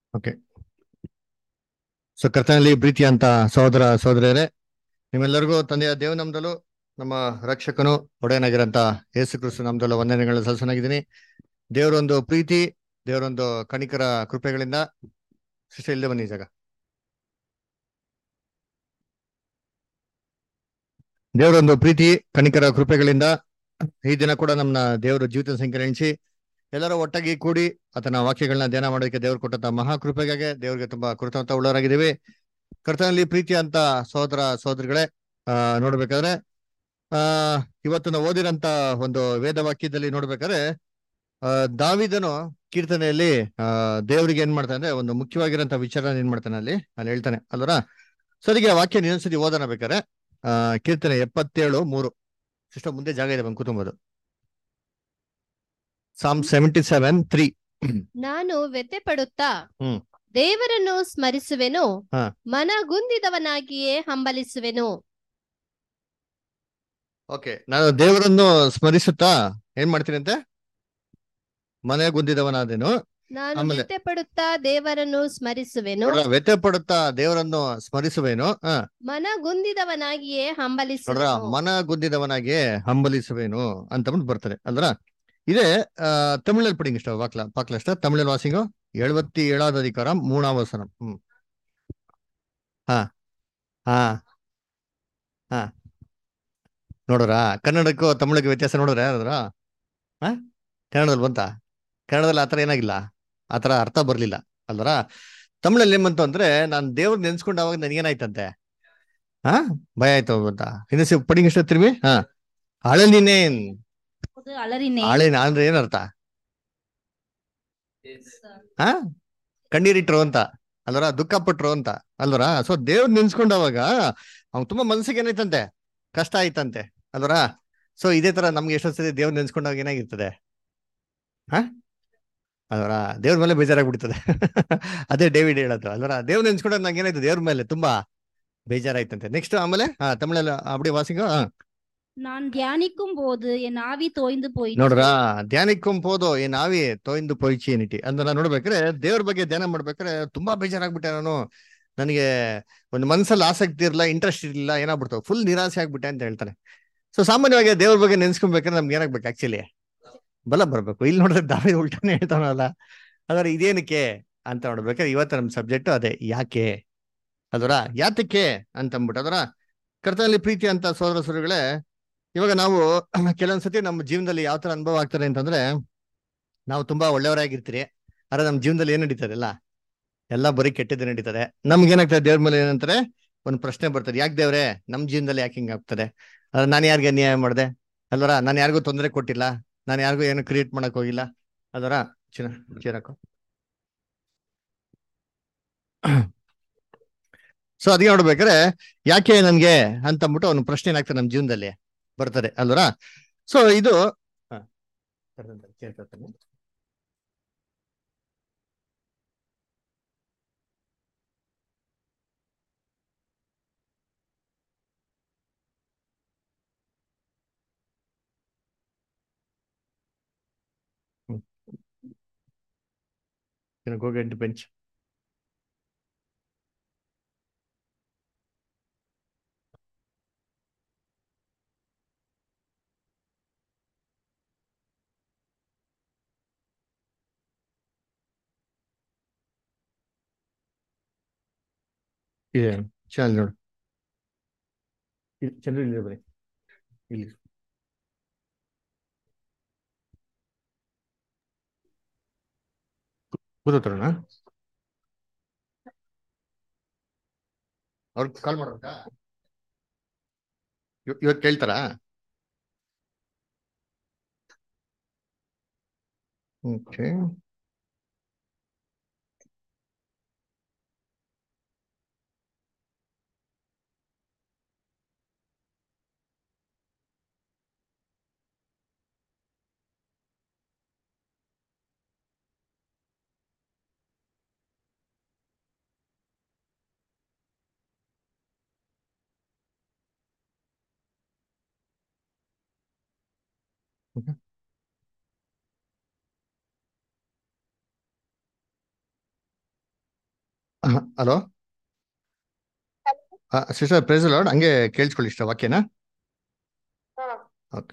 Okay so ಕರ್ತನಲ್ಲಿ ಪ್ರೀತಿ ಅಂತ ಸಹೋದರ ಸಹೋದರಿಯರೇ ನಿಮ್ಮೆಲ್ಲರಿಗೂ ತಂದೆಯ ದೇವನಂದಲು ನಮ್ಮ ರಕ್ಷಕನು ಒಡೆಯನಾಗಿರಂತ ಯೇಸು ಕ್ರಿಸ್ತು ನಮ್ದಲ್ಲ ವಂದನೆಗಳನ್ನ ಸಲ್ಲಿಸನಾಗಿದ್ದೀನಿ ದೇವರೊಂದು ಪ್ರೀತಿ ದೇವರೊಂದು ಕಣಿಕರ ಕೃಪೆಗಳಿಂದ ಶಿಷ್ಯ ಇಲ್ಲದೆ ಬನ್ನಿ ಈ ಜಾಗ ದೇವರೊಂದು ಪ್ರೀತಿ ಕಣಿಕರ ಕೃಪೆಗಳಿಂದ ಈ ದಿನ ಕೂಡ ನಮ್ಮ ದೇವರ ಜೀವಿತ ಸಂಖ್ಯೆ ಎಣಿಸಿ ಎಲ್ಲರೂ ಒಟ್ಟಾಗಿ ಕೂಡಿ ಆತನ ವಾಕ್ಯಗಳನ್ನ ಧ್ಯಾನ ಮಾಡೋದಕ್ಕೆ ದೇವರು ಕೊಟ್ಟಂತ ಮಹಾಕೃಪೆಗಾಗಿ ದೇವರಿಗೆ ತುಂಬಾ ಕೃತಜ್ಞತ ಉಳ್ಳವರಾಗಿದ್ದೀವಿ ಕರ್ತನಲ್ಲಿ ಪ್ರೀತಿ ಅಂತ ಸಹೋದರ ಸಹೋದರಿಗಳೇ ಆ ನೋಡ್ಬೇಕಾದ್ರೆ ಆ ಇವತ್ತು ನಾವು ಓದಿರಂತ ಒಂದು ವೇದ ವಾಕ್ಯದಲ್ಲಿ ನೋಡ್ಬೇಕಾದ್ರೆ ಆ ದಾವಿದನು ಕೀರ್ತನೆಯಲ್ಲಿ ಆ ದೇವರಿಗೆ ಏನ್ ಮಾಡ್ತಾನೆ ಅಂದ್ರೆ ಒಂದು ಮುಖ್ಯವಾಗಿರಂತ ವಿಚಾರ ಏನ್ ಮಾಡ್ತಾನೆ ಅಲ್ಲಿ ಅಲ್ಲಿ ಹೇಳ್ತಾನೆ ಅಲ್ವರ ಸರಿಗೆ ವಾಕ್ಯ ಇನ್ನೊಂದ್ಸತಿ ಓದೋಣ ಬೇಕಾರೆ ಆ ಕೀರ್ತನೆ ಎಪ್ಪತ್ತೇಳು ಮೂರು ಸಿಸ್ಟಮ್ ಮುಂದೆ ಜಾಗ ಇದೆ ಬಂದು ಕುಟುಂಬದು ಸಾಮ್ ಸೆವೆಂಟಿ ಸೆವೆನ್ ತ್ರೀ ನಾನು ವ್ಯಥೆ ಪಡುತ್ತಾ ಹ್ಮ್. ದೇವರನ್ನು ಸ್ಮರಿಸುವೆನು ಹಾ. ಮನಗುಂದಿದವನಾಗಿಯೇ ಹಂಬಲಿಸುವೆನು ಓಕೆ ನಾನು ದೇವರನ್ನು ಸ್ಮರಿಸುತ್ತಾ ಏನ್ ಮಾಡ್ತೀನಿ ಅಂತೆ ಮನೆ ಗುಂದಿದವನಾದೇನು ನಾನು ಆಮೇಲೆ? ವ್ಯಥೆ ಪಡುತ್ತಾ ದೇವರನ್ನು ಸ್ಮರಿಸುವೆನು ನೋಡ್ರ ವ್ಯಥೆ ಪಡುತ್ತಾ ದೇವರನ್ನು ಸ್ಮರಿಸುವೇನು ಹ ಮನಗುಂದಿದವನಾಗಿಯೇ ನೋಡ್ರ ಹಂಬಲಿಸುವೆನು ಮನ ಗುದ್ದಿದವನಾಗಿ ಹಂಬಲಿಸುವೇನು ಅಂತ ಬಂದು ಬರ್ತಾರೆ ಅಲ್ರ ಇದೇ ಆ ತಮಿಳಲ್ಲಿ ಪಡಿಂಗ್ ಇಷ್ಟ ವಾಕ್ಲ ಪಾಕ್ಲ ಇಷ್ಟ ತಮಿಳಲ್ಲಿ ವಾಸಿಂಗು ಎಳುವತ್ತಿ ಏಳಾದ ಅಧಿಕಾರ ಮೂಣಾವಸನ ಹ್ಮ್ ಹಾ ಹಾ ಹಾ ನೋಡ್ರ ಕನ್ನಡಕ್ಕೂ ತಮಿಳಿಗೆ ವ್ಯತ್ಯಾಸ ನೋಡಿದ್ರ ಯಾರಾದ್ರ ಹಾ ಕನ್ನಡದಲ್ಲಿ ಬಂತ ಕನ್ನಡದಲ್ಲಿ ಆತರ ಏನಾಗಿಲ್ಲ ಆತರ ಅರ್ಥ ಬರ್ಲಿಲ್ಲ ಅಲ್ವರ ತಮಿಳಲ್ಲಿ ಏನ್ ಬಂತು ಅಂದ್ರೆ ನಾನ್ ದೇವ್ರ ನೆನ್ಸ್ಕೊಂಡು ಅವಾಗ ನನಗೇನಾಯ್ತಂತೆ ಹಾ ಭಯ ಆಯ್ತು ಅಂತ ಇನ್ನೊಂದ್ಸಿ ಪಡಿಂಗ್ ಇಷ್ಟ ತಿರ್ವಿ ಹಾ ಅಳಲಿನೇನ್ ಹೌದು, ಅಳರಿನೇ ಆಳಿನ ಅಂದ್ರೆ ಏನರ್ಥ ಹಾ ಕಣ್ಣೀರಿಟ್ರು ಅಂತ ಅಲ್ವರ ದುಃಖ ಪಟ್ರು ಅಂತ ಅಲ್ವರ ಸೊ ದೇವ್ರ ನೆನ್ಸ್ಕೊಂಡವಾಗ ಅವ್ನ್ ತುಂಬಾ ಮನ್ಸಿಗೆ ಏನಾಯ್ತಂತೆ ಕಷ್ಟ ಆಯ್ತಂತೆ ಅಲ್ವರ ಸೊ ಇದೇ ತರ ನಮ್ಗೆ ಎಷ್ಟೋ ಸತಿ ದೇವ್ರ ನೆನ್ಸ್ಕೊಂಡಾಗ ಏನಾಗಿರ್ತದೆ ಹಾ ಅಲ್ವರ ದೇವ್ರ ಮೇಲೆ ಬೇಜಾರಾಗ್ಬಿಡ್ತದೆ ಅದೇ ಡೇವಿಡ್ ಹೇಳೋದು ಅಲ್ವರ ದೇವ್ರ ನೆನ್ಸ್ಕೊಂಡಾಗ ನಂಗೆ ಏನಾಯ್ತು ದೇವ್ರ ಮೇಲೆ ತುಂಬಾ ಬೇಜಾರಾಯ್ತಂತೆ ನೆಕ್ಸ್ಟ್ ಆಮೇಲೆ ಹಾ ತಮಿಳಲ್ಲಿ ಅಬಡಿ ವಾಸಿಂಗ ಹಾ நான் தியானிக்கும் போது என் ஆவி தோய்ந்து போயிற்று ನೋಡ್ರ ಧ್ಯಾನಿಕ್ಕಂ ಪೋದು ಏನ್ ಆವಿ ತೊಯ್ದು ಪೊಯ್ಚಿ ಏನಿಟಿ ಅಂದ್ರೆ ನಾನು ನೋಡ್ಬೇಕಾದ್ರೆ ದೇವ್ರ ಬಗ್ಗೆ ಧ್ಯಾನ ಮಾಡ್ಬೇಕಾದ್ರೆ ತುಂಬಾ ಬೇಜಾರಾಗ್ಬಿಟ್ಟೆ ನಾನು ನನಗೆ ಒಂದು ಮನ್ಸಲ್ಲಿ ಆಸಕ್ತಿ ಇರಲ್ಲ ಇಂಟ್ರೆಸ್ಟ್ ಇರಲಿಲ್ಲ ಏನಾಗ್ಬಿಡ್ತು ಫುಲ್ ನಿರಾಸೆ ಆಗ್ಬಿಟ್ಟೆ ಅಂತ ಹೇಳ್ತಾನೆ ಸೊ ಸಾಮಾನ್ಯವಾಗಿ ದೇವ್ರ ಬಗ್ಗೆ ನೆನ್ಸ್ಕೊಬೇಕಾದ್ರೆ ನಮ್ಗೆ ಏನಾಗ್ಬೇಕು ಆಕ್ಚುಲಿ ಬಲ ಬರ್ಬೇಕು ಇಲ್ಲಿ ನೋಡಿದ್ರೆ ದಾವಿ ಉಲ್ಟಾನೆ ಹೇಳ್ತಾನಲ್ಲ ಆದ್ರೆ ಇದೇನಕ್ಕೆ ಅಂತ ನೋಡ್ಬೇಕಾದ್ರೆ ಇವತ್ತು ನಮ್ ಸಬ್ಜೆಕ್ಟ್ ಅದೇ ಯಾಕೆ ಅದರ ಯಾತಕ್ಕೆ ಅಂತ ಅಂದ್ಬಿಟ್ಟು ಅದರ ಕರ್ತನಲ್ಲಿ ಪ್ರೀತಿ ಅಂತ ಸೋದರ ಸೋದರಿಗಳೇ ಇವಾಗ ನಾವು ಕೆಲವೊಂದ್ಸತಿ ನಮ್ಮ ಜೀವನದಲ್ಲಿ ಯಾವ ತರ ಅನುಭವ ಆಗ್ತಾರೆ ಅಂತಂದ್ರೆ ನಾವು ತುಂಬಾ ಒಳ್ಳೆಯವರಾಗಿರ್ತೀರಿ ಆದ್ರೆ ನಮ್ಮ ಜೀವನದಲ್ಲಿ ಏನ್ ನಡೀತದೆ ಎಲ್ಲ ಎಲ್ಲ ಬರೀ ಕೆಟ್ಟದ್ದು ನಡೀತದೆ ನಮ್ಗೆ ಏನಾಗ್ತದೆ ದೇವ್ರ ಮೇಲೆ ಏನಂತಾರೆ ಒಂದು ಪ್ರಶ್ನೆ ಬರ್ತದೆ ಯಾಕೆ ದೇವ್ರೆ ನಮ್ ಜೀವನದಲ್ಲಿ ಯಾಕೆ ಹಿಂಗ್ ಆಗ್ತದೆ ಅದ್ರ ನಾನು ಯಾರಿಗೆ ಅನ್ಯಾಯ ಮಾಡಿದೆ ಅಲ್ವರ ನಾನು ಯಾರಿಗೂ ತೊಂದರೆ ಕೊಟ್ಟಿಲ್ಲ ನಾನು ಯಾರಿಗೂ ಏನು ಕ್ರಿಯೇಟ್ ಮಾಡಕ್ ಹೋಗಿಲ್ಲ ಅದರ ಚಿನ್ನ ಚೀರಕು ಸೊ ಅದಕ್ಕೆ ನೋಡ್ಬೇಕಾದ್ರೆ ಯಾಕೆ ನನ್ಗೆ ಅಂತ ಅಂದ್ಬಿಟ್ಟು ಅವ್ನು ಪ್ರಶ್ನೆ ಏನಾಗ್ತದೆ ನಮ್ಮ ಜೀವನದಲ್ಲಿ ಬರ್ತದೆ ಅಲ್ವರ ಸೊ ಇದು ಹ. ಕೇಳ್ಕೊಳ್ತೇನೆ. ಹ್ಮ್. Can I go get the bench? ಇದೆ ಚಾನಲ್ ನೋಡು ಇಲ್ಲಿ ಚಂದ್ರ ಇಲ್ಲಿ ಬರೀ ಇಲ್ಲಿ ಕೂತೋಣ ಅವ್ರಿಗೆ ಕಾಲ್ ಮಾಡ್ಬೇಕಾ ಇವ್- ಇವತ್ತು ಕೇಳ್ತಾರಾ okay hello sister praise lord ಹಂಗೆ ಕೇಳಿಸ್ಕೊಳ್ಳಿ ಇಷ್ಟ ವಾಕ್ಯನ ಓಕೆ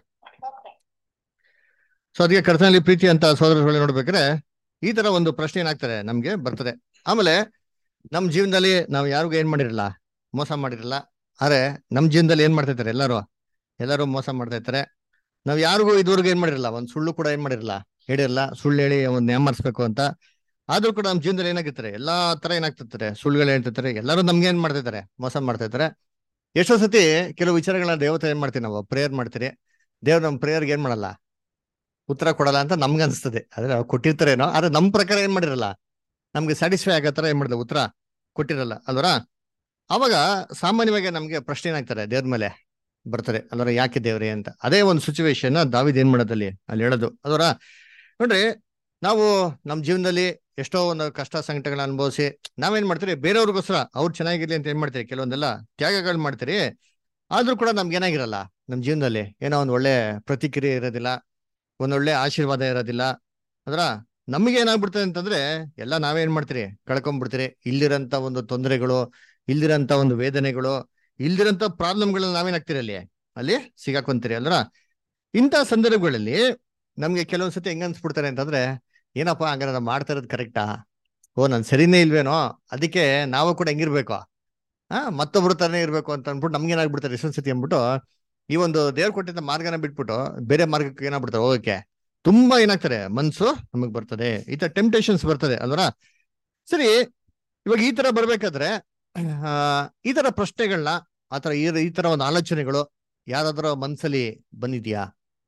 ಸೊ ಅದಕ್ಕೆ ಕರ್ತನಲ್ಲಿ ಪ್ರೀತಿ ಅಂತ ಸೋದರಗಳು ನೋಡ್ಬೇಕಾದ್ರೆ ಈ ತರ ಒಂದು ಪ್ರಶ್ನೆ ಏನಾಗ್ತದೆ ನಮ್ಗೆ ಬರ್ತದೆ ಆಮೇಲೆ ನಮ್ ಜೀವನದಲ್ಲಿ ನಾವು ಯಾರಿಗೂ ಏನ್ ಮಾಡಿರಲ್ಲ ಮೋಸ ಮಾಡಿರಲ್ಲ ಆದ್ರೆ ನಮ್ ಜೀವನದಲ್ಲಿ ಏನ್ ಮಾಡ್ತಾ ಇರ್ತಾರೆ ಎಲ್ಲರೂ ಎಲ್ಲರೂ ಮೋಸ ಮಾಡ್ತಾ ಇರ್ತಾರೆ ನಾವ್ ಯಾರಿಗೂ ಇದುವರೆಗೂ ಏನ್ ಮಾಡಿರಲ್ಲ ಒಂದ್ ಸುಳ್ಳು ಕೂಡ ಏನ್ ಮಾಡಿರಲ್ಲ ಹೇಳಿರಲ್ಲ ಸುಳ್ಳು ಹೇಳಿ ಒಂದ್ ಯಾಮರ್ಸ್ಬೇಕು ಅಂತ ಆದ್ರೂ ಕೂಡ ನಮ್ ಜೀವನದಲ್ಲಿ ಏನಾಗಿರ್ತಾರೆ ಎಲ್ಲಾ ತರ ಏನಾಗ್ತಿರ್ತಾರೆ ಸುಳ್ಳುಗಳು ಹೇಳ್ತಿರ್ತಾರೆ ಎಲ್ಲರೂ ನಮ್ಗೆ ಏನ್ ಮಾಡ್ತಾ ಇರ್ತಾರೆ ಮೋಸ ಮಾಡ್ತಾ ಇರ್ತಾರೆ ಎಷ್ಟೋ ಸತಿ ಕೆಲವು ವಿಚಾರಗಳನ್ನ ದೇವತೆ ಏನ್ ಮಾಡ್ತೀವಿ ನಾವು ಪ್ರೇಯರ್ ಮಾಡ್ತೀರಿ ದೇವ್ರ ನಮ್ ಪ್ರೇಯರ್ಗೆ ಏನ್ ಮಾಡಲ್ಲ ಉತ್ತರ ಕೊಡಲ್ಲ ಅಂತ ನಮ್ಗೆ ಅನ್ಸ್ತದೆ ಆದ್ರೆ ಅವ್ರು ಕೊಟ್ಟಿರ್ತಾರೇನೋ ಆದ್ರೆ ನಮ್ ಪ್ರಕಾರ ಏನ್ ಮಾಡಿರಲ್ಲ ನಮ್ಗೆ ಸ್ಯಾಟಿಸ್ಫೈ ಆಗೋ ತರ ಏನ್ ಮಾಡಿಲ್ಲ ಉತ್ತರ ಕೊಟ್ಟಿರಲ್ಲ ಅಲ್ವರ ಅವಾಗ ಸಾಮಾನ್ಯವಾಗಿ ನಮ್ಗೆ ಪ್ರಶ್ನೆ ಏನಾಗ್ತಾರೆ ದೇವ್ರ ಮೇಲೆ ಬರ್ತಾರೆ ಅಲ್ವರ ಯಾಕೆ ದೇವ್ರೆ ಅಂತ ಅದೇ ಒಂದು ಸಿಚುವೇಶನ್ ದಾವಿದ್ ಏನ್ ಮಾಡೋದಲ್ಲಿ ಅಲ್ಲಿ ಹೇಳೋದು ಅದರ ನೋಡ್ರಿ ನಾವು ನಮ್ ಜೀವನದಲ್ಲಿ ಎಷ್ಟೋ ಒಂದು ಕಷ್ಟ ಸಂಕಟಗಳನ್ನ ಅನುಭವಿಸಿ ನಾವೇನ್ ಮಾಡ್ತೀರಿ ಬೇರೆಯವ್ರಿಗೋಸ್ಕರ ಅವ್ರು ಚೆನ್ನಾಗಿರ್ಲಿ ಅಂತ ಏನ್ ಮಾಡ್ತೀರಿ ಕೆಲವೊಂದೆಲ್ಲ ತ್ಯಾಗಗಳು ಮಾಡ್ತೀರಿ ಆದ್ರೂ ಕೂಡ ನಮ್ಗೆ ಏನಾಗಿರಲ್ಲ ನಮ್ ಜೀವನದಲ್ಲಿ ಏನೋ ಒಂದ್ ಒಳ್ಳೆ ಪ್ರತಿಕ್ರಿಯೆ ಇರೋದಿಲ್ಲ ಒಂದೊಳ್ಳೆ ಆಶೀರ್ವಾದ ಇರೋದಿಲ್ಲ ಅದ್ರ ನಮಗೆ ಏನಾಗ್ಬಿಡ್ತದೆ ಅಂತಂದ್ರೆ ಎಲ್ಲ ನಾವೇನ್ ಮಾಡ್ತೀರಿ ಕಳ್ಕೊಂಡ್ಬಿಡ್ತೀರಿ ಇಲ್ಲಿರಂತ ಒಂದು ತೊಂದರೆಗಳು ಇಲ್ದಿರಂತ ಒಂದು ವೇದನೆಗಳು ಇಲ್ದಿರಂತ ಪ್ರಾಬ್ಲಮ್ಗಳನ್ನ ನಾವೇನಾಗ್ತೀರಿ ಅಲ್ಲಿ ಅಲ್ಲಿ ಸಿಗಾಕೊಂತೀರಿ ಅಲ್ರ ಇಂಥ ಸಂದರ್ಭಗಳಲ್ಲಿ ನಮ್ಗೆ ಕೆಲವೊಂದ್ಸತಿ ಹೆಂಗ ಅನ್ಸ್ಬಿಡ್ತಾರೆ ಅಂತಂದ್ರೆ ಏನಪ್ಪಾ ಹಂಗಾರೆ ನಾವು ಮಾಡ್ತಾ ಇರೋದು ಕರೆಕ್ಟಾ ಓ ನನ್ ಸರಿನೇ ಇಲ್ವೇನೋ ಅದಕ್ಕೆ ನಾವು ಕೂಡ ಹೆಂಗಿರ್ಬೇಕು ಆ ಮತ್ತೊಬ್ರು ತರನೇ ಇರ್ಬೇಕು ಅಂತ ಅನ್ಬಿಟ್ಟು ನಮ್ಗೆ ಏನಾಗ್ಬಿಡ್ತಾರೆ ಎಷ್ಟೊಂದ್ ಸತಿ ಅಂದ್ಬಿಟ್ಟು ಈ ಒಂದು ದೇವ್ರು ಕೊಟ್ಟಿದ್ದ ಮಾರ್ಗನ ಬಿಟ್ಬಿಟ್ಟು ಬೇರೆ ಮಾರ್ಗಕ್ಕೆ ಏನಾಗ್ಬಿಡ್ತಾರೆ ಹೋಗಕ್ಕೆ ತುಂಬಾ ಏನಾಗ್ತಾರೆ ಮನ್ಸು ನಮಗ್ ಬರ್ತದೆ ಈ ತರ ಟೆಂಪ್ಟೇಷನ್ಸ್ ಬರ್ತದೆ ಅಲ್ವರ ಸರಿ ಇವಾಗ ಈ ತರ ಬರ್ಬೇಕಾದ್ರೆ ಆ ಈ ತರ ಪ್ರಶ್ನೆಗಳನ್ನ ಆತರ ಈ ಈ ತರ ಒಂದು ಆಲೋಚನೆಗಳು ಯಾರಾದ್ರೂ ಮನ್ಸಲ್ಲಿ ಬಂದಿದ್ಯಾ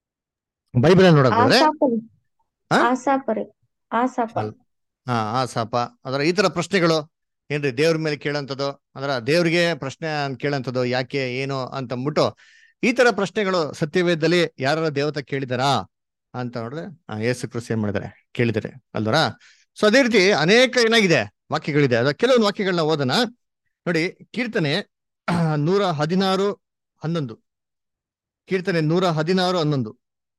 ಬೈಬಲ್ ನೋಡೋದಾದ್ರೆ ಆಸಾಪರಿ ಆ? ಆಸಾಪರಿ ಆಸಾಪ ಅಲ್- ಹಾ ಆ ಸಾಪ ಅದರ ಈ ತರ ಪ್ರಶ್ನೆಗಳು ಏನ್ರಿ ದೇವ್ರ ಮೇಲೆ ಕೇಳಂತದ್ದು ಅಂದ್ರ ದೇವ್ರಿಗೆ ಪ್ರಶ್ನೆ ಅಂತ ಕೇಳಂತದ್ದು ಯಾಕೆ ಏನು ಅಂತ ಅಂದ್ಬಿಟ್ಟು ಈ ತರ ಪ್ರಶ್ನೆಗಳು ಸತ್ಯವೇದದಲ್ಲಿ ಯಾರ ದೇವತೆ ಕೇಳಿದಾರಾ ಅಂತ ನೋಡಿದ್ರೆ ಆ ಯೇಸು ಕ್ರಿಸ್ತ ಏನ್ ಮಾಡಿದಾರೆ ಕೇಳಿದಾರೆ ಅಲ್ವರ ಸೊ ಅದೇ ರೀತಿ ಅನೇಕ ಏನಾಗಿದೆ ವಾಕ್ಯಗಳಿದೆ ಅದ ಕೆಲವೊಂದು ವಾಕ್ಯಗಳನ್ನ ಓದೋಣ ನೋಡಿ ಕೀರ್ತನೆ ನೂರ ಹದಿನಾರು ಹನ್ನೊಂದು ಕೀರ್ತನೆ ನೂರ ಹದಿನಾರು ಹನ್ನೊಂದು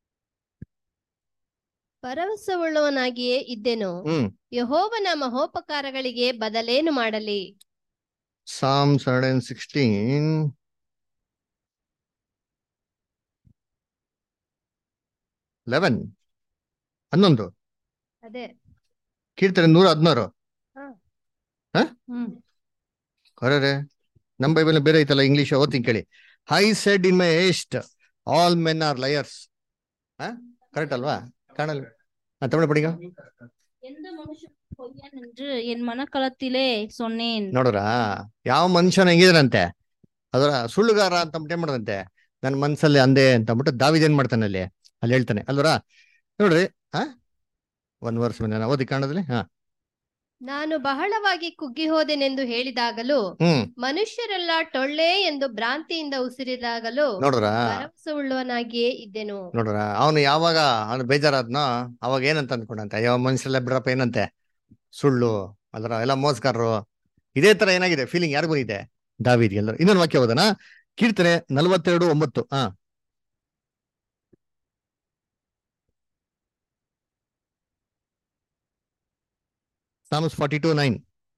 ಭರವಸವುಳ್ಳವನಾಗಿಯೇ ಇದ್ದೆನು ಹ್ಮ್ ಯಹೋವನ ಮಹೋಪಕಾರಗಳಿಗೆ ಬದಲೇನು ಮಾಡಲಿ Psalms 116. ಲೆವೆನ್ ಹನ್ನೊಂದು ಅದೇ ಕೀರ್ತನೆ ನೂರ ಹದಿನಾರು ಹ್ಮ್ ಅರೆ ನಮ್ ಬೈಬಲ್ ಬೇರೆ ಐತಲ್ಲ ಇಂಗ್ಲಿಷ್ ಓದ್ತೀನಿ ಕೇಳಿ I said in my haste all men are liars correct ಅಲ್ವಾ ಕಾಣಲ್ ತಮಿಳು ಪಡಿಗ எந்த மனுஷன் பொய்யன் என்று என் மனக்களத்திலே சொன்னேன் ನೋಡ್ರಾ ಯಾವ ಮನುಷ್ಯನ ಹೆಂಗಿದಾರಂತೆ ಅದರ ಸುಳ್ಳುಗಾರ ಅಂತ ಅಂದ್ಬಿಟ್ಟು ಏನ್ ಮಾಡದಂತೆ ನನ್ನ ಮನ್ಸಲ್ಲಿ ಅಂದೆ ಅಂತ ಅಂದ್ಬಿಟ್ಟು ದಾವಿದ್ ಏನ್ ಮಾಡ್ತಾನೆ ಅಲ್ಲಿ ಅಲ್ಲಿ ಹೇಳ್ತಾನೆ ಅಲ್ವರ ನೋಡ್ರಿ ಹಾ ಒಂದ್ ವರ್ಷ ಮೇಲೆ ಓದಿ ಕಾಣದ್ರಿ ಹಾ ನಾನು ಬಹಳವಾಗಿ ಕುಗ್ಗಿ ಹೋದೆನೆಂದು ಹೇಳಿದಾಗಲೂ ಹ್ಮ್ ಮನುಷ್ಯರೆಲ್ಲ ಟೊಳ್ಳೆ ಎಂದು ಭ್ರಾಂತಿಯಿಂದ ಉಸಿರಿದಾಗಲೂ ನೋಡ್ರ ಭರವಸವುಳ್ಳವನಾಗಿಯೇ ಇದ್ದೆನು ನೋಡ್ರ ಅವನು ಯಾವಾಗ ಅವನು ಬೇಜಾರಾದ್ನೋ ಅವಾಗ ಏನಂತ ಅನ್ಕೊಂಡಂತೆ ಅಯ್ಯೋ ಮನುಷ್ಯರೆಲ್ಲ ಬಿಡ್ರಪ್ಪ ಏನಂತೆ ಸುಳ್ಳು ಅದ್ರ ಎಲ್ಲ ಮೋಸ್ಗಾರರು ಇದೇ ತರ ಏನಾಗಿದೆ ಫೀಲಿಂಗ್ ಯಾರಿಗೂ ಇದೆ ದಾವಿದ್ ಎಲ್ಲರೂ ಇನ್ನೊಂದು ವಾಕ್ಯ ಹೋದನ ಕೀರ್ತನೆ ನಲವತ್ತೆರಡು ಒಂಬತ್ತು ಹಾ ಸಾಮಸ್ ಫಾರ್ಟಿ ಟು ನೈನ್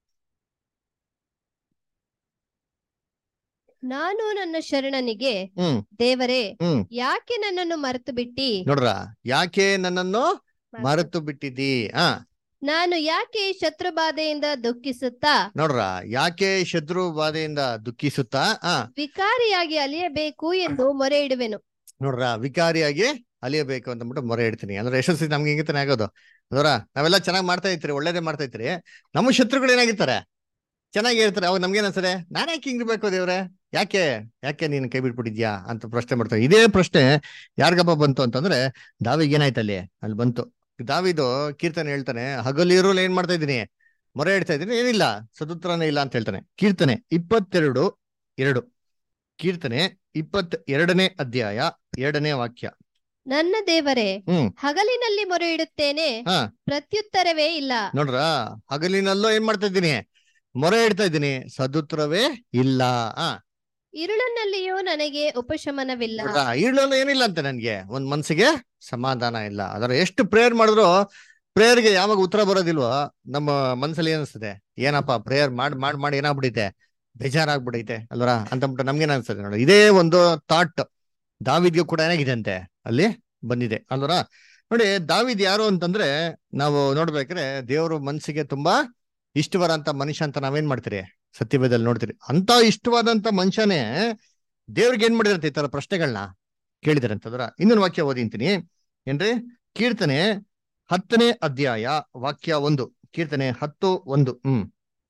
ನಾನು ನನ್ನ ಶರಣನಿಗೆ ಹ್ಮ್ ದೇವರೇ ಹ್ಮ್ ಯಾಕೆ ನನ್ನನ್ನು ಮರೆತು ಬಿಟ್ಟಿ ನೋಡ್ರ ಯಾಕೆ ನನ್ನನ್ನು ಮರೆತು ಬಿಟ್ಟಿದ್ದಿ ಹಾ ನಾನು ಯಾಕೆ ಶತ್ರು ಬಾಧೆಯಿಂದ ದುಃಖಿಸುತ್ತಾ ನೋಡ್ರ ಯಾಕೆ ಶತ್ರು ಬಾಧೆಯಿಂದ ದುಃಖಿಸುತ್ತಾ ಆ ವಿಕಾರಿಯಾಗಿ ಅಲಿಯಬೇಕು ಎಂದು ಮೊರೆ ಇಡುವೆನು ನೋಡ್ರ ವಿಕಾರಿಯಾಗಿ ಅಲಿಯಬೇಕು ಅಂತ ಅಂದ್ಬಿಟ್ಟು ಮೊರೆ ಇಡ್ತೀನಿ ಅಂದ್ರೆ ಎಷ್ಟೋ ಸತಿ ನಮ್ಗೆ ಹಿಂಗಿತಾನೆ ಆಗೋದು ಅದರ ನಾವೆಲ್ಲ ಚೆನ್ನಾಗಿ ಮಾಡ್ತಾ ಇರ್ತೀರಿ ಒಳ್ಳೇದೇ ಮಾಡ್ತಾ ಇರ್ತೀರಿ ನಮ್ಮ ಶತ್ರುಗಳು ಏನಾಗಿರ್ತಾರೆ ಚೆನ್ನಾಗಿ ಇರ್ತಾರೆ ಅವಾಗ ನಮ್ಗೆ ಅನ್ಸರೆ ನಾನು ಯಾಕೆ ಹಿಂಗಿರ್ಬೇಕು ದೇವ್ರೆ ಯಾಕೆ ಯಾಕೆ ನೀನು ಕೈ ಬಿಟ್ಬಿಟ್ಟಿದ್ಯಾ ಅಂತ ಪ್ರಶ್ನೆ ಮಾಡ್ತಾರೆ ಇದೇ ಪ್ರಶ್ನೆ ಯಾರಿಗಪ್ಪ ಬಂತು ಅಂತಂದ್ರೆ ದಾವಿಗೆ ಏನಾಯ್ತು ಅಲ್ಲಿ ಅಲ್ಲಿ ಬಂತು ದಾವಿದು ಕೀರ್ತನೆ ಹೇಳ್ತಾನೆ ಹಗಲಿರುಳು ಏನ್ ಮಾಡ್ತಾ ಇದ್ದೀನಿ ಮೊರೆ ಇಡ್ತಾ ಇದ್ದೀನಿ ಏನಿಲ್ಲ ಸದುತ್ರನೇ ಇಲ್ಲ ಅಂತ ಹೇಳ್ತಾನೆ ಕೀರ್ತನೆ ಇಪ್ಪತ್ತೆರಡು ಎರಡು ಕೀರ್ತನೆ ಇಪ್ಪತ್ ಎರಡನೇ ಅಧ್ಯಾಯ ಎರಡನೇ ವಾಕ್ಯ ನನ್ನ ದೇವರೇ ಹ್ಮ್ ಹಗಲಿನಲ್ಲಿ ಮೊರೆ ಇಡುತ್ತೇನೆ ಹಾ ಪ್ರತ್ಯುತ್ತರವೇ ಇಲ್ಲ ನೋಡ್ರ ಹಗಲಿನಲ್ಲೂ ಏನ್ ಮಾಡ್ತಾ ಇದ್ದೀನಿ ಮೊರೆ ಇಡ್ತಾ ಇದ್ದೀನಿ ಸದುತ್ರವೇ ಇಲ್ಲ ಆ ಇರುಳನಲ್ಲಿಯೂ ನನಗೆ ಉಪಶಮನವಿಲ್ಲ ನೋಡ್ರಾ ಈಳಲ್ಲೂ ಏನಿಲ್ಲ ಅಂತ ನನ್ಗೆ ಒಂದ್ ಮನ್ಸಿಗೆ ಸಮಾಧಾನ ಇಲ್ಲ ಅದರ ಎಷ್ಟು ಪ್ರೇಯರ್ ಮಾಡಿದ್ರು ಪ್ರೇಯರ್ಗೆ ಯಾವಾಗ ಉತ್ತರ ಬರೋದಿಲ್ವೋ ನಮ್ಮ ಮನ್ಸಲ್ಲಿ ಏನಿಸ್ತದೆ ಏನಪ್ಪ ಪ್ರೇಯರ್ ಮಾಡಿ ಮಾಡಿ ಮಾಡಿ ಏನಾಗ್ಬಿಡೈತೆ ಬೇಜಾರಾಗ್ಬಿಡೈತೆ ಅಲ್ವರ ಅಂತಂದ್ಬಿಟ್ಟು ನಮ್ಗೇನ್ ಅನ್ಸ್ತದೆ ನೋಡಿ ಇದೇ ಒಂದು ಥಾಟ್ ದಾವಿದ್ಗೆ ಕೂಡ ಏನಾಗಿದೆ ಅಂತೆ ಅಲ್ಲಿ ಬಂದಿದೆ ಅಲ್ವರ ನೋಡಿ ದಾವಿದ್ ಯಾರು ಅಂತಂದ್ರೆ ನಾವು ನೋಡ್ಬೇಕ್ರೆ ದೇವರು ಮನ್ಸಿಗೆ ತುಂಬಾ ಇಷ್ಟವಾದಂತ ಮನುಷ್ಯ ಅಂತ ನಾವೇನ್ ಮಾಡ್ತೀರಿ ಸತ್ಯವೇದಲ್ಲಿ ನೋಡ್ತೀರಿ ಅಂತ ಇಷ್ಟವಾದಂತ ಮನುಷ್ಯನೇ ದೇವ್ರಿಗೆ ಏನ್ ಮಾಡಿದ್ರಂತೆ ಈ ತರ ಪ್ರಶ್ನೆಗಳನ್ನ ಕೇಳಿದಾರಂತಂದ್ರ ಇನ್ನೊಂದು ವಾಕ್ಯ ಓದಿಂತೀನಿ ಏನ್ರಿ ಕೀರ್ತನೆ ಹತ್ತನೇ ಅಧ್ಯಾಯ ವಾಕ್ಯ ಒಂದು ಕೀರ್ತನೆ ಹತ್ತು ಒಂದು ಹ್ಮ್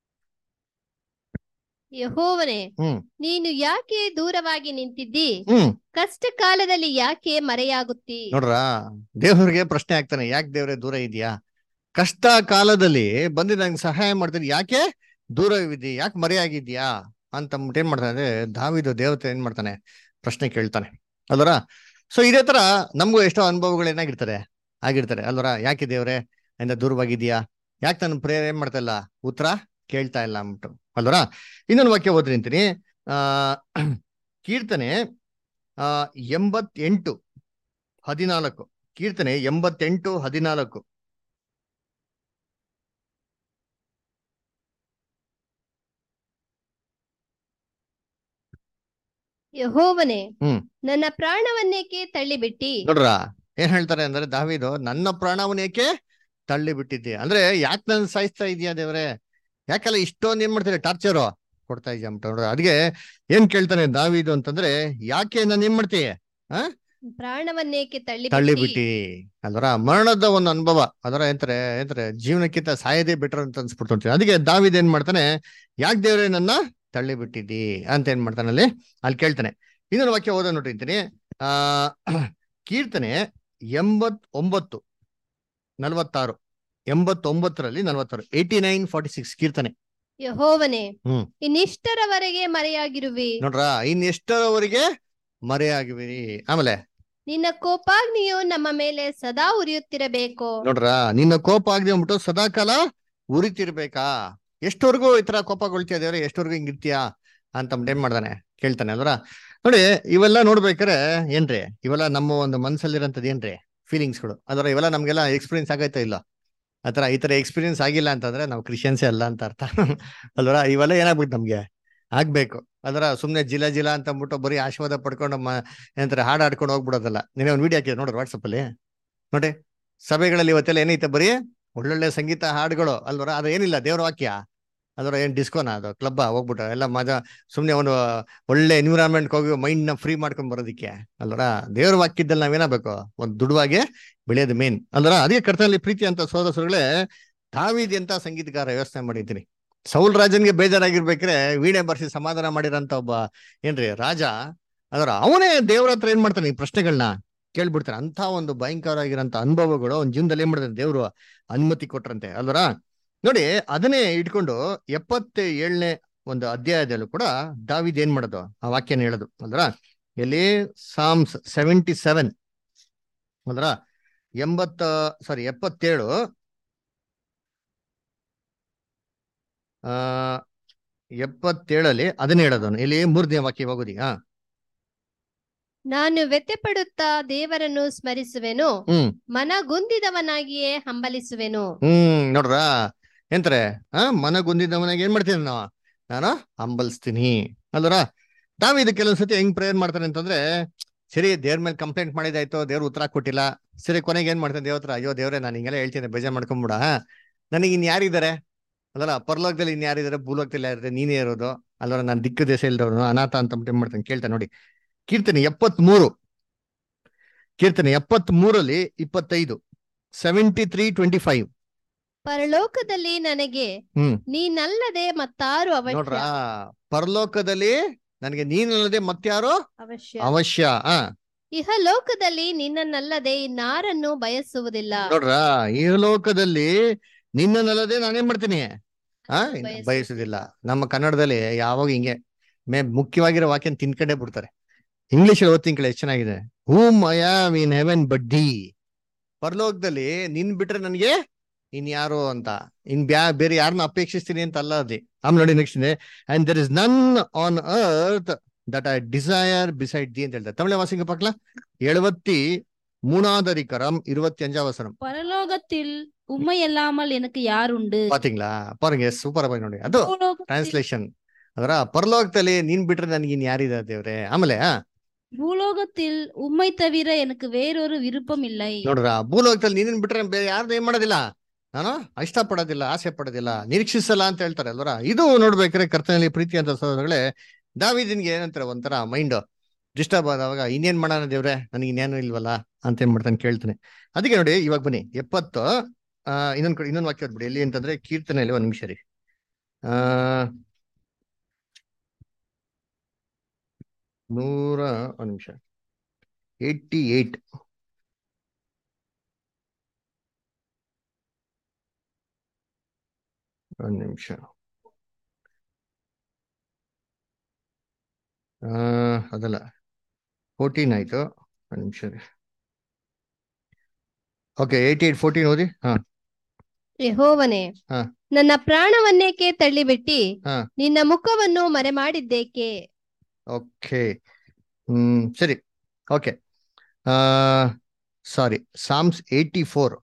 ಯಹೋವನೇ ಹ್ಮ್ ನೀನು ಯಾಕೆ ದೂರವಾಗಿ ನಿಂತಿದ್ದಿ ಹ್ಮ್ ಕಷ್ಟ ಕಾಲದಲ್ಲಿ ಯಾಕೆ ಮರೆಯಾಗುತ್ತಿ ನೋಡ್ರ ದೇವ್ರಿಗೆ ಪ್ರಶ್ನೆ ಆಗ್ತಾನೆ ಯಾಕೆ ದೇವ್ರೆ ದೂರ ಇದೆಯಾ ಕಷ್ಟ ಕಾಲದಲ್ಲಿ ಬಂದು ನಂಗೆ ಸಹಾಯ ಮಾಡ್ತೀನಿ ಯಾಕೆ ದೂರವಿದ್ದಿ ಯಾಕೆ ಮರೆಯಾಗಿದ್ಯಾ ಅಂತ ಅಂದ್ಬಿಟ್ಟು ಏನ್ ಮಾಡ್ತಾನೆ ಅಂದ್ರೆ ದಾವಿದು ದೇವತೆ ಏನ್ ಮಾಡ್ತಾನೆ ಪ್ರಶ್ನೆ ಕೇಳ್ತಾನೆ ಅಲ್ವರ ಸೊ ಇದೇ ತರ ನಮಗೂ ಎಷ್ಟೋ ಅನುಭವಗಳು ಏನಾಗಿರ್ತಾರೆ ಆಗಿರ್ತಾರೆ ಅಲ್ವರ ಯಾಕೆ ದೇವ್ರೆ ಇಂದ ದೂರವಾಗಿದ್ಯಾ ಯಾಕೆ ನನ್ನ ಪ್ರೇಯರ್ ಏನ್ ಮಾಡ್ತಾ ಇಲ್ಲ ಉತ್ತರ ಕೇಳ್ತಾ ಇಲ್ಲ ಅಂದ್ಬಿಟ್ಟು ಅಲ್ವರ ಇನ್ನೊಂದು ವಾಕ್ಯ ಓದ್ರಿ ಅಂತೀನಿ ಆ ಕೀರ್ತನೆ ಆ ಎಂಬತ್ತೆಂಟು ಹದಿನಾಲ್ಕು ಕೀರ್ತನೆ ಎಂಬತ್ತೆಂಟು ಹದಿನಾಲ್ಕು ಯಹೋವನೇ ಹ್ಮ್. ನನ್ನ ಪ್ರಾಣವನ್ನೇಕೆ ತಳ್ಳಿಬಿಟ್ಟಿ ನೋಡ್ರ ಏನ್ ಹೇಳ್ತಾರೆ ಅಂದ್ರೆ ದಾವಿದು ನನ್ನ ಪ್ರಾಣವನ್ನ ಏಕೆ ತಳ್ಳಿ ಬಿಟ್ಟಿದ್ದೆ ಅಂದ್ರೆ ಯಾಕೆ ನನ್ ಸಾಯಿಸ್ತಾ ಇದೀಯಾ ದೇವ್ರೆ ಯಾಕೆಲ್ಲ ಇಷ್ಟೊಂದು ಏನ್ ಮಾಡ್ತಾರೆ ಟಾರ್ಚರು ಕೊಡ್ತಾ ಇದೀಯ ಅಂತ ನೋಡ್ರ ಅದಕ್ಕೆ ಏನ್ ಕೇಳ್ತಾನೆ ದಾವಿದು ಅಂತಂದ್ರೆ ಯಾಕೆ ನಾನು ಏನ್ ಮಾಡ್ತೀಯ ಪ್ರಾಣವನ್ನೇಕೆ ತಳ್ಳಿ ತಳ್ಳಿಬಿಟ್ಟಿ ಬಿಟ್ಟಿ ಅದರ ಮರಣದ ಒಂದು ಅನುಭವ ಅದರ ಎಂತಾರೆ ಎಂತಾರೆ ಜೀವನಕ್ಕಿಂತ ಸಾಯದೇ ಬೆಟರ್ ಅಂತ ಅನ್ಸ್ಬಿಡ್ತು ಅಂತೀನಿ ಅದಕ್ಕೆ ದಾವಿದ್ ಏನ್ ಮಾಡ್ತಾನೆ ಯಾಕೆ ದೇವ್ರೆ ನನ್ನ ತಳ್ಳಿ ಬಿಟ್ಟಿದ್ದಿ ಅಂತ ಏನ್ ಮಾಡ್ತಾನೆ ಅಲ್ಲಿ ಅಲ್ಲಿ ಕೇಳ್ತಾನೆ ಇನ್ನೊಂದು ವಾಕ್ಯ ಓದ ನೋಡಿರ್ತೀನಿ ಆ ಕೀರ್ತನೆ ಎಂಬತ್ ಒಂಬತ್ತು ನಲ್ವತ್ತಾರು ಎಂಬತ್ತೊಂಬತ್ತರಲ್ಲಿ ನಲ್ವತ್ತಾರು ಏಯ್ಟಿ ನೈನ್ ಫಾರ್ಟಿ ಸಿಕ್ಸ್ ಕೀರ್ತನೆ ಯಹೋವನೇ ಹ್ಮ್. ಇನ್ನಿಷ್ಟರವರೆಗೆ ಮರೆಯಾಗಿರುವಿ ನೋಡ್ರ ಇನ್ ಎಷ್ಟರವರೆಗೆ ಮರೆಯಾಗಿವಿರಿ ಆಮೇಲೆ ನಿನ್ನ ಕೋಪಾಗ್ನಿಯು ನಮ್ಮ ಮೇಲೆ ಸದಾ ಉರಿಯುತ್ತಿರಬೇಕು ನೋಡ್ರ ನಿನ್ನ ಕೋಪ ಆಗದೆ ಅಂದ್ಬಿಟ್ಟು ಸದಾಕಾಲ ಉರಿತಿರ್ಬೇಕಾ ಎಷ್ಟವರೆಗೂ ಈ ತರ ಕೋಪಗೊಳ್ತೀಯ ದೇವ್ರೆ ಎಷ್ಟವರೆಗೂ ಹಿಂಗಿರ್ತೀಯಾ ಅಂತ ಅಂದ್ಬಿಟ್ಟು ಏನ್ ಮಾಡ್ದಾನೆ ಕೇಳ್ತಾನೆ ಅಲ್ವರ ನೋಡಿ ಇವೆಲ್ಲ ನೋಡ್ಬೇಕಾರೆ ಏನ್ರಿ ಇವೆಲ್ಲ ನಮ್ಮ ಒಂದು ಮನ್ಸಲ್ಲಿರೋಂಥದ್ದು ಏನ್ರಿ ಫೀಲಿಂಗ್ಸ್ಗಳು ಅದರ ಇವೆಲ್ಲ ನಮ್ಗೆಲ್ಲ ಎಕ್ಸ್ಪೀರಿಯನ್ಸ್ ಆಗೈತಾ ಇಲ್ಲ ಆತರ ಈ ತರ ಎಕ್ಸ್ಪೀರಿಯನ್ಸ್ ಆಗಿಲ್ಲ ಅಂತಂದ್ರೆ ನಾವು ಕ್ರಿಶ್ಚಿಯನ್ಸೇ ಅಲ್ಲ ಅಂತ ಅರ್ಥ ಅಲ್ವರ ಇವೆಲ್ಲ ಏನಾಗ್ಬೇಕು ನಮ್ಗೆ ಆಗ್ಬೇಕು ಅದರ ಸುಮ್ನೆ ಜಿಲ ಜಿಲ ಅಂತ ಅಂದ್ಬಿಟ್ಟು ಬರೀ ಆಶೀರ್ವಾದ ಪಡ್ಕೊಂಡು ಮ ಏನಂತಾರೆ ಹಾಡು ಹಾಡ್ಕೊಂಡು ಹೋಗ್ಬಿಡೋದಲ್ಲ ನೀನೇ ಒಂದು ವಿಡಿಯೋ ಹಾಕಿದ್ರೆ ನೋಡ್ರಿ ವಾಟ್ಸಪ್ ಅಲ್ಲಿ ನೋಡಿ ಸಭೆಗಳಲ್ಲಿ ಇವತ್ತೆಲ್ಲ ಏನೈತೆ ಬರೀ ಒಳ್ಳೊಳ್ಳೆ ಸಂಗೀತ ಹಾಡುಗಳು ಅಲ್ವರ ಅದು ಏನಿಲ್ಲ ದೇವ್ರ ವಾಕ್ಯ ಅದರ ಏನ್ ಡಿಸ್ಕೋನ ಅದು ಕ್ಲಬ್ಬ ಹೋಗ್ಬಿಟ್ಟು ಎಲ್ಲ ಮಜಾ ಸುಮ್ನೆ ಒಂದು ಒಳ್ಳೆ ಎನ್ವಿರಾನ್ಮೆಂಟ್ ಹೋಗಿ ಮೈಂಡ್ ನ ಫ್ರೀ ಮಾಡ್ಕೊಂಡ್ ಬರೋದಿಕ್ಕೆ ಅಲ್ವರ ದೇವ್ರ ವಾಕ್ಯದಲ್ಲಿ ನಾವೇನಾಗಬೇಕು ಒಂದು ದುಡುವಾಗೆ ಬೆಳೆಯೋದು ಮೇನ್ ಅಲ್ವರ ಅದಕ್ಕೆ ಕರ್ತನಲ್ಲಿ ಪ್ರೀತಿ ಅಂತ ಸೋದರಗಳೇ ತಾವಿದ್ ಅಂತ ಸಂಗೀತಗಾರ ವ್ಯವಸ್ಥೆ ಮಾಡಿದ್ದೀನಿ ಸೌಲ್ ರಾಜನ್ಗೆ ಬೇಜಾರಾಗಿರ್ಬೇಕ್ರೆ ವೀಣೆ ಬರ್ಸಿ ಸಮಾಧಾನ ಮಾಡಿರೋಂತ ಒಬ್ಬ ಏನ್ರಿ ರಾಜ ಅದರ ಅವನೇ ದೇವ್ರ ಹತ್ರ ಏನ್ ಮಾಡ್ತಾನೆ ಈ ಪ್ರಶ್ನೆಗಳನ್ನ ಕೇಳ್ಬಿಡ್ತಾನೆ ಅಂತ ಒಂದು ಭಯಂಕರವಾಗಿರೋಂಥ ಅನುಭವಗಳು ಅವ್ನ ಜೀವನದಲ್ಲಿ ಏನ್ ಮಾಡ್ತಾನೆ ದೇವ್ರು ಅನುಮತಿ ಕೊಟ್ರಂತೆ ಅಲ್ವರ ನೋಡಿ ಅದನ್ನೇ ಇಟ್ಕೊಂಡು ಎಪ್ಪತ್ತ ಏಳನೇ ಒಂದು ಅಧ್ಯಾಯದಲ್ಲೂ ಕೂಡ ದಾವಿದ್ ಏನ್ ಮಾಡೋದು ಆ ವಾಕ್ಯನ ಹೇಳೋದು ಅಲ್ದ್ರ ಎಲ್ಲಿ ಸಾಮ್ಸ್ ಸೆವೆಂಟಿ ಸೆವೆನ್ ಅಲ್ದ್ರ ಎಂಬತ್ತ ಸಾರಿ ಎಪ್ಪತ್ತೇಳು ಆ ಎಪ್ಪತ್ತೇಳಲ್ಲಿ ಅದನ್ನ ಹೇಳೋದು ಅವ್ನು. ಇಲ್ಲಿ ಮೂರನೇ ವಾಕ್ಯ ಹೋಗೋದಿ ಹಾ ನಾನು ವ್ಯತ್ಯಪಡುತ್ತಾ ದೇವರನ್ನು ಸ್ಮರಿಸುವೆನು ಹ್ಮ್ ಮನಗುಂದಿದವನಾಗಿಯೇ ಹಂಬಲಿಸುವೆನು ಹ್ಮ್ ನೋಡ್ರ ಎಂತಾರೆ ಆ ಮನಗುಂದಿದವನಾಗ ಏನ್ ಮಾಡ್ತೀನಿ ನಾನು ನಾನು ಹಂಬಲಿಸ್ತೀನಿ ಅಲ್ವರ ದಾವಿದ ಕೆಲವೊಂದ್ಸತಿ ಹೆಂಗ್ ಪ್ರೇಯರ್ ಮಾಡ್ತಾನೆ ಅಂತಂದ್ರೆ ಸರಿ ದೇವ್ರ ಮೇಲೆ ಕಂಪ್ಲೇಂಟ್ ಮಾಡಿದಾಯ್ತು ದೇವ್ರ ಉತ್ತರ ಕೊಟ್ಟಿಲ್ಲ ಸರಿ ಕೊನೆಗೆ ಏನ್ ಮಾಡ್ತಾನೆ ದೇವ್ರ ಹತ್ರ ಅಯ್ಯೋ ದೇವ್ರೆ ನಾನು ಹಿಂಗೆಲ್ಲ ಹೇಳ್ತೀನಿ ಬೇಜಾರ್ ಮಾಡ್ಕೊಂಬಿಡ ನನಗೆ ಇನ್ ಯಾರಿದ್ದಾರೆ ಅಲ್ಲರ ಪರಲೋಕದಲ್ಲಿ ಇನ್ ಯಾರಿದ್ದಾರೆ ಭೂಲೋಕದಲ್ಲಿ ಯಾರಿದ್ದಾರೆ ನೀನೇ ಇರೋದು ಅಲ್ವರ ನಾನು ದಿಕ್ಕು ದೇಶ ಇಲ್ದವನು ಅನಾಥ ಅಂತ ಅಂದ್ಬಿಟ್ಟು ಏನ್ ಮಾಡ್ತಾನೆ ಕೇಳ್ತಾನೆ ನೋಡಿ ಕೀರ್ತನೆ ಎಪ್ಪತ್ ಮೂರು ಕೀರ್ತನೆ ಎಪ್ಪತ್ ಮೂರಲ್ಲಿ ಇಪ್ಪತ್ತೈದು ಸೆವೆಂಟಿ ತ್ರೀ ಟ್ವೆಂಟಿ ಫೈವ್ ಪರಲೋಕದಲ್ಲಿ ನನಗೆ ಹ್ಮ್ ನೀನಲ್ಲದೆ ಮತ್ತಾರು ನೋಡ್ರ ಅವಶ್ಯ ಪರಲೋಕದಲ್ಲಿ ನನಗೆ ನೀನಲ್ಲದೆ ಮತ್ಯಾರೋ ಅವಶ್ಯ ಅವಶ್ಯ ಆ ಇಹಲೋಕದಲ್ಲಿ ನಿನ್ನನ್ನಲ್ಲದೆ ಇನ್ನಾರನ್ನು ಬಯಸುವುದಿಲ್ಲ ನೋಡ್ರ ಈ ಲೋಕದಲ್ಲಿ ನಿನ್ನನ್ನಲ್ಲದೆ ನಾನೇನ್ ಮಾಡ್ತೀನಿ ಆ ಬಯಸು- ಬಯಸುದಿಲ್ಲ ನಮ್ಮ ಕನ್ನಡದಲ್ಲಿ ಯಾವಾಗ ಹಿಂಗೆ ಮೇ ಮುಖ್ಯವಾಗಿರೋ ವಾಕ್ಯನ ತಿನ್ಕೊಂಡೇ ಬಿಡ್ತಾರೆ ಇಂಗ್ಲಿಷ್ ಅಲ್ಲಿ ಓದ್ತೀನಿ ಕೇಳಿ ಎಷ್ಟು ಚೆನ್ನಾಗಿದೆ hmm I am in heaven buddy ಪರಲೋಕದಲ್ಲಿ ನಿನ್ ಬಿಟ್ರೆ ನನಗೆ ಇನ್ಯಾರು ಅಂತ ಇನ್ ಬ್ಯಾ ಬೇರೆ ಯಾರನ್ನ ಅಪೇಕ್ಷಿಸ್ತೀನಿ ಅಂತ ಅಲ್ಲ ಅದಿ ಆಮೇಲೆ ನೋಡಿ next and there is none on earth that I desire beside the ಅಂತ ಹೇಳ್ತಾರೆ ತಮಿಳ ವಾಸಿಂಗ ಪಕ್ಲ ಎಳವತ್ತಿ மூணாதரிகரம் இருபத்தி அஞ்சாம் வசனம் பரலோகத்தில் உண்மையல்லாமல் எனக்கு யாருண்டு பாத்தீங்களா பாருங்க ಸೂಪರ್ ಆಗಿ ನೋಡಿ ಅದು ಭೂಲೋಕத்தில் ಟ್ರಾನ್ಸ್ಲೇಷನ್ ಅದರ ಪರಲೋಕದಲ್ಲಿ ನೀನ್ ಬಿಟ್ರೆ ನನಗೆ ಇನ್ ಯಾರಿದ್ದಾರೆ ದೇವ್ರೆ ಆಮೇಲೆ ಆ, பூலோகத்தில் உம்மை தவிர எனக்கு வேறொரு விருப்பம் இல்லை ನೋಡ್ರ ಭೂಲೋಕದಲ್ಲಿ ನೀನ್ ಬಿಟ್ರೆ ಬೇರೆ ಯಾರ್ದು ಏನ್ ಮಾಡೋದಿಲ್ಲ ನಾನು ಇಷ್ಟ ಪಡೋದಿಲ್ಲ ಆಸೆ ಪಡೋದಿಲ್ಲ ನಿರೀಕ್ಷಿಸಲ್ಲ ಅಂತ ಹೇಳ್ತಾರೆ ಅಲ್ವರ ಇದು ನೋಡ್ಬೇಕಾದ್ರೆ ಕರ್ತನಲ್ಲಿ ಪ್ರೀತಿ ಅಂತ ಸಹೋದರಗಳೇ ದಾವಿದಿನ್ಗೆ ಏನಂತಾರೆ ಒಂಥರ ಮೈಂಡ್ ಡಿಸ್ಟರ್ಬ್ ಆದವಾಗ ಇನ್ನೇನ್ ಮಾಡೋಣ ದೇವ್ರೆ ನನಗೆ ಇನ್ನೇನು ಇಲ್ವಲ್ಲ ಅಂತ ಏನ್ ಮಾಡ್ತಾನೆ ಕೇಳ್ತಾನೆ ಅದಕ್ಕೆ ನೋಡಿ ಇವಾಗ ಬನ್ನಿ ಎಪ್ಪತ್ತು ಆ ಇನ್ನೊಂದ್ ಕಡೆ ಇನ್ನೊಂದು ವಾಕ್ಯ ಓದ್ಬಿಡಿ ಎಲ್ಲಿ ಅಂತಂದ್ರೆ ಕೀರ್ತನೆಯಲ್ಲಿ ಒಂದ್ ನಿಮಿಷ ರೀ ಆ ನೂರ ಒಂದ್ ನಿಮಿಷ ಏಯ್ಟಿ ಏಟ್ ಒಂದ್ ನಿಮಿಷ ಆ ಅದಲ್ಲ ಫೋರ್ಟೀನ್ ಆಯ್ತು ಒಂದ್ ನಿಮಿಷ ರೀ ಓಕೆ ಏಯ್ಟಿ ಏಟ್ ಫೋರ್ಟೀನ್ ಓದಿ ಹಾ ಯೆಹೋವನೇ ಹಾ. ನನ್ನ ಪ್ರಾಣವನ್ನೇಕೆ ತಳ್ಳಿಬಿಟ್ಟಿ ಹಾ. ನಿನ್ನ ಮುಖವನ್ನು ಮರೆಮಾಡಿದ್ದೇಕೆ ಓಕೆ ಹ್ಮ್ ಸರಿ ಓಕೆ ಆ sorry Psalms eighty four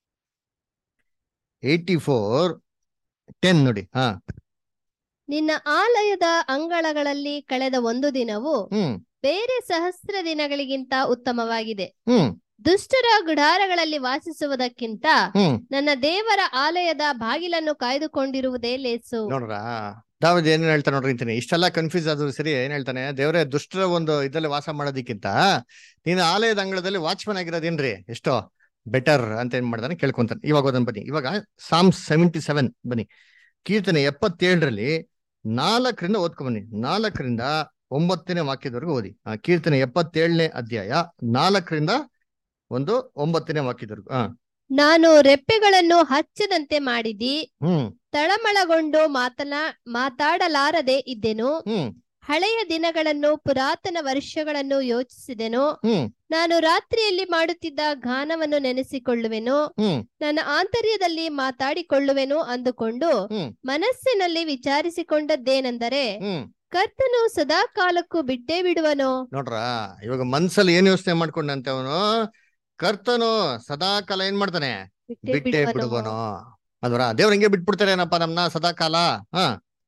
eighty four ten ನೋಡಿ ಹಾ ನಿನ್ನ ಆಲಯದ ಅಂಗಳಗಳಲ್ಲಿ ಕಳೆದ ಒಂದು ದಿನವು ಹ್ಮ್ ಬೇರೆ ಸಹಸ್ರ ದಿನಗಳಿಗಿಂತ ಉತ್ತಮವಾಗಿದೆ ಹ್ಮ್ ದುಷ್ಟರ ಗುಡಾರಗಳಲ್ಲಿ ವಾಸಿಸುವುದಕ್ಕಿಂತ ಹ್ಮ್ ನನ್ನ ದೇವರ ಆಲಯದ ಬಾಗಿಲನ್ನು ಕಾಯ್ದುಕೊಂಡಿರುವುದೇ ಲೇಸು ನೋಡ್ರ ದಾವಿದ್ ಏನ್ ಹೇಳ್ತಾನೆ ನೋಡ್ರಿ ಅಂತೀನಿ ಇಷ್ಟೆಲ್ಲ ಕನ್ಫ್ಯೂಸ್ ಆದ್ರು ಸರಿ ಏನ್ ಹೇಳ್ತಾನೆ ದೇವರೇ ದುಷ್ಟರ ಒಂದು ಇದ್ರಲ್ಲಿ ವಾಸ ಮಾಡೋದಕ್ಕಿಂತ ನೀನು ಆಲಯದ ಅಂಗಳದಲ್ಲಿ ವಾಚ್ಮನ್ ಆಗಿರೋದೇನ್ರಿ ಎಷ್ಟೋ ಬೆಟರ್ ಅಂತ ಏನ್ ಮಾಡ್ತಾನೆ ಕೇಳ್ಕೊಂತಾನೆ ಇವಾಗ ಓದನ್ ಬನ್ನಿ ಇವಾಗ ಸಾಮ್ಸ್ ಸೆವೆಂಟಿ ಸೆವೆನ್ ಬನ್ನಿ ಕೀರ್ತನೆ ಎಪ್ಪತ್ತೇಳರಲ್ಲಿ ನಾಲ್ಕರಿಂದ ಓದ್ಕೊ ಬನ್ನಿ ನಾಲ್ಕರಿಂದ ಒಂಬತ್ತನೇ ವಾಕ್ಯದವರೆಗೂ ಓದಿ ಆ ಕೀರ್ತನೆ ಎಪ್ಪತ್ತೇಳನೇ ಅಧ್ಯಾಯ ನಾಲ್ಕರಿಂದ ಒಂದು ಒಂಬತ್ತನೇ ವಾಕ್ಯದವರೆಗೂ ಹಾ ನಾನು ರೆಪ್ಪೆಗಳನ್ನು ಹಚ್ಚದಂತೆ ಮಾಡಿದಿ ಹ್ಮ್ ತಳಮಳಗೊಂಡು ಮಾತನಾ ಮಾತಾಡಲಾರದೆ ಇದ್ದೆನು ಹ್ಮ್ ಹಳೆಯ ದಿನಗಳನ್ನು ಪುರಾತನ ವರ್ಷಗಳನ್ನು ಯೋಚಿಸಿದೆನು ಹ್ಮ್ ನಾನು ರಾತ್ರಿಯಲ್ಲಿ ಮಾಡುತ್ತಿದ್ದ ಗಾನವನ್ನು ನೆನೆಸಿಕೊಳ್ಳುವೆನು ಹ್ಮ್ ನನ್ನ ಆಂತರ್ಯದಲ್ಲಿ ಮಾತಾಡಿಕೊಳ್ಳುವೆನು ಅಂದುಕೊಂಡು ಹ್ಮ್ ಮನಸ್ಸಿನಲ್ಲಿ ವಿಚಾರಿಸಿಕೊಂಡದ್ದೇನೆಂದರೆ ಹ್ಮ್ ಕರ್ತನು ಸದಾ ಕಾಲಕ್ಕೂ ಬಿಟ್ಟೇ ಬಿಡುವನು ನೋಡ್ರ ಇವಾಗ ಮನ್ಸಲ್ಲಿ ಏನ್ ಯೋಚನೆ ಮಾಡ್ಕೊಂಡಂತೆ ಅವನು ಕರ್ತನು ಸದಾಕಾಲ ಏನ್ ಮಾಡ್ತಾನೆ ಬಿಟ್ಟೇ ಬಿಡುವನು ಅಲ್ವರ ದೇವ್ರ ಹಿಂಗೆ ಬಿಟ್ಬಿಡ್ತಾರೇನಪ್ಪ ನಮ್ನ ಸದಾಕಾಲ ಹಾ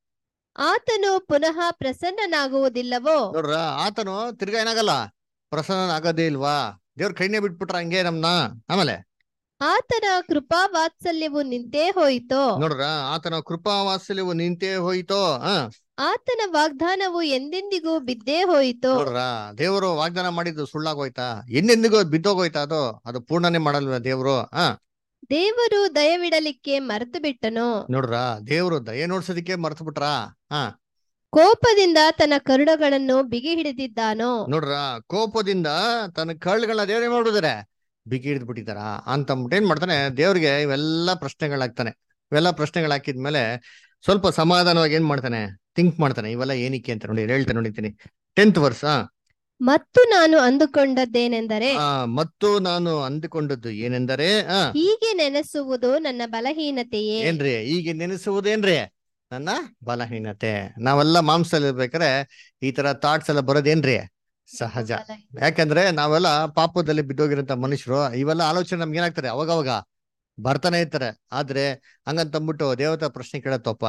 ಆತನು ಪುನಃ ಪ್ರಸನ್ನನಾಗುವುದಿಲ್ಲವೋ ನೋಡ್ರ ಆತನು ತಿರ್ಗಾ ಏನಾಗಲ್ಲ ಪ್ರಸನ್ನ ಆಗೋದೇ ಇಲ್ವಾ ದೇವ್ರ ಕೈನೇ ಬಿಟ್ಬಿಟ್ರ ಹಂಗೆ ನಮ್ನ ಆಮೇಲೆ ಆತನ ಕೃಪಾ ವಾತ್ಸಲ್ಯವು ನಿಂತೇ ಹೋಯಿತೋ ನೋಡ್ರ ಆತನ ಕೃಪಾ ವಾತ್ಸಲ್ಯವು ನಿಂತೇ ಹೋಯ್ತೋ ಹಾ ಆತನ ವಾಗ್ದಾನವು ಎಂದೆಂದಿಗೂ ಬಿದ್ದೇ ಹೋಯಿತೋ ನೋಡ್ರ ದೇವರು ವಾಗ್ದಾನ ಮಾಡಿದ್ದು ಸುಳ್ಳಾಗೋಯ್ತಾ ಎಂದೆಂದಿಗೂ ಅದ್ ಬಿದ್ದೋಗೋಯ್ತಾ ಅದು ಅದು ಪೂರ್ಣನೇ ಮಾಡಲ್ವ ದೇವ್ರು ಹಾ ದೇವರು ದಯವಿಡಲಿಕ್ಕೆ ಮರೆತು ಬಿಟ್ಟನು ನೋಡ್ರ ದೇವ್ರು ದಯೆ ನೋಡ್ಸೋದಿಕ್ಕೆ ಮರ್ತು ಬಿಟ್ರಾ ಹಾ ಕೋಪದಿಂದ ತನ್ನ ಕರುಣಗಳನ್ನು ಬಿಗಿ ಹಿಡಿದಿದ್ದಾನೋ ನೋಡ್ರ ಕೋಪದಿಂದ ತನ್ನ ಕಳ್ಗಳನ್ನ ದೇವ್ರೇ ಮಾಡಿದ್ರೆ ಬಿಗಿ ಹಿಡಿದು ಬಿಟ್ಟಿದಾರ ಅಂತಂದ್ಬಿಟ್ಟು ಏನ್ ಮಾಡ್ತಾನೆ ದೇವ್ರಿಗೆ ಇವೆಲ್ಲ ಪ್ರಶ್ನೆಗಳಾಗ್ತಾನೆ ಇವೆಲ್ಲ ಪ್ರಶ್ನೆಗಳು ಹಾಕಿದ್ಮೇಲೆ ಸ್ವಲ್ಪ ಸಮಾಧಾನವಾಗಿ ಏನ್ ಮಾಡ್ತಾನೆ ಥಿಂಕ್ ಮಾಡ್ತಾನೆ ಇವೆಲ್ಲ ಏನಕ್ಕೆ ಅಂತ ನೋಡಿ ಹೇಳ್ತಾನೆ ನೋಡಿತೀನಿ ಟೆಂತ್ ವರ್ಷ ಮತ್ತು ನಾನು ಅಂದುಕೊಂಡದ್ದೇನೆಂದರೆ ಆ ಮತ್ತು ನಾನು ಅಂದುಕೊಂಡದ್ದು ಏನೆಂದರೆ ಆ ಹೀಗೆ ನೆನೆಸುವುದು ನನ್ನ ಬಲಹೀನತೆಯೇ ಏನ್ರಿ ಈಗ ನೆನೆಸುವುದೇನ್ರಿ ನನ್ನ ಬಲಹೀನತೆ ನಾವೆಲ್ಲ ಮಾಂಸದಲ್ಲಿ ಇರ್ಬೇಕಾರೆ ಈ ತರ ಥಾಟ್ಸ್ ಎಲ್ಲ ಬರೋದೇನ್ರಿ ಸಹಜ ಯಾಕಂದ್ರೆ ನಾವೆಲ್ಲ ಪಾಪದಲ್ಲಿ ಬಿದ್ದೋಗಿರೋಂತ ಮನುಷ್ಯರು ಇವೆಲ್ಲ ಆಲೋಚನೆ ನಮ್ಗೆ ಏನಾಗ್ತಾರೆ ಅವಾಗವಾಗ ಬರ್ತಾನೆ ಇರ್ತಾರೆ ಆದ್ರೆ ಹಂಗಂತಂದ್ಬಿಟ್ಟು ದೇವತ ಪ್ರಶ್ನೆ ಕೇಳತ್ತಪ್ಪ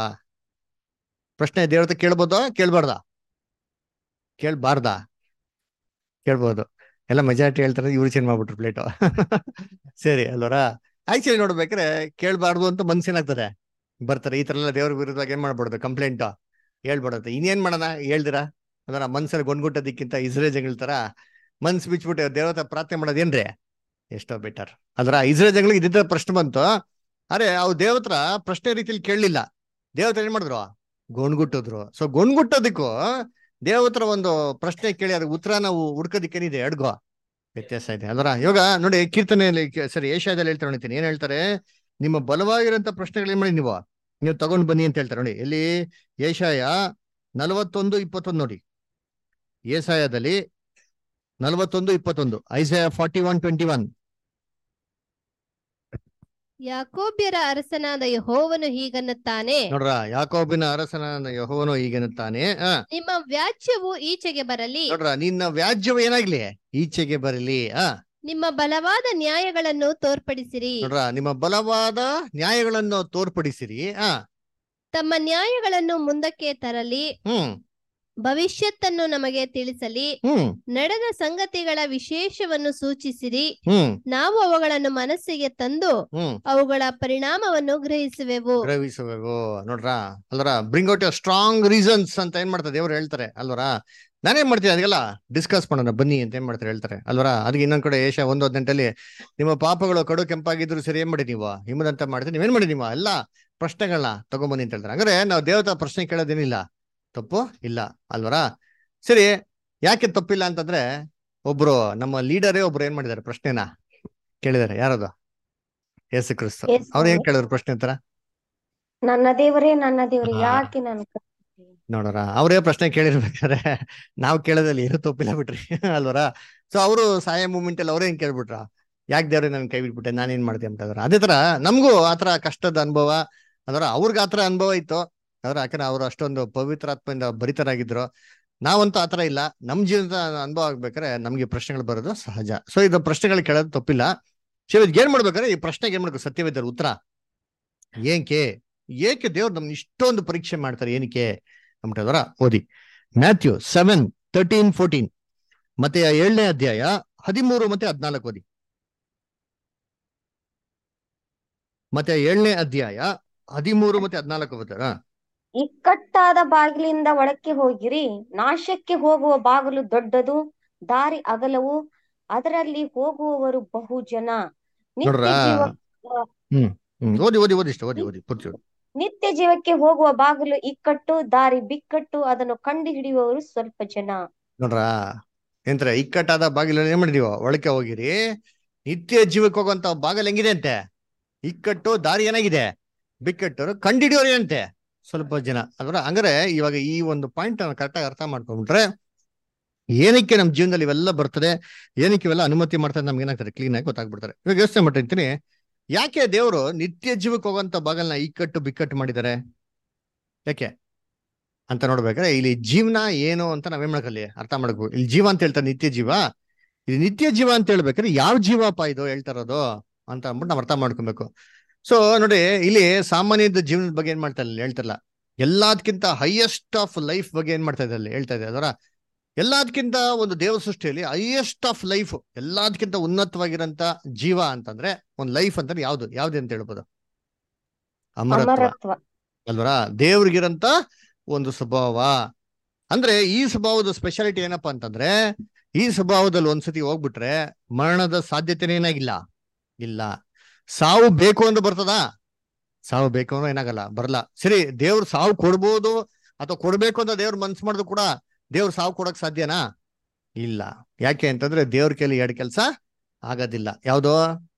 ಪ್ರಶ್ನೆ ದೇವತೆ ಕೇಳ್ಬೋದಾ ಕೇಳ್ಬಾರ್ದ ಕೇಳ್ಬಾರ್ದ ಕೇಳ್ಬೋದು ಎಲ್ಲ ಮೆಜಾರಿಟಿ ಹೇಳ್ತಾರೆ ಇವ್ರು ಚೇಂಜ್ ಮಾಡ್ಬಿಟ್ರು ಪ್ಲೇಟು ಸರಿ ಅಲ್ವರ ಆಕ್ಚುಲಿ ನೋಡ್ಬೇಕಾರೆ ಕೇಳ್ಬಾರ್ದು ಅಂತ ಮನ್ಸೇನಾಗ್ತದೆ ಬರ್ತಾರೆ ಈ ತರ ಎಲ್ಲ ದೇವ್ರ ವಿರುದ್ಧವಾಗಿ ಏನ್ ಮಾಡ್ಬಾರ್ದು ಕಂಪ್ಲೇಂಟ್ ಹೇಳ್ಬಿಡುತ್ತೆ ಇನ್ನೇನ್ ಮಾಡೋಣ ಹೇಳ್ದಿರಾ ಅದರ ಮನ್ಸಲ್ಲಿ ಗೊಂಡ್ಗುಟ್ಟೋದಕ್ಕಿಂತ ಇಸ್ರೇಲ್ ಜಗಳ ತರ ಮನ್ಸ್ ಬಿಚ್ಬಿಟ್ಟು ದೇವತ ಪ್ರಾರ್ಥನೆ ಮಾಡೋದೇನ್ರಿ ಎಷ್ಟೋ ಬೆಟರ್ ಅದ್ರ ಇಸ್ರೇಲ್ ಜಗಳಿಗೆ ಇದ್ದ ಪ್ರಶ್ನೆ ಬಂತು ಅರೆ ಅವು ದೇವತ್ರ ಪ್ರಶ್ನೆ ರೀತಿಲಿ ಕೇಳಲಿಲ್ಲ ದೇವತ ಏನ್ ಮಾಡಿದ್ರು ಗೊಂಡ್ಗುಟ್ಟಿದ್ರು ಸೊ ಗೊಂಡ್ಗುಟ್ಟೋದಕ್ಕೂ ದೇವತ್ರ ಒಂದು ಪ್ರಶ್ನೆ ಕೇಳಿ ಅದ್ರ ಉತ್ತರ ನಾವು ಹುಡ್ಕೋದಿಕ್ಕೇನಿದೆ ಅಡ್ಗೋ ವ್ಯತ್ಯಾಸ ಇದೆ ಅದರ ಇವಾಗ ನೋಡಿ ಕೀರ್ತನೆಯಲ್ಲಿ ಕೆ- ಸರಿ ಏಷ್ಯಾದಲ್ಲಿ ಹೇಳ್ತಾರೆ ನೋಡ್ತೀನಿ ಏನ್ ಹೇಳ್ತಾರೆ ನಿಮ್ಮ ಬಲವಾಗಿರೋಂಥ ಪ್ರಶ್ನೆಗಳು ಏನ್ ಮಾಡಿ ನೀವು ನೀವು ತಗೊಂಡ್ ಬನ್ನಿ ಅಂತ ಹೇಳ್ತಾರೆ ನೋಡಿ ಎಲ್ಲಿ ಏಷಾಯ ನಲವತ್ತೊಂದು ಇಪ್ಪತ್ತೊಂದು ನೋಡಿ ಏಸಾಯದಲ್ಲಿ ನಲವತ್ತೊಂದು ಇಪ್ಪತ್ತೊಂದು Isaiah forty one twenty one ಯಾಕೋಬ್ಯರ ಅರಸನಾದ ಯಹೋವನು ಹೀಗನ್ನುತ್ತಾನೆ ನೋಡ್ರ ಯಾಕೋಬಿನ ಅರಸನ ಯಹೋವನು ಈಗೆನ್ನುತ್ತಾನೆ ಆ ನಿಮ್ಮ ವ್ಯಾಜ್ಯವು ಈಚೆಗೆ ಬರಲಿ ನೋಡ್ರ ನಿನ್ನ ವ್ಯಾಜ್ಯವು ಏನಾಗ್ಲಿ ಈಚೆಗೆ ಬರಲಿ ಆ ನಿಮ್ಮ ಬಲವಾದ ನ್ಯಾಯಗಳನ್ನು ತೋರ್ಪಡಿಸಿರಿ ನೋಡ್ರ ನಿಮ್ಮ ಬಲವಾದ ನ್ಯಾಯಗಳನ್ನು ತೋರ್ಪಡಿಸಿರಿ ಆ ತಮ್ಮ ನ್ಯಾಯಗಳನ್ನು ಮುಂದಕ್ಕೆ ತರಲಿ ಹ್ಮ್ ಭವಿಷ್ಯತ್ತನ್ನು ನಮಗೆ ತಿಳಿಸಲಿ ಹ್ಮ್ ನಡೆದ ಸಂಗತಿಗಳ ವಿಶೇಷವನ್ನು ಸೂಚಿಸಿರಿ ಹ್ಮ್ ನಾವು ಅವುಗಳನ್ನು ಮನಸ್ಸಿಗೆ ತಂದು ಹ್ಮ್ ಅವುಗಳ ಪರಿಣಾಮವನ್ನು ಗ್ರಹಿಸುವೆವು ಗ್ರಹಿಸಬೇಕು ನೋಡ್ರ ಅಲ್ವರ ಬ್ರಿಂಗ್ ಔಟ್ ಸ್ಟ್ರಾಂಗ್ ರೀಸನ್ಸ್ ಅಂತ ಏನ್ ಮಾಡ್ತಾರೆ ದೇವ್ರು ಹೇಳ್ತಾರೆ ಅಲ್ವರ ನಾನೇನ್ ಮಾಡ್ತೀನಿ ಅದಕ್ಕೆಲ್ಲ ಡಿಸ್ಕಸ್ ಮಾಡೋಣ ಬನ್ನಿ ಅಂತ ಏನ್ ಮಾಡ್ತಾರೆ ಹೇಳ್ತಾರೆ ಅಲ್ವರ ಅದಕ್ಕೆ ಇನ್ನೊಂದ್ ಕಡೆ ಏಷ್ಯಾ ಒಂದು ಹದಿನೆಂಟಲ್ಲಿ ನಿಮ್ಮ ಪಾಪಗಳು ಕಡು ಕೆಂಪಾಗಿದ್ರು ಸರಿ ಏನ್ ಮಾಡಿ ನೀವು ಹಿಮದಂತ ಮಾಡ್ತೀನಿ ನೀವೇನ್ ಮಾಡಿ ನೀವು ಎಲ್ಲ ಪ್ರಶ್ನೆಗಳನ್ನ ತಗೊಂಬನ್ನಿ ಅಂತ ಹೇಳ್ತಾರೆ ಹಂಗಾರೆ ನಾವು ದೇವತ ಪ್ರಶ್ನೆ ಕೇಳೋದೇನಿಲ್ಲ ತಪ್ಪು ಇಲ್ಲ ಅಲ್ವರ ಸರಿ ಯಾಕೆ ತಪ್ಪಿಲ್ಲ ಅಂತಂದ್ರೆ ಒಬ್ರು ನಮ್ಮ ಲೀಡರೇ ಒಬ್ರು ಏನ್ ಮಾಡಿದ್ದಾರೆ ಪ್ರಶ್ನೆನ ಕೇಳಿದಾರೆ ಯಾರದು ಯೇಸು ಕ್ರಿಸ್ತು ಯೇಸು ಅವ್ರು ಏನ್ ಸ್ವಾಮಿ. ಕೇಳಿದ್ರು ಪ್ರಶ್ನೆ ಅಂತಾರ ನನ್ನ ದೇವರೇ ನನ್ನ ದೇವರೇ ಹಾ. ಯಾಕೆ ನಾನು ನೋಡೋರ ಅವರೇ ಪ್ರಶ್ನೆ ಕೇಳಿರ್ಬೇಕಾದ್ರೆ ನಾವು ಕೇಳೋದಲ್ಲಿ ಏನು ತಪ್ಪಿಲ್ಲ ಬಿಟ್ರಿ ಅಲ್ವರ ಸೊ ಅವರು ಸಹಾಯ ಮೂಮೆಂಟ್ ಅಲ್ಲಿ ಅವ್ರೇನ್ ಕೇಳ್ಬಿಟ್ರ ಯಾಕೆ ದೇವ್ರೆ ನನ್ ಕೈ ಬಿಟ್ಬಿಟ್ಟೆ ನಾನೇನ್ ಮಾಡ್ದೆ ಅಂತ ಅದ್ರ ಅದೇ ತರ ನಮಗೂ ಆತರ ಕಷ್ಟದ ಅನುಭವ ಅದರ ಅವ್ರಿಗೆ ಆತರ ಅನುಭವ ಇತ್ತು ಅದ್ರ ಯಾಕಂದ್ರೆ ಅವ್ರು ಅಷ್ಟೊಂದು ಪವಿತ್ರಾತ್ಮದಿಂದ ಭರಿತರಾಗಿದ್ರು ನಾವಂತೂ ಆತರ ಇಲ್ಲ ನಮ್ ಜೀವನದ ಅನುಭವ ಆಗ್ಬೇಕಾದ್ರೆ ನಮ್ಗೆ ಪ್ರಶ್ನೆಗಳು ಬರೋದು ಸಹಜ ಸೊ ಇದು ಪ್ರಶ್ನೆಗಳು ಕೇಳೋದು ತಪ್ಪಿಲ್ಲ ಶಿವ ಏನ್ ಮಾಡ್ಬೇಕಾದ್ರೆ ಈ ಪ್ರಶ್ನೆಗೆ ಏನ್ ಮಾಡ್ಬೇಕು ಸತ್ಯವೇದರ ಉತ್ತರ ಏಕೆ ಏಕೆ ದೇವ್ರು ನಮ್ನ ಇಷ್ಟೊಂದು ಪರೀಕ್ಷೆ ಮಾಡ್ತಾರೆ ಏನಕ್ಕೆ ಅಂಬಿಟ್ಟದರ ಓದಿ ಮ್ಯಾಥ್ಯೂ ಸೆವೆನ್ ತರ್ಟೀನ್ ಫೋರ್ಟೀನ್ ಮತ್ತೆ ಏಳನೇ ಅಧ್ಯಾಯ ಹದಿಮೂರು ಮತ್ತೆ ಹದಿನಾಲ್ಕು ಓದಿ ಮತ್ತೆ ಏಳನೇ ಅಧ್ಯಾಯ ಹದಿಮೂರು ಮತ್ತೆ ಹದಿನಾಲ್ಕು ಓದ್ತಾರ ಇಕ್ಕಟ್ಟಾದ ಬಾಗಿಲಿಂದ ಒಳಕ್ಕೆ ಹೋಗಿರಿ ನಾಶಕ್ಕೆ ಹೋಗುವ ಬಾಗಿಲು ದೊಡ್ಡದು ದಾರಿ ಅಗಲವು ಅದರಲ್ಲಿ ಹೋಗುವವರು ಬಹು ಜನ ನಿತ್ಯ ನೋಡ್ರಾ? ಜೀವ ಹ್ಮ್ ಓದಿ ಓದಿ ಓದಿ ಇಷ್ಟ ಓದಿ ಓದಿ ಪೂರ್ತಿ ಓದಿ ನಿತ್ಯ ಜೀವಕ್ಕೆ ಹೋಗುವ ಬಾಗಿಲು ಇಕ್ಕಟ್ಟು ದಾರಿ ಬಿಕ್ಕಟ್ಟು ಅದನ್ನು ಕಂಡು ಹಿಡಿಯುವವರು ಸ್ವಲ್ಪ ಜನ ನೋಡ್ರಾ ಎಂತ್ರ ಇಕ್ಕಟ್ಟಾದ ಬಾಗಿಲಲ್ಲಿ ಏನ್ ಮಾಡಿದೀವ ಒಳಕ್ಕೆ ಹೋಗಿರಿ ನಿತ್ಯ ಜೀವಕ್ಕೆ ಹೋಗುವಂತ ಬಾಗಿಲು ಹೆಂಗಿದೆ ಅಂತೆ ಇಕ್ಕಟ್ಟು ದಾರಿ ಏನಾಗಿದೆ ಬಿಕ್ಕಟ್ಟರು ಕಂಡಿಡಿಯೋರು ಏನಂತೆ ಸ್ವಲ್ಪ ಜನ ಅಲ್ವರ ಹಂಗಾರೆ ಇವಾಗ ಈ ಒಂದು ಪಾಯಿಂಟ್ ನಾವು ಕರೆಕ್ಟಾಗಿ ಅರ್ಥ ಮಾಡ್ಕೊಂಡ್ಬಿಟ್ರೆ ಏನಕ್ಕೆ ನಮ್ಮ ಜೀವನದಲ್ಲಿ ಇವೆಲ್ಲ ಬರ್ತದೆ ಏನಕ್ಕೆ ಇವೆಲ್ಲ ಅನುಮತಿ ಮಾಡ್ತಾರೆ ನಮ್ಗೆ ಏನಾಗ್ತದೆ ಕ್ಲೀನ್ ಆಗಿ ಗೊತ್ತಾಗ್ಬಿಡ್ತಾರೆ ಇವಾಗ ಯೋಚನೆ ಮಾಡಿರ್ತೀನಿ ಯಾಕೆ ದೇವರು ನಿತ್ಯ ಜೀವಕ್ಕೆ ಹೋಗುವಂತ ಬಾಗಲ್ನ ಇಕ್ಕಟ್ಟು ಬಿಕ್ಕಟ್ಟು ಮಾಡಿದ್ದಾರೆ ಯಾಕೆ ಅಂತ ನೋಡ್ಬೇಕಾದ್ರೆ ಇಲ್ಲಿ ಜೀವನ ಏನು ಅಂತ ನಾವೇನ್ ಮಾಡ್ಕಲ್ಲಿ ಅರ್ಥ ಮಾಡ್ಬೇಕು ಇಲ್ಲಿ ಜೀವ ಅಂತ ಹೇಳ್ತಾರೆ ನಿತ್ಯ ಜೀವ ಇದು ನಿತ್ಯ ಜೀವ ಅಂತ ಹೇಳ್ಬೇಕಾದ್ರೆ ಯಾವ ಜೀವಪ್ಪ ಇದು ಹೇಳ್ತಾ ಇರೋದು ಅಂತ ಅಂದ್ಬಿಟ್ಟು ನಾವು ಅರ್ಥ ಮಾಡ್ಕೊಬೇಕು ಸೊ ನೋಡಿ ಇಲ್ಲಿ ಸಾಮಾನ್ಯದ ಜೀವನದ ಬಗ್ಗೆ ಏನ್ ಮಾಡ್ತಾ ಇಲ್ಲ ಹೇಳ್ತಿಲ್ಲ ಎಲ್ಲದಕ್ಕಿಂತ ಹೈಯೆಸ್ಟ್ ಆಫ್ ಲೈಫ್ ಬಗ್ಗೆ ಏನ್ ಮಾಡ್ತಾ ಇದ್ದಾರೆ ಹೇಳ್ತಾ ಇದೆ ಅದರ ಎಲ್ಲದಕ್ಕಿಂತ ಒಂದು ದೇವ ಸೃಷ್ಟಿಯಲ್ಲಿ ಹೈಯೆಸ್ಟ್ ಆಫ್ ಲೈಫ್ ಎಲ್ಲದಕ್ಕಿಂತ ಉನ್ನತವಾಗಿರಂತ ಜೀವ ಅಂತಂದ್ರೆ ಒಂದು ಲೈಫ್ ಅಂತಂದ್ರೆ ಯಾವ್ದು ಯಾವ್ದು ಅಂತ ಹೇಳ್ಬೋದು ಅಮರತ್ವ ಅಮರತ್ವ ಅಲ್ವರ ದೇವ್ರಿಗಿರಂತ ಒಂದು ಸ್ವಭಾವ ಅಂದ್ರೆ ಈ ಸ್ವಭಾವದ ಸ್ಪೆಷಾಲಿಟಿ ಏನಪ್ಪಾ ಅಂತಂದ್ರೆ ಈ ಸ್ವಭಾವದಲ್ಲಿ ಒಂದ್ಸತಿ ಹೋಗ್ಬಿಟ್ರೆ ಮರಣದ ಸಾಧ್ಯತೆನೇ ಏನಾಗಿಲ್ಲ ಇಲ್ಲ ಸಾವು ಬೇಕು ಅಂತ ಬರ್ತದ ಸಾವು ಬೇಕು ಅನ್ನೋ ಏನಾಗಲ್ಲ ಬರಲ್ಲ ಸರಿ ದೇವ್ರು ಸಾವು ಕೊಡ್ಬೋದು ಅಥವಾ ಕೊಡ್ಬೇಕು ಅಂತ ದೇವ್ರು ಮನ್ಸು ಮಾಡಿದ್ರು ಕೂಡ ದೇವ್ರು ಸಾವು ಕೊಡಕ್ ಸಾಧ್ಯನಾ ಇಲ್ಲ ಯಾಕೆ ಅಂತಂದ್ರೆ ದೇವ್ರ ಕೈಲಿ ಎರಡು ಕೆಲಸ ಆಗೋದಿಲ್ಲ ಯಾವ್ದು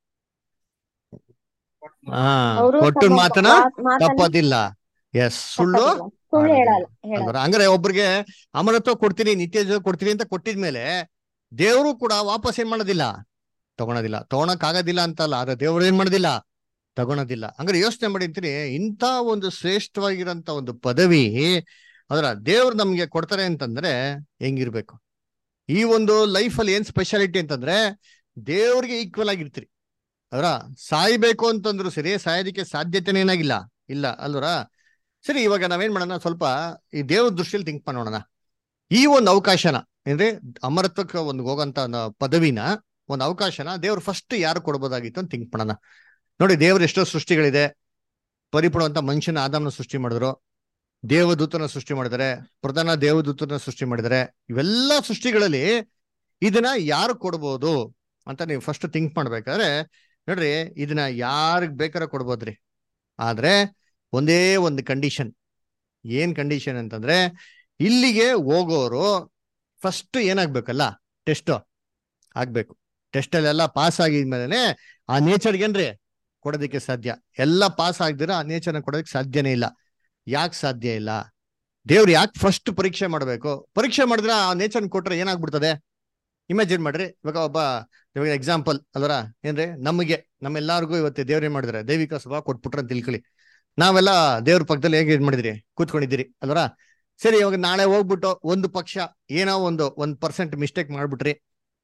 ಹಾ ಅವರು ಕೊಟ್ಟು ತಮ್ಮ ಮಾತನ ಮಾತ್- ಮಾತನ್ನ ತಪ್ಪದಿಲ್ಲ ಎಸ್ ಸುಳ್ಳು ತಪ್ಪದಿಲ್ಲ. ಸುಳ್ಳು ಹೇಳಲ್ಲ ಹೇಳಲ್ಲ ಅಲ್ವರ ಹಂಗಾರೆ ಒಬ್ರಿಗೆ ಅಮರತ್ವ ಕೊಡ್ತೀನಿ ನಿತ್ಯ ಜೀವ ಕೊಡ್ತೀನಿ ಅಂತ ಕೊಟ್ಟಿದ್ಮೇಲೆ ದೇವರು ಕೂಡ ವಾಪಸ್ ಏನ್ ಮಾಡೋದಿಲ್ಲ ತಗೊಳೋದಿಲ್ಲ ತಗೊಳಕ್ ಆಗೋದಿಲ್ಲ ಅಂತಲ್ಲ ಆದ್ರೆ ದೇವ್ರು ಏನ್ ಮಾಡೋದಿಲ್ಲ ತಗೊಳೋದಿಲ್ಲ ಹಂಗಾರೆ ಯೋಚನೆ ಮಾಡಿರ್ತೀನಿ ಇಂಥ ಒಂದು ಶ್ರೇಷ್ಠವಾಗಿರೋಂಥ ಒಂದು ಪದವಿ ಅದರ ದೇವ್ರು ನಮ್ಗೆ ಕೊಡ್ತಾರೆ ಅಂತಂದ್ರೆ ಹೆಂಗಿರ್ಬೇಕು ಈ ಒಂದು ಲೈಫಲ್ಲಿ ಏನ್ ಸ್ಪೆಷಾಲಿಟಿ ಅಂತಂದ್ರೆ ದೇವ್ರಿಗೆ ಈಕ್ವಲ್ ಆಗಿರ್ತೀರಿ ಅದರ ಸಾಯ್ಬೇಕು ಅಂತಂದ್ರು ಸರಿ ಸಾಯೋದಕ್ಕೆ ಸಾಧ್ಯತೆನೇ ಏನಾಗಿಲ್ಲ ಇಲ್ಲ ಅಲ್ವರ ಸರಿ ಇವಾಗ ನಾವೇನ್ ಮಾಡೋಣ ಸ್ವಲ್ಪ ಈ ದೇವ್ರ ದೃಷ್ಟಿಯಲ್ಲಿ ಥಿಂಕ್ ಮಾಡೋಣ ಈ ಒಂದು ಅವಕಾಶನ ಅಂದ್ರೆ ಅಮರತ್ವಕ್ಕೆ ಒಂದು ಹೋಗಂತ ಒಂದು ಪದವಿನ ಒಂದು ಅವಕಾಶನ ದೇವ್ರು ಫಸ್ಟ್ ಯಾರು ಕೊಡ್ಬೋದಾಗಿತ್ತು ಅಂತ ಥಿಂಕ್ ಮಾಡೋಣ ನೋಡಿ ದೇವ್ರ ಎಷ್ಟೋ ಸೃಷ್ಟಿಗಳಿದೆ ಪರಿಪೂರ್ಣವಂತ ಮನುಷ್ಯನ ಆದಾಮನ ಸೃಷ್ಟಿ ಮಾಡಿದ್ರು ದೇವದೂತನ ಸೃಷ್ಟಿ ಮಾಡಿದ್ದಾರೆ ಪ್ರಧಾನ ದೇವದೂತನ ಸೃಷ್ಟಿ ಮಾಡಿದ್ದಾರೆ ಇವೆಲ್ಲ ಸೃಷ್ಟಿಗಳಲ್ಲಿ ಇದನ್ನ ಯಾರು ಕೊಡ್ಬೋದು ಅಂತ ನೀವು ಫಸ್ಟ್ ಥಿಂಕ್ ಮಾಡ್ಬೇಕಾದ್ರೆ ನೋಡ್ರಿ ಇದನ್ನ ಯಾರಿಗ್ ಬೇಕಾದ್ರೆ ಕೊಡ್ಬೋದ್ರಿ ಆದ್ರೆ ಒಂದೇ ಒಂದು ಕಂಡೀಷನ್ ಏನ್ ಕಂಡೀಷನ್ ಅಂತಂದ್ರೆ ಇಲ್ಲಿಗೆ ಹೋಗೋರು ಫಸ್ಟ್ ಏನಾಗ್ಬೇಕಲ್ಲ ಟೆಸ್ಟ್ ಆಗ್ಬೇಕು ಟೆಸ್ಟ್ ಅಲ್ಲೆಲ್ಲ ಪಾಸ್ ಆಗಿದ್ಮೇಲೆ ಆ ನೇಚರ್ಗೆ ಏನ್ರಿ ಕೊಡೋದಕ್ಕೆ ಸಾಧ್ಯ ಎಲ್ಲ ಪಾಸ್ ಆಗದಿರ ಆ ನೇಚರ್ನ ಕೊಡೋದಕ್ಕೆ ಸಾಧ್ಯನೇ ಇಲ್ಲ ಯಾಕೆ ಸಾಧ್ಯ ಇಲ್ಲ ದೇವ್ರು ಯಾಕೆ ಫಸ್ಟ್ ಪರೀಕ್ಷೆ ಮಾಡಬೇಕು ಪರೀಕ್ಷೆ ಮಾಡಿದ್ರೆ ಆ ನೇಚರ್ ಕೊಟ್ರೆ ಏನಾಗ್ಬಿಡ್ತದೆ ಇಮ್ಯಾಜಿನ್ ಮಾಡ್ರಿ ಇವಾಗ ಒಬ್ಬ ಇವಾಗ ಎಕ್ಸಾಂಪಲ್ ಅಲ್ವರ ಏನ್ರಿ ನಮಗೆ ನಮ್ಮೆಲ್ಲರಿಗೂ ಇವತ್ತು ದೇವ್ರು ಏನ್ ಮಾಡಿದ್ರೆ ದೈವಿಕ ಸ್ವಭಾವ ಕೊಟ್ಬಿಟ್ರೆ ಅಂತ ತಿಳ್ಕೊಳ್ಳಿ ನಾವೆಲ್ಲ ದೇವ್ರ ಪಕ್ಕದಲ್ಲಿ ಹೇಗೆ ಇದ್ ಮಾಡಿದಿರಿ ಕೂತ್ಕೊಂಡಿದ್ದೀರಿ ಅಲ್ವರ ಸರಿ ಇವಾಗ ನಾಳೆ ಹೋಗ್ಬಿಟ್ಟು ಒಂದು ಪಕ್ಷ ಏನೋ ಒಂದು ಒಂದ್ ಪರ್ಸೆಂಟ್ ಮಿಸ್ಟೇಕ್ ಮಾಡ್ಬಿಟ್ರಿ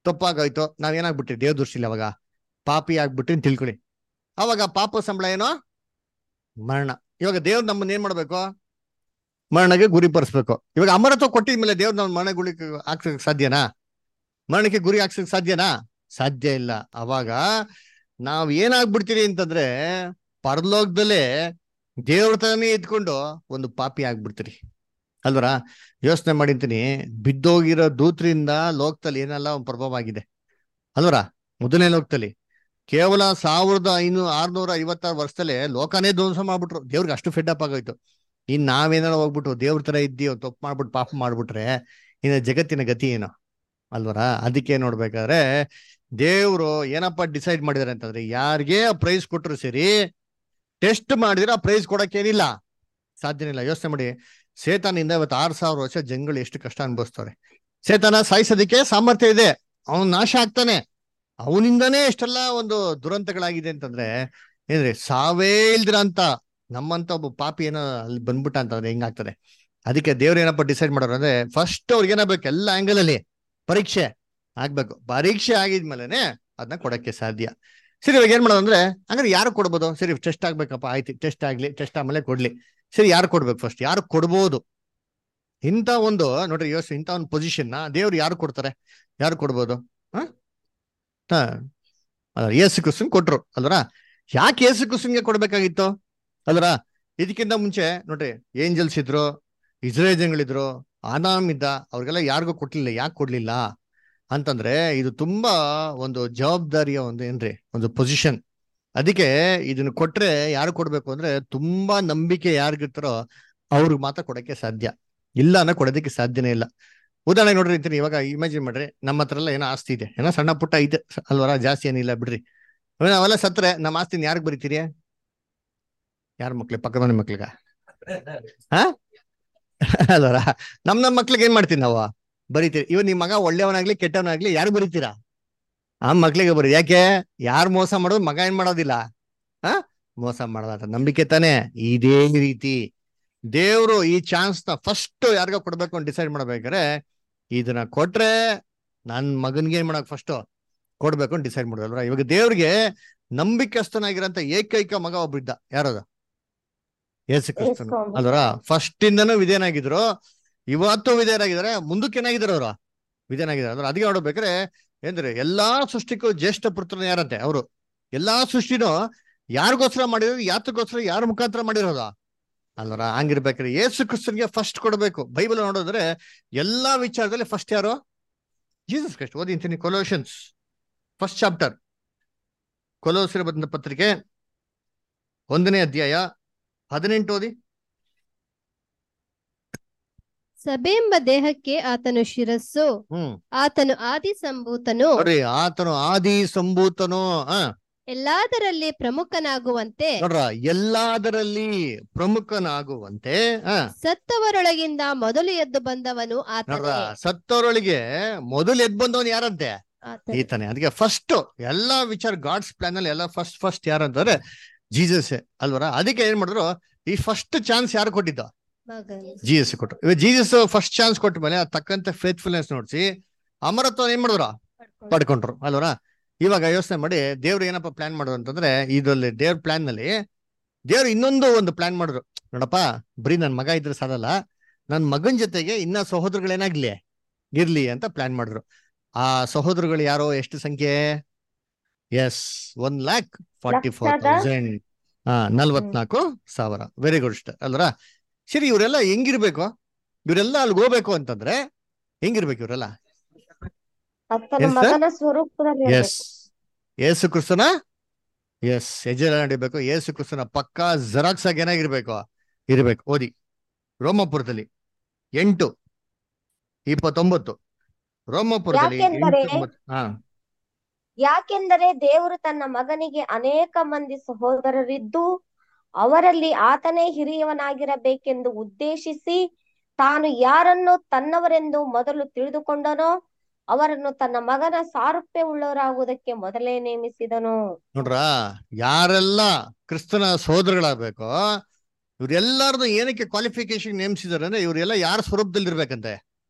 ತಪ್ಪಾಗೋಯ್ತು ನಾವೇನಾಗ್ಬಿಟ್ರಿ ದೇವ್ ದೃಷ್ಟಿಲಿ ಅವಾಗ ಪಾಪಿ ಆಗ್ಬಿಟ್ಟು ತಿಳ್ಕೊಳ್ಳಿ ಅವಾಗ ಪಾಪ ಸಂಬಳ ಏನೋ ಮರಣ ಇವಾಗ ದೇವ್ರು ನಮ್ಮನ್ನ ಏನ್ ಮಾಡ್ಬೇಕು ಮರಣಕ್ಕೆ ಗುರಿಪಡಿಸ್ಬೇಕು ಇವಾಗ ಅಮರತ್ವ ಕೊಟ್ಟಿದ್ಮೇಲೆ ದೇವ್ರು ನಮ್ಮ ಮರಣ ಗುರಿ ಹಾಕ್ಸಕ್ ಸಾಧ್ಯನಾ ಮರಣಕ್ಕೆ ಗುರಿ ಹಾಕ್ಸಕ್ ಸಾಧ್ಯನಾ ಸಾಧ್ಯ ಇಲ್ಲ ಅವಾಗ ನಾವ್ ಏನಾಗ್ಬಿಡ್ತೀರಿ ಅಂತಂದ್ರೆ ಪರಲೋಕದಲ್ಲೇ ದೇವ್ರ ತನೇ ಇದ್ಕೊಂಡು ಒಂದು ಪಾಪಿ ಆಗ್ಬಿಡ್ತೀರಿ ಅಲ್ವರ ಯೋಚನೆ ಮಾಡಿರ್ತೀನಿ ಬಿದ್ದೋಗಿರೋ ದೂತ್ರಿಂದ ಲೋಕದಲ್ಲಿ ಏನೆಲ್ಲ ಒಂದು ಪ್ರಭಾವ ಆಗಿದೆ ಅಲ್ವರ ಮೊದಲನೇ ಲೋಕದಲ್ಲಿ ಕೇವಲ ಸಾವಿರದ ಐನೂ ಆರ್ನೂರ ಐವತ್ತಾರು ವರ್ಷದಲ್ಲೇ ಲೋಕನೇ ಧ್ವಂಸ ಮಾಡ್ಬಿಟ್ರು ದೇವ್ರಿಗೆ ಅಷ್ಟು ಫೆಡ್ ಅಪ್ ಆಗೋಯ್ತು ಇನ್ ನಾವೇನಾರ ಹೋಗ್ಬಿಟ್ಟು ದೇವ್ರ ತರ ಇದ್ದೀವಿ ತಪ್ಪು ಮಾಡ್ಬಿಟ್ಟು ಪಾಪ ಮಾಡ್ಬಿಟ್ರೆ ಇನ್ನು ಜಗತ್ತಿನ ಗತಿ ಏನು ಅಲ್ವರ ಅದಕ್ಕೆ ನೋಡ್ಬೇಕಾದ್ರೆ ದೇವ್ರು ಏನಪ್ಪ ಡಿಸೈಡ್ ಮಾಡಿದಾರೆ ಅಂತಂದ್ರೆ ಯಾರಿಗೆ ಪ್ರೈಸ್ ಕೊಟ್ರು ಸರಿ ಟೆಸ್ಟ್ ಮಾಡಿದ್ರೆ ಆ ಪ್ರೈಸ್ ಕೊಡಕ್ಕೇನಿಲ್ಲ ಸಾಧ್ಯನೇ ಇಲ್ಲ ಯೋಚನೆ ಮಾಡಿ ಸೇತಾನಿಂದ ಇವತ್ತು ಆರು ಸಾವಿರ ವರ್ಷ ಜನಗಳು ಎಷ್ಟು ಕಷ್ಟ ಅನುಭವಿಸ್ತಾರೆ ಸೇತಾನ ಸಾಯಿಸೋದಕ್ಕೆ ಸಾಮರ್ಥ್ಯ ಇದೆ ಅವನ್ ನಾಶ ಆಗ್ತಾನೆ ಅವನಿಂದನೇ ಎಷ್ಟೆಲ್ಲ ಒಂದು ದುರಂತಗಳಾಗಿದೆ ಅಂತಂದ್ರೆ ಏನ್ರಿ ಸಾವೇ ಇಲ್ದಿರ ಅಂತ ನಮ್ಮಂತ ಒಬ್ಬ ಪಾಪಿ ಏನೋ ಅಲ್ಲಿ ಬಂದ್ಬಿಟ್ಟ ಅಂತಂದ್ರೆ ಹೆಂಗಾಗ್ತದೆ ಅದಕ್ಕೆ ದೇವ್ರು ಏನಪ್ಪ ಡಿಸೈಡ್ ಮಾಡೋರು ಅಂದ್ರೆ ಫಸ್ಟ್ ಅವ್ರಿಗೆ ಏನಾಗ್ಬೇಕು ಎಲ್ಲ ಆಂಗಲ್ ಅಲ್ಲಿ ಪರೀಕ್ಷೆ ಆಗ್ಬೇಕು ಪರೀಕ್ಷೆ ಆಗಿದ್ಮೇಲೆನೆ ಅದನ್ನ ಕೊಡಕ್ಕೆ ಸಾಧ್ಯ ಸರಿ ಇವಾಗ ಏನ್ ಮಾಡೋದು ಅಂದ್ರೆ ಹಂಗಾರೆ ಯಾರು ಕೊಡ್ಬೋದು ಸರಿ ಟೆಸ್ಟ್ ಆಗ್ಬೇಕಪ್ಪ ಆಯ್ತು ಟೆಸ್ಟ್ ಆಗ್ಲಿ ಟೆಸ್ಟ್ ಆಮೇಲೆ ಕೊಡ್ಲಿ ಸರಿ ಯಾರು ಕೊಡ್ಬೇಕು ಫಸ್ಟ್ ಯಾರು ಕೊಡ್ಬೋದು ಇಂಥ ಒಂದು ನೋಡ್ರಿ ಯೋಸ್ ಇಂಥ ಒಂದು ಪೊಸಿಷನ್ ನ ದೇವ್ರು ಯಾರು ಕೊಡ್ತಾರೆ ಯಾರು ಕೊಡ್ಬೋದು ಹ ಯೇಸು ಕ್ರಿಸ್ತನ್ ಕೊಟ್ರು ಅಲ್ವರ ಯಾಕೆ ಯೇಸು ಕ್ರಿಸ್ತನ್ಗೆ ಕೊಡ್ಬೇಕಾಗಿತ್ತು ಅಲ್ವರ ಇದಕ್ಕಿಂತ ಮುಂಚೆ ನೋಡ್ರಿ ಏಂಜಲ್ಸ್ ಇದ್ರು ಇಸ್ರೇಲ್ ಜನಗಳಿದ್ರು ಆನಾಮ್ ಇದ್ದ ಅವ್ರಿಗೆಲ್ಲ ಯಾರಿಗೂ ಕೊಡ್ಲಿಲ್ಲ ಯಾಕೆ ಕೊಡ್ಲಿಲ್ಲ ಅಂತಂದ್ರೆ ಇದು ತುಂಬಾ ಒಂದು ಜವಾಬ್ದಾರಿಯ ಒಂದು ಏನ್ರಿ ಒಂದು ಪೊಸಿಷನ್ ಅದಕ್ಕೆ ಇದನ್ನ ಕೊಟ್ರೆ ಯಾರು ಕೊಡ್ಬೇಕು ಅಂದ್ರೆ ತುಂಬಾ ನಂಬಿಕೆ ಯಾರಿಗಿರ್ತಾರೋ ಅವ್ರಿಗೆ ಮಾತ್ರ ಕೊಡಕ್ಕೆ ಸಾಧ್ಯ ಇಲ್ಲ ಅನ್ನೋ ಕೊಡೋದಕ್ಕೆ ಸಾಧ್ಯನೇ ಇಲ್ಲ ಉದಾಹರಣೆ ನೋಡ್ರಿ ಅಂತೀನಿ ಇವಾಗ ಇಮ್ಯಾಜಿನ್ ಮಾಡ್ರಿ ನಮ್ಮ ಹತ್ರ ಎಲ್ಲ ಏನೋ ಆಸ್ತಿ ಇದೆ ಏನೋ ಸಣ್ಣ ಪುಟ್ಟ ಇದೆ ಅಲ್ವರ ಜಾಸ್ತಿ ಏನಿಲ್ಲ ಬಿಡ್ರಿ ಆಮೇಲೆ ನಾವೆಲ್ಲ ಸತ್ರೆ ನಮ್ಮ ಆಸ್ತಿನ ಯಾರಿಗೆ ಬರೀತೀರಿ ಯಾರ ಮಕ್ಳಿಗೆ ಪಕ್ಕದ ಮನೆ ಮಕ್ಳಿಗ ಹಾ ಅಲ್ವರ ನಮ್ ನಮ್ ಮಕ್ಳಿಗೆ ಏನ್ ಮಾಡ್ತೀವಿ ನಾವು ಬರೀತೀರಿ ಇವ್ ನಿಮ್ ಮಗ ಒಳ್ಳೆಯವನಾಗ್ಲಿ ಕೆಟ್ಟವನಾಗ್ಲಿ ಯಾರು ಬರೀತೀರಾ ಆ ಮಕ್ಳಿಗೆ ಬರೀ ಯಾಕೆ ಯಾರು ಮೋಸ ಮಾಡೋದು ಮಗ ಏನ್ ಮಾಡೋದಿಲ್ಲ ಆ ಮೋಸ ಮಾಡೋದಂತ ನಂಬಿಕೆ ತಾನೆ ಇದೇ ರೀತಿ ದೇವ್ರು ಈ ಚಾನ್ಸ್ ನ ಫಸ್ಟ್ ಯಾರಿಗ ಕೊಡ್ಬೇಕು ಅಂತ ಡಿಸೈಡ್ ಮಾಡ್ಬೇಕಾದ್ರೆ ಇದನ್ನ ಕೊಟ್ರೆ ನನ್ ಮಗನ್ಗೆ ಏನ್ ಮಾಡಕ್ ಫಸ್ಟ್ ಕೊಡ್ಬೇಕು ಅಂತ ಡಿಸೈಡ್ ಮಾಡೋದಲ್ರ ಇವಾಗ ದೇವ್ರಿಗೆ ನಂಬಿಕಸ್ಥನಾಗಿರೋಂತ ಏಕೈಕ ಮಗ ಒಬ್ಬ ಇದ್ದ ಯಾರದ ಯೇಸು ಕ್ರಿಸ್ತನು ಯೇಸು. ಅಲ್ವರ ಫಸ್ಟ್ ಇಂದನೂ ವಿಧೇಯನಾಗಿದ್ರು ಇವತ್ತು ವಿಧೇಯರಾಗಿದ್ದಾರೆ ಮುಂದಕ್ಕೆ ಏನಾಗಿದ್ದಾರೆ ಅವರು ವಿಧೇಯನಾಗಿದ್ದಾರೆ ಅಂದ್ರೆ ಅದಕ್ಕೆ ನೋಡ್ಬೇಕಾದ್ರೆ ಏನ್ರಿ ಎಲ್ಲಾ ಸೃಷ್ಟಿಗೂ ಜ್ಯೇಷ್ಠ ಪುತ್ರನ ಯಾರಂತೆ ಅವರು ಎಲ್ಲಾ ಸೃಷ್ಟಿನೂ ಯಾರಿಗೋಸ್ಕರ ಮಾಡಿರೋದು ಯಾತಕ್ಕೋಸ್ಕರ ಯಾರ ಮುಖಾಂತರ ಮಾಡಿರೋದ ಅಲ್ವರ ಹಂಗಿರ್ಬೇಕ್ರಿ ಯೇಸು ಕ್ರಿಸ್ತನ್ಗೆ ಫಸ್ಟ್ ಕೊಡ್ಬೇಕು ಬೈಬಲ್ ನೋಡಿದ್ರೆ ಎಲ್ಲಾ ವಿಚಾರದಲ್ಲಿ ಫಸ್ಟ್ ಯಾರು ಜೀಸಸ್ ಕ್ರಿಸ್ಟ್ ಓದಿಂತೀನಿ ಕೊಲೋಷನ್ಸ್ ಫಸ್ಟ್ ಚಾಪ್ಟರ್ ಕೊಲೋಸಿರ ಬಂದ ಪತ್ರಿಕೆ ಒಂದನೇ ಅಧ್ಯಾಯ ಹದಿನೆಂಟು ಓದಿ ಸಭೆಂಬ ದೇಹಕ್ಕೆ ಆತನು ಶಿರಸ್ಸು ಹ್ಮ್ ಆತನು ಆದಿ ಸಂಭೂತನು ನೋಡ್ರಿ ಆತನು ಆದಿ ಸಂಭೂತನು ಹ ಎಲ್ಲಾದರಲ್ಲಿ ಪ್ರಮುಖನಾಗುವಂತೆ ನೋಡ್ರ ಎಲ್ಲಾದರಲ್ಲಿ ಪ್ರಮುಖನಾಗುವಂತೆ ಹ ಸತ್ತವರೊಳಗಿಂದ ಮೊದಲು ಎದ್ದು ಬಂದವನು ನೋಡ್ರ ಆತನೇ ಸತ್ತವರೊಳಗೆ ಮೊದಲು ಎದ್ ಬಂದವನ್ ಯಾರಂತೆ ಆತನೇ. ಈತನೇ ಅದಕ್ಕೆ ಫಸ್ಟ್ ಎಲ್ಲಾ ವಿಚಾರ ಗಾಡ್ಸ್ ಪ್ಲಾನ್ ಅಲ್ಲಿ ಎಲ್ಲ ಫಸ್ಟ್ ಫಸ್ಟ್ ಯಾರಂತಂದ್ರೆ ಜೀಸಸ್ ಅಲ್ವರ ಅದಕ್ಕೆ ಏನ್ ಮಾಡಿದ್ರು ಈ ಫಸ್ಟ್ ಚಾನ್ಸ್ ಯಾರು ಕೊಟ್ಟಿದ್ದ ಮಗನು. ಜೀಸಸ್ ಕೊಟ್ರು ಇವಾಗ ಜೀಸಸ್ ಫಸ್ಟ್ ಚಾನ್ಸ್ ಕೊಟ್ಟ ಮೇಲೆ ಅದ್ ತಕ್ಕಂತೆ ಫೇತ್ಫುಲ್ನೆಸ್ ನೋಡ್ಸಿ ಅಮರತ್ವ ಏನ್ ಮಾಡಿದ್ರು ಪಡ್ಕೊಂಡ್ರು ಅಲ್ವರ ಇವಾಗ ಯೋಚನೆ ಮಾಡಿ ದೇವ್ರು ಏನಪ್ಪ ಪ್ಲಾನ್ ಮಾಡೋದು ಅಂತಂದ್ರೆ ಇದ್ರಲ್ಲಿ ದೇವ್ರ ಪ್ಲಾನ್ ನಲ್ಲಿ ದೇವ್ರು ಇನ್ನೊಂದು ಒಂದು ಪ್ಲಾನ್ ಮಾಡಿದ್ರು ನೋಡಪ್ಪ ಬರೀ ನನ್ ಮಗ ಇದ್ರೆ ಸಾಲಲ್ಲ ನನ್ ಮಗನ್ ಜೊತೆಗೆ ಇನ್ನ ಸಹೋದರಗಳೇನಾಗ್ಲಿ ಇರ್ಲಿ ಅಂತ ಪ್ಲಾನ್ ಮಾಡಿದ್ರು ಆ ಸಹೋದರಗಳು ಯಾರೋ ಎಷ್ಟು ಸಂಖ್ಯೆ yes one lakh forty four ಲಕ್ಷದ? ತೌಸಂಡ್ ಹಾ ನಲ್ವತ್ನಾಲ್ಕು ಸಾವಿರ ವೆರಿ ಗುಡ್ ಸ್ಟಾರ್ ಅಲ್ವರ ಸರಿ ಇವರೆಲ್ಲ ಹೆಂಗಿರ್ಬೇಕು ಇವರೆಲ್ಲ ಅಲ್ಲಿಗೆ ಹೋಗ್ಬೇಕು ಅಂತಂದ್ರೆ ಹೆಂಗಿರ್ಬೇಕು ಇವರೆಲ್ಲ ಆತನ Yes, sir? ಮಗನ ಸ್ವರೂಪದಲ್ಲಿ ಎಸ್ ಏಸು ಕ್ರಿಸ್ತನ ಎಸ್ ಹೆಜ್ಜೆಲ್ಲ ನಡಿಬೇಕು ಏಸು ಕ್ರಿಸ್ತನ ಪಕ್ಕಾ ಜೆರಾಕ್ಸ್ ಆಗಿ ಏನಾಗಿರ್ಬೇಕು ಇರ್ಬೇಕು ಓದಿ ರೋಮಪುರದಲ್ಲಿ ಎಂಟು ಇಪ್ಪತ್ತೊಂಬತ್ತು ರೋಮಪುರದಲ್ಲಿ ಯಾಕೆಂದರೆ- ಎಂಟು ಒಂಬತ್ತು. ಹಾ ಯಾಕೆಂದರೆ ದೇವರು ತನ್ನ ಮಗನಿಗೆ ಅನೇಕ ಮಂದಿ ಸಹೋದರರಿದ್ದು ಅವರಲ್ಲಿ ಆತನೇ ಹಿರಿಯವನಾಗಿರಬೇಕೆಂದು ಉದ್ದೇಶಿಸಿ ತಾನು ಯಾರನ್ನು ತನ್ನವರೆಂದು ಮೊದಲು ತಿಳಿದುಕೊಂಡನೋ ಅವರನ್ನು ತನ್ನ ಮಗನ ಸಾರೂಪ್ಯವುಳ್ಳವರಾಗುವುದಕ್ಕೆ ಮೊದಲೇ ನೇಮಿಸಿದನು ನೋಡ್ರ ಯಾರೆಲ್ಲ ಕ್ರಿಸ್ತನ ಸಹೋದರಗಳಾಗ್ಬೇಕು ಇವ್ರೆಲ್ಲಾರ್ದು ಏನಕ್ಕೆ ಕ್ವಾಲಿಫಿಕೇಶನ್ ನೇಮಿಸಿದಾರೆ ಅಂದ್ರೆ ಇವರೆಲ್ಲ ಯಾರ ಸ್ವರೂಪದಲ್ಲಿ ಇರ್ಬೇಕಂತೆ